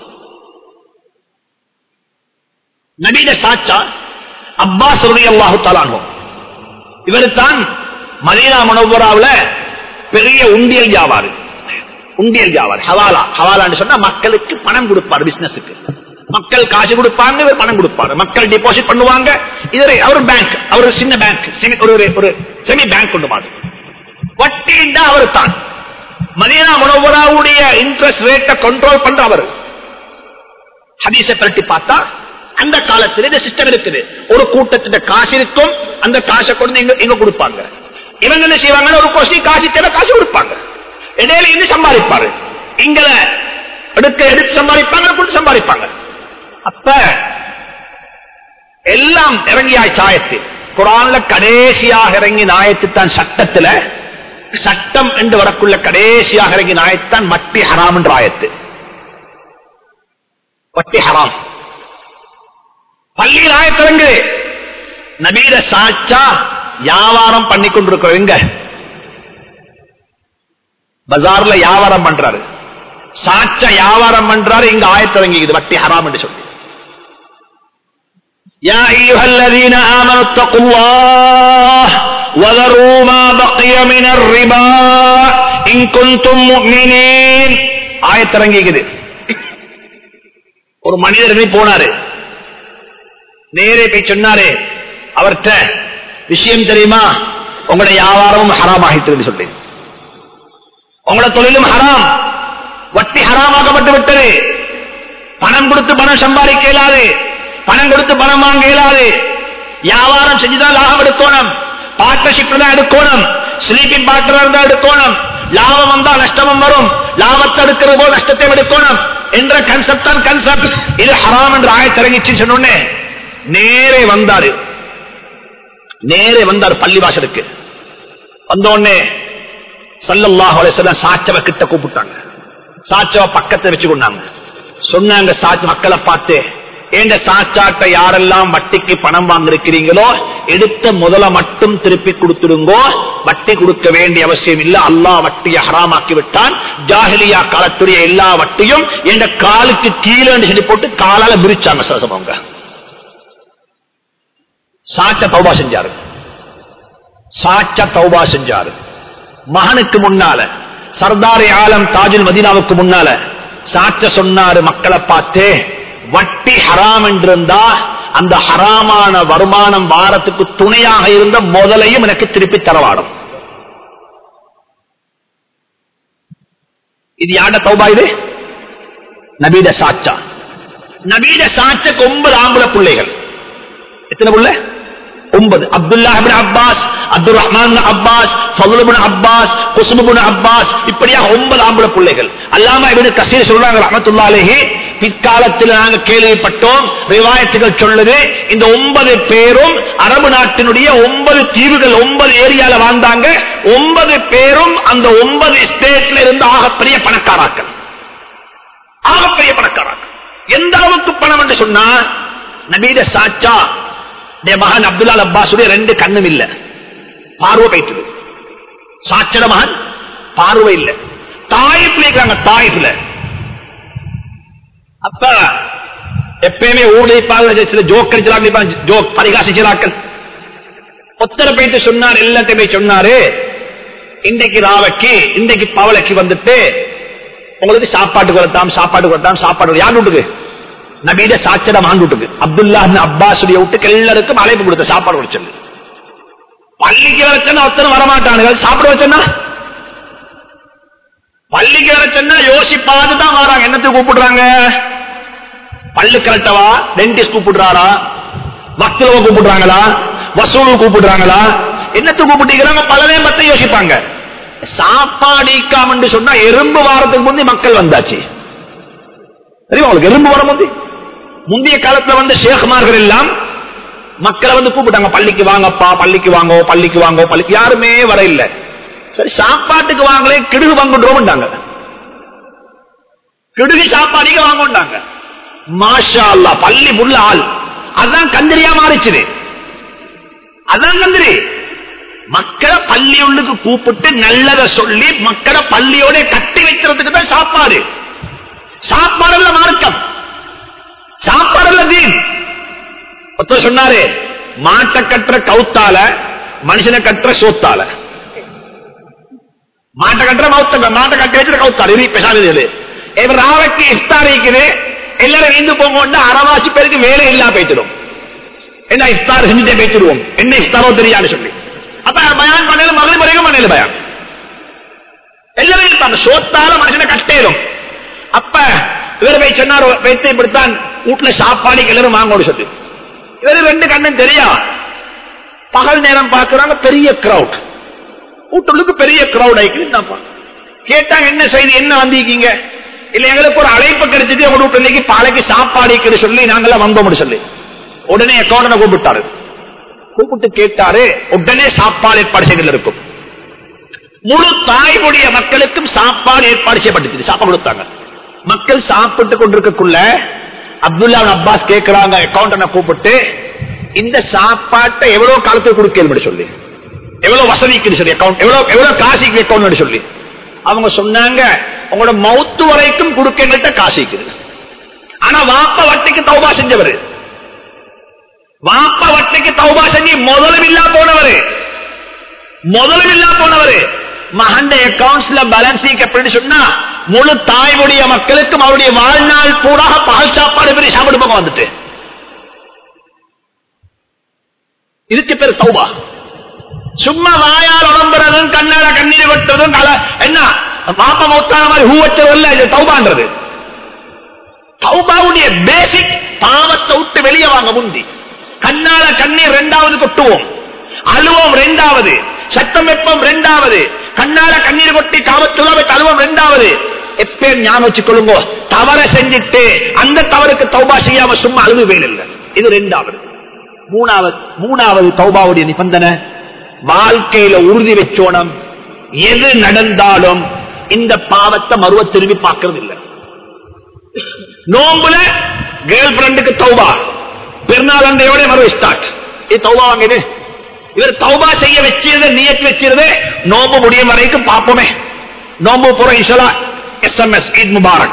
நபீன சாச்சா அப்பாஸ் அல்லாஹு தலானோ இவர் தான் மதீனா மனோபராவில் பெரிய உண்டியல் வியாபாரி உண்டியல் வியாபாரி ஹவாலா ஹவாலான்னு சொன்னா மக்களுக்கு பணம் கொடுப்பார் பிசினஸுக்கு மக்கள் காசு கொடுப்பாங்க இவர் பணம் கொடுப்பாரு மக்கள் டிபாசிட் பண்ணுவாங்க இது அவர் பேங்க் அவர் சின்ன பேங்க் ஒரு ஒரு செமி பேங்க் கொண்டு மாதிரி வட்டின்னா அவர் தான் மதீனா மனோபராவுடைய இன்ட்ரெஸ்ட் ரேட்டை கண்ட்ரோல் பண்ற அவர் ஹதீஸை பரட்டி பார்த்தா அந்த காலத்தில் இந்த சிஸ்டம் இருக்குது ஒரு கூட்டத்திட்ட காசு இருக்கும் அந்த காசை கொண்டு எங்க எங்க கொடுப்பாங்க இவங்க என்ன செய்வாங்க ஒரு கொசி காசு தேவை காசு கொடுப்பாங்க இடையில இருந்து சம்பாதிப்பாரு இங்க எடுக்க எடுத்து சம்பாதிப்பாங்க கொடுத்து சம்பாதிப்பாங்க அப்ப எல்லாம் இறங்கியாய் சாயத்து குரான்ல கடைசியாக இறங்கி நாயத்து தான் சட்டத்துல சட்டம் என்று வரக்குள்ள கடைசியாக இறங்கி நாயத்தான் மட்டி ஹராம் என்ற ஆயத்து வட்டி ஹராம் பள்ளியில் ஆயத்திறங்கு நபீர சாச்சா வியாபாரம் பண்ணி கொண்டிருக்கிறோம் எங்க பஜார்ல வியாபாரம் பண்றாரு சாச்ச வியாபாரம் பண்றாரு இங்க ஆயத்திறங்கிக்குது வட்டி ஹராம் என்று சொல்லி يا أيها الذين آمنوا اتقوا الله وذروا ما بقي من الربا إن كنتم مؤمنين ஆயத்திறங்கிக்குது ஒரு மனிதர் போனாரு நேரே போய் சொன்னாரு அவர்கிட்ட விஷயம் தெரியுமா உங்களுடைய வியாபாரமும் ஹராம் ஆகிட்டு சொல்லி உங்களோட தொழிலும் ஹராம் வட்டி ஹராமாக்கப்பட்டு விட்டது பணம் கொடுத்து பணம் சம்பாதிக்க இயலாது பணம் கொடுத்து பணம் வாங்க இயலாது வியாபாரம் செஞ்சுதான் லாபம் எடுக்கணும் பார்ட்னர்ஷிப் தான் எடுக்கணும் ஸ்லீப்பிங் பார்ட்னர் இருந்தா எடுக்கணும் லாபம் வந்தா நஷ்டமும் வரும் லாபத்தை எடுக்கிற போது நஷ்டத்தை எடுக்கணும் என்ற கன்செப்ட் தான் கன்செப்ட் இது ஹராம் என்று ஆயத்திறங்கிச்சு சொன்னோன்னே நேரே வந்தாரு நேரே வந்தார் பள்ளி வாசலுக்கு வந்தோடனே சல்லல்லாஹு அலைஹி வஸல்லம் சாச்சவ கிட்ட கூப்பிட்டாங்க சாச்சவ பக்கத்துல வச்சு கொண்டாங்க சொன்னாங்க சாட்சி மக்களை பார்த்து ஏண்ட சாச்சாட்ட யாரெல்லாம் வட்டிக்கு பணம் வாங்கிருக்கிறீங்களோ எடுத்த முதல மட்டும் திருப்பி கொடுத்துடுங்கோ வட்டி கொடுக்க வேண்டிய அவசியம் இல்ல அல்லாஹ் வட்டியை ஹராமாக்கி விட்டான் ஜாஹிலியா காலத்துடைய எல்லா வட்டியும் என்ற காலுக்கு கீழே சொல்லி போட்டு காலால விரிச்சாங்க சரசமங்க சாச்ச தௌபா செஞ்சாரு சாச்ச தௌபா செஞ்சாரு மகனுக்கு முன்னால சர்தாரி ஆலம் தாஜுல் மதீனாவுக்கு முன்னால சாச்ச சொன்னாரு மக்களை பார்த்து வட்டி ஹராம் என்றிருந்தா அந்த ஹராமான வருமானம் வாரத்துக்கு துணையாக இருந்த முதலையும் எனக்கு திருப்பி தரவாடும் இது யாட தௌபா இது நபீத சாச்சா நபீத சாச்சக்கு ஒன்பது ஆம்பளை பிள்ளைகள் எத்தனை புள்ள ஒன்பது Abdullah Abbas Abdul Rahman Abbas ஃபதுலுபின் அப்பாஸ் குசுபுபின் அப்பாஸ் இப்படியாக ஒன்பது ஆம்பளை பிள்ளைகள் அல்லாம இவனு கசீர் சொல்றாங்க ரஹமத்துல்லாலேஹி பிற்காலத்தில் நாங்க கேள்விப்பட்டோம் ரிவாயத்துகள் சொல்லுது இந்த ஒன்பது பேரும் அரபு நாட்டினுடைய ஒன்பது தீவுகள் ஒன்பது ஏரியால வாழ்ந்தாங்க ஒன்பது பேரும் அந்த ஒன்பது ஸ்டேட்ல இருந்து ஆகப்பெரிய பணக்காராக்கள் ஆகப்பெரிய பணக்காராக்கள் எந்த அளவுக்கு பணம் என்று சொன்னா நபீத சாச்சா மகன் அப்துல்லா அப்பாசுடைய ரெண்டு கண்ணும் இல்ல பார்வை போயிட்டு சாச்சட மகன் பார்வை இல்ல தாயிப்ல இருக்கிறாங்க தாயிப்ல அப்ப எப்பயுமே ஊழிப்பாங்க சில ஜோக் அடிச்சாங்க ஜோக் பரிகாசிச்சாக்கள் ஒத்தரை போயிட்டு சொன்னார் எல்லாத்தையுமே சொன்னாரு இன்றைக்கு ராவைக்கு இன்றைக்கு பவளைக்கு வந்துட்டு உங்களுக்கு சாப்பாட்டுக்கு வரட்டாம் சாப்பாட்டுக்கு வரட்டாம் சாப்பாடு யார் வீட்டுக்கு நபீட சாச்சடம் ஆண்டுட்டுக்கு அப்துல்லா அப்பாசுடைய வீட்டுக்கு எல்லாருக்கும் அழைப்பு கொடுத்த சாப்பாடு கொடுத்து பள்ளிக்கு வச்சா ஒருத்தரும் வரமாட்டானுங்க சாப்பிட வச்சா பள்ளிக்கு வச்சா யோசிப்பாது தான் வராங்க என்னத்துக்கு கூப்பிடுறாங்க பல்லு கலட்டவா டென்டிஸ்ட் கூப்பிடுறாரா வக்துலவ கூப்பிடுறாங்களா வசூல் கூப்பிடுறாங்களா என்னத்துக்கு கூப்பிட்டு பலவே பத்த யோசிப்பாங்க சாப்பாடிக்காம சொன்னா எறும்பு வாரத்துக்கு முந்தி மக்கள் வந்தாச்சு தெரியுமா உங்களுக்கு எறும்பு வர முந்தி முந்தைய காலத்துல வந்து ஷேகுமார்கள் எல்லாம் மக்களை வந்து கூப்பிட்டாங்க பள்ளிக்கு வாங்கப்பா பள்ளிக்கு வாங்கோ பள்ளிக்கு வாங்கோ பள்ளிக்கு யாருமே வர இல்ல சரி சாப்பாட்டுக்கு வாங்கலே கிடுகு வாங்குன்றோம்ட்டாங்க கிடுகு சாப்பாடுக்கு வாங்கோண்டாங்க மாஷா அல்லா பள்ளி புள்ள ஆள் அதான் கந்திரியா மாறிச்சுது அதான் கந்திரி மக்களை பள்ளி உள்ளுக்கு கூப்பிட்டு நல்லத சொல்லி மக்களை பள்ளியோட கட்டி வைக்கிறதுக்கு தான் சாப்பாடு சாப்பாடுல மார்க்கம் சாப்பாடுல தீன் ஒருத்தர் சொன்னாரு மாட்டை கட்டுற கவுத்தால மனுஷனை கட்டுற சோத்தால மாட்டை கட்டுற மௌத்த மாட்டை கட்டி வச்சுற கவுத்தால இது பெசாது இவர் ராவைக்கு இஃப்தார் இருக்குது எல்லாரும் இந்து போங்க அறவாசி பேருக்கு வேலை இல்லா போய்த்திடும் என்ன இஃப்தார் செஞ்சுட்டே பேசிடுவோம் என்ன இஃப்தாரோ தெரியாது சொல்லி அப்ப பயான் பண்ணல மகளிர் வரைக்கும் பண்ணல பயான் எல்லாரும் இருப்பாங்க சோத்தால மனுஷனை கட்டேரும் அப்ப இவர் போய் சொன்னார் வைத்து இப்படித்தான் வீட்டுல சாப்பாடு எல்லாரும் வாங்கோடு சொல்லி இவரு ரெண்டு கண்ணும் தெரியா பகல் நேரம் பார்க்கிறாங்க பெரிய கிரௌட் வீட்டுக்கு பெரிய கிரௌட் ஆயிக்கு கேட்டாங்க என்ன செய்தி என்ன வந்திருக்கீங்க இல்ல எங்களுக்கு ஒரு அழைப்பு கிடைச்சது உங்க வீட்டு இன்னைக்கு பாலைக்கு சாப்பாடு சொல்லி நாங்கெல்லாம் வந்தோம் சொல்லி உடனே அக்கௌண்டனை கூப்பிட்டாரு கூப்பிட்டு கேட்டாரு உடனே சாப்பாடு ஏற்பாடு செய்தல் இருக்கும் முழு தாய்மொழிய மக்களுக்கும் சாப்பாடு ஏற்பாடு செய்யப்பட்டுச்சு சாப்பாடு கொடுத்தாங்க மக்கள் சாப்பிட்டு கொண்டிருக்கக்குள்ள அப்துல்லா அப்பாஸ் கேட்கிறாங்க அக்கௌண்டனை கூப்பிட்டு இந்த சாப்பாட்டை எவ்வளவு காலத்துக்கு கொடுக்கணும் சொல்லி எவ்வளவு வசதிக்கு சொல்லி அக்கௌண்ட் எவ்வளவு எவ்வளவு காசுக்கு அக்கௌண்ட் சொல்லி அவங்க சொன்னாங்க உங்களோட மௌத்து வரைக்கும் கொடுக்க எங்கள்கிட்ட காசிக்குது ஆனா வாப்ப வட்டிக்கு தௌபா செஞ்சவர் வாப்ப வட்டிக்கு தௌபா செஞ்சு முதலும் இல்லா போனவரு முதலும் இல்லா போனவரு மகண்ட அக்கௌண்ட்ஸ்ல பேலன்ஸ் எப்படி சொன்னா முழு தாய்மொழிய மக்களுக்கும் அவருடைய வாழ்நாள் பூராக பகல் சாப்பாடு பெரிய சாப்பாடு பக்கம் வந்துட்டு இதுக்கு பேர் தௌபா சும்மா வாயால் உடம்புறதும் கண்ணால கண்ணீர் வெட்டுறதும் கல என்ன மாப்ப மொத்தான மாதிரி ஹூ வச்சதும் இல்ல இது தௌபான்றது தௌபாவுடைய பேசிக் பாவத்தை விட்டு வெளியே வாங்க முந்தி கண்ணால கண்ணீர் ரெண்டாவது கொட்டுவோம் அழுவோம் ரெண்டாவது சத்தம் வெப்பம் ரெண்டாவது கண்ணால கண்ணீர் கொட்டி காமத்துள்ள அழுவோம் ரெண்டாவது எப்பேர் ஞாபகம் வச்சுக்கொள்ளுங்க தவற செஞ்சுட்டு அந்த தவறுக்கு தௌபா செய்யாம சும்மா அழுது வேலை இது ரெண்டாவது மூணாவது மூணாவது தௌபாவுடைய நிபந்தனை வாழ்க்கையில உறுதி வச்சோனம் எது நடந்தாலும் இந்த பாவத்தை மறுவ திரும்பி பார்க்கறது இல்லை நோம்புல கேர்ள் ஃபிரெண்டுக்கு தௌபா பெருநாள் அண்டையோட மறுவ ஸ்டார்ட் இது தௌபா வாங்குது இவர் தௌபா செய்ய வச்சிருந்த நியத்து வச்சிருந்த நோம்பு முடியும் வரைக்கும் பார்ப்போமே நோம்பு புற இசலா எஸ்எம்எஸ் ஈத் முபாரக்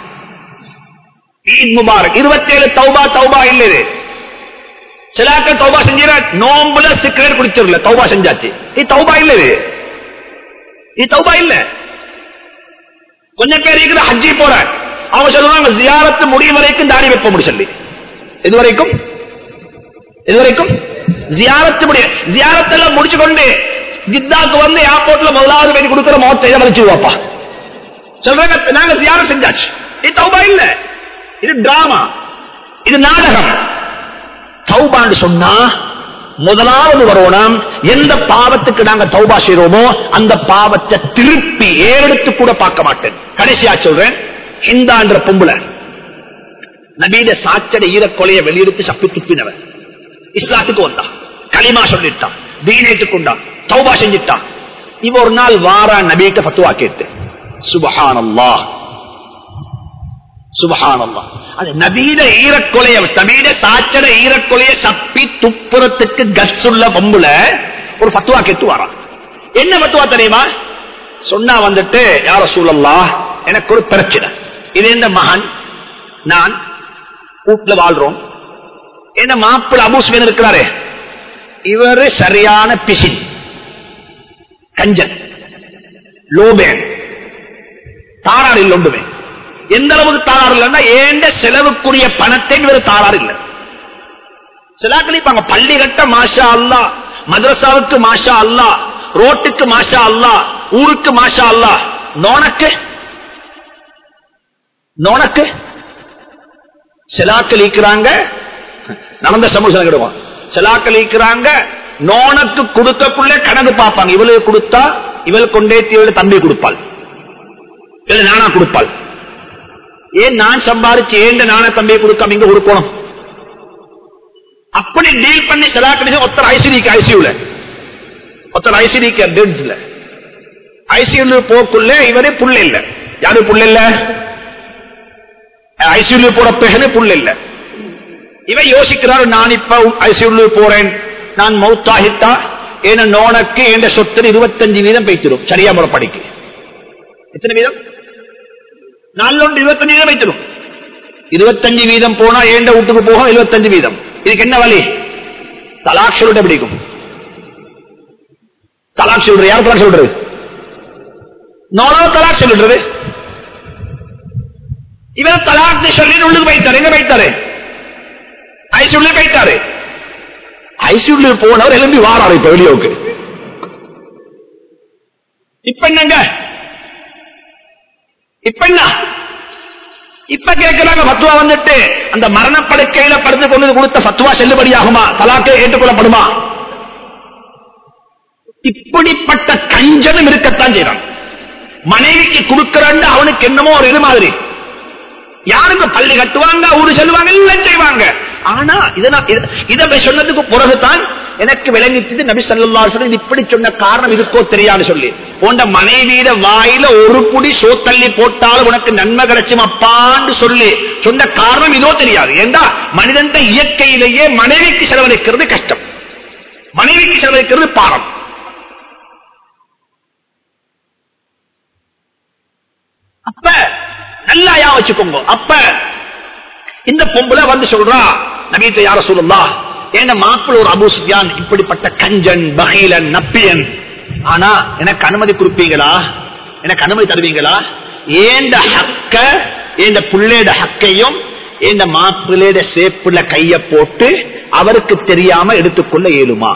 ஈத் முபாரக் இருபத்தேழு தௌபா தௌபா இல்லை இது சிலாக்கள் தௌபா செஞ்சா நோம்புல சிக்கரேட் குடிச்சிடல தௌபா செஞ்சாச்சு இது தௌபா இல்ல இது இது தௌபா இல்ல கொஞ்சம் பேர் இருக்குது ஹஜ்ஜி போற அவங்க சொல்லுவாங்க ஜியாரத்து முடியும் வரைக்கும் தாடி வைப்ப முடி சொல்லி இது வரைக்கும் இது வரைக்கும் ஜியாரத்து முடிய ஜியாரத்தெல்லாம் முடிச்சு கொண்டு ஜித்தாக்கு வந்து ஏர்போர்ட்ல முதலாவது பேர் கொடுக்கிற மொத்த இதை வலிச்சுவாப்பா சொல்றாங்க நாங்க ஜியாரம் செஞ்சாச்சு இது தௌபா இல்ல இது டிராமா இது நாடகம் தௌபான்னு சொன்னா முதலாவது வரணும் எந்த பாவத்துக்கு நாங்க தௌபா செய்யறோமோ அந்த பாவத்தை திருப்பி ஏறெடுத்து கூட பார்க்க மாட்டேன் கடைசியா சொல்றேன் ஹிந்தான்ற பொம்புல நபீட சாச்சடை ஈரக்கொலைய வெளியெடுத்து சப்பி துப்பினவன் இஸ்லாத்துக்கு வந்தான் களிமா சொல்லிட்டான் தீனேற்றுக் கொண்டான் தௌபா செஞ்சிட்டான் இவ ஒரு நாள் வாரா நபீட்ட பத்துவா கேட்டு சுபஹானல்லா சுபஹானல்லா அது நபீட ஈரக்கொலைய நபீட சாச்சட ஈரக்கொலைய சப்பி துப்புறத்துக்கு கட்சுள்ள பொம்புல ஒரு பத்துவா கேட்டு வாரான் என்ன பத்துவா தெரியுமா சொன்னா வந்துட்டு யார சூழல்லா எனக்கு ஒரு பிரச்சனை இது இந்த மகன் நான் வீட்டுல வாழ்றோம் என்ன மாப்பிள்ள அபூஸ்வன் இருக்கிறாரு இவரு சரியான பிசின் கஞ்சன் லோபேன் தாரார் இல்லை ஒன்றுமே எந்த அளவுக்கு தாரார் இல்லைன்னா ஏண்ட செலவுக்குரிய பணத்தை இவர் தாரார் இல்லை சிலாக்களிப்பாங்க பள்ளி கட்ட மாஷா அல்லா மதரசாவுக்கு மாஷா அல்லா ரோட்டுக்கு மாஷா அல்லா ஊருக்கு மாஷா அல்லா நோனக்கு நோனக்கு சிலாக்கள் ஈக்கிறாங்க நடந்த சமூகம் கிடுவோம் சிலாக்கள் ஈக்கிறாங்க நோனக்கு கொடுக்கக்குள்ள கணக்கு பார்ப்பாங்க இவளுக்கு கொடுத்தா இவள் கொண்டே தீவிர தம்பி கொடுப்பாள் இல்ல நானா கொடுப்பாள் ஏன் நான் சம்பாதிச்சு ஏண்ட நான தம்பியை கொடுக்காம இங்க கொடுக்கணும் அப்படி டீல் பண்ணி சிலாக்கடி ஒருத்தர் ஐசிடிக்கு ஐசியூல ஒருத்தர் ஐசிடிக்கு டெட்ஸ்ல ஐசியூல போக்குள்ள இவரே புள்ள இல்ல யாரு புள்ள இல்ல ஐசியூல போற பிறகு புள்ள இல்ல இவன் யோசிக்கிறாரு நான் இப்ப ஐசியூல போறேன் நான் மௌத்தாகிட்டா என நோனக்கு என்ற சொத்து இருபத்தஞ்சு வீதம் பேசிடும் சரியா முறைப்படிக்கு எத்தனை வீதம் நாலு இருபத்தஞ்சு வீதம் வைத்திடும் இருபத்தஞ்சு வீதம் போனா ஏண்ட வீட்டுக்கு போகும் இருபத்தஞ்சு வீதம் இதுக்கு என்ன வழி தலாக் சொல்லிட்டு பிடிக்கும் தலாக் சொல்றது யார் தலாக் சொல்றது நோனோ தலாக் சொல்லிடுறது இவர் தலாக் சொல்லி உள்ளுக்கு வைத்தாரு எங்க வைத்தாரு ஐசியுள்ள வைத்தாரு ஐசியுள்ள போனவர் எழும்பி வாராரு இப்ப வெளியோக்கு இப்ப என்னங்க இப்ப என்ன இப்ப கேட்கிறாங்க பத்துவா வந்துட்டு அந்த மரணப்படுக்கையில படுத்து கொண்டு கொடுத்த பத்துவா செல்லுபடியாகுமா தலாக்கு ஏற்றுக்கொள்ளப்படுமா இப்படிப்பட்ட கஞ்சனும் இருக்கத்தான் செய்யறான் மனைவிக்கு கொடுக்கிறான் அவனுக்கு என்னமோ ஒரு இது மாதிரி யாருங்க பள்ளி கட்டுவாங்க ஊரு செல்வாங்க எல்லாம் செய்வாங்க ஆனா இதை சொன்னதுக்கு பிறகுதான் எனக்கு விளங்கிச்சது நபி சொல்லா சொல்லி இப்படி சொன்ன காரணம் இருக்கோ தெரியாது சொல்லி உண்ட மனைவியிட வாயில ஒரு குடி சோத்தள்ளி போட்டாலும் உனக்கு நன்மை கிடைச்சும் அப்பான்னு சொல்லி சொன்ன காரணம் இதோ தெரியாது ஏண்டா மனிதன் இயற்கையிலேயே மனைவிக்கு செலவழிக்கிறது கஷ்டம் மனைவிக்கு செலவழிக்கிறது பாரம் அப்ப நல்லா யா வச்சுக்கோங்க அப்ப இந்த பொம்பளை வந்து சொல்றா நபீத்த யார சொல்லலா என் மாப்பிள்ள ஒரு அபு சுஃபியான் இப்படிப்பட்ட கஞ்சன் பகீலன் நப்பியன் ஆனா எனக்கு அனுமதி கொடுப்பீங்களா எனக்கு அனுமதி தருவீங்களா ஏண்ட ஹக்க ஏண்ட புள்ளேட ஹக்கையும் ஏண்ட மாப்பிள்ளையோட சேப்புல கைய போட்டு அவருக்கு தெரியாம எடுத்துக்கொள்ள இயலுமா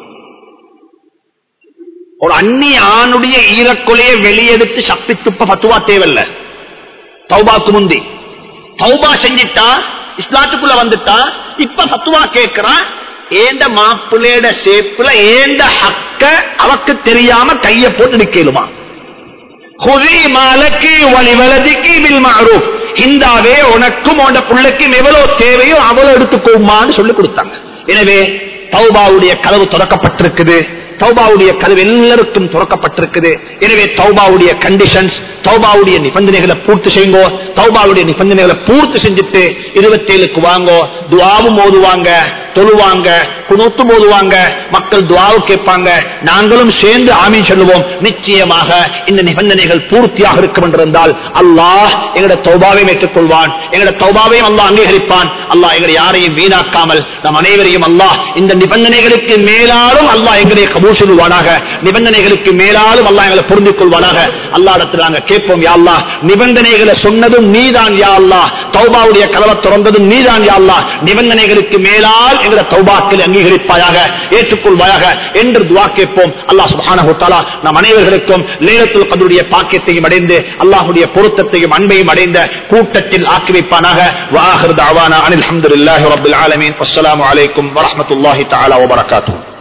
ஒரு அந்நி ஆணுடைய ஈரக்கொலையை வெளியெடுத்து சக்தி துப்ப பத்துவா தேவையில்ல தௌபாக்கு முந்தி தௌபா செஞ்சிட்டா இஸ்லாத்துக்குள்ள வந்துட்டா இப்ப பத்துவா கேட்கிறான் ஏண்ட மாப்பிள்ளையோட சேப்புல ஏண்ட ஹக்க அவக்கு தெரியாம கைய போட்டு நிக்கலுமா குதி மாலக்கு வழி வலதிக்கு பில் மாரூப் இந்தாவே உனக்கும் உன் பிள்ளைக்கும் எவ்வளவு தேவையோ அவ்வளவு எடுத்துக்கோமான்னு சொல்லி கொடுத்தாங்க எனவே தௌபாவுடைய கதவு திறக்கப்பட்டிருக்குது தௌபாவுடைய கதவு எல்லாருக்கும் திறக்கப்பட்டிருக்குது எனவே தௌபாவுடைய கண்டிஷன்ஸ் தௌபாவுடைய நிபந்தனைகளை பூர்த்தி செய்யுங்கோ தௌபாவுடைய நிபந்தனைகளை பூர்த்தி செஞ்சுட்டு இருபத்தி ஏழுக்கு வாங்கோ துவாவும் ஓதுவாங்க தொழுவாங்க குணூத்து ஓதுவாங்க மக்கள் துவாவு கேட்பாங்க நாங்களும் சேர்ந்து ஆமீன் சொல்லுவோம் நிச்சயமாக இந்த நிபந்தனைகள் பூர்த்தியாக இருக்கும் என்றிருந்தால் அல்லாஹ் எங்களோட தௌபாவையும் ஏற்றுக்கொள்வான் எங்களோட தௌபாவையும் அல்லாஹ் அங்கீகரிப்பான் அல்லாஹ் எங்களை யாரையும் வீணாக்காமல் நம் அனைவரையும் அல்லாஹ் இந்த நிபந்தனைகளுக்கு மேலாலும் அல்லாஹ் எங்களை கபூல் செய்வானாக நிபந்தனைகளுக்கு மேலாலும் அல்லாஹ் எங்களை புரிந்து கொள்வானாக அல்லாடத்தில் நாங்க கேட்போம் யா அல்லாஹ் நிபந்தனைகளை சொன்னதும் நீதான் யா அல்லாஹ் தௌபாவுடைய கதவை திறந்ததும் நீதான் யா அல்லாஹ் நிபந்தனைகளுக்கு மேலால் எங்களை தௌபாக்களை அங்கீகரிப்பாயாக ஏற்றுக்கொள்வாயாக என்று துவா கேட்போம் அல்லாஹ் சுப்ஹானஹு தஆலா நம் அனைவர்களுக்கும் லைலத்துல் கத்ருடைய பாக்கியத்தையும் அடைந்து அல்லாஹ்வுடைய பொருத்தத்தையும் அன்பையும் அடைந்த கூட்டத்தில் ஆக்கி வைப்பானாக வாஹிர் தஅவானா அனில் ஹம்துலில்லாஹி ரப்பில் ஆலமீன் அஸ்ஸலாமு அலைக்கும் வரஹ்மத்துல்லாஹி தஆலா வபரகாத்துஹு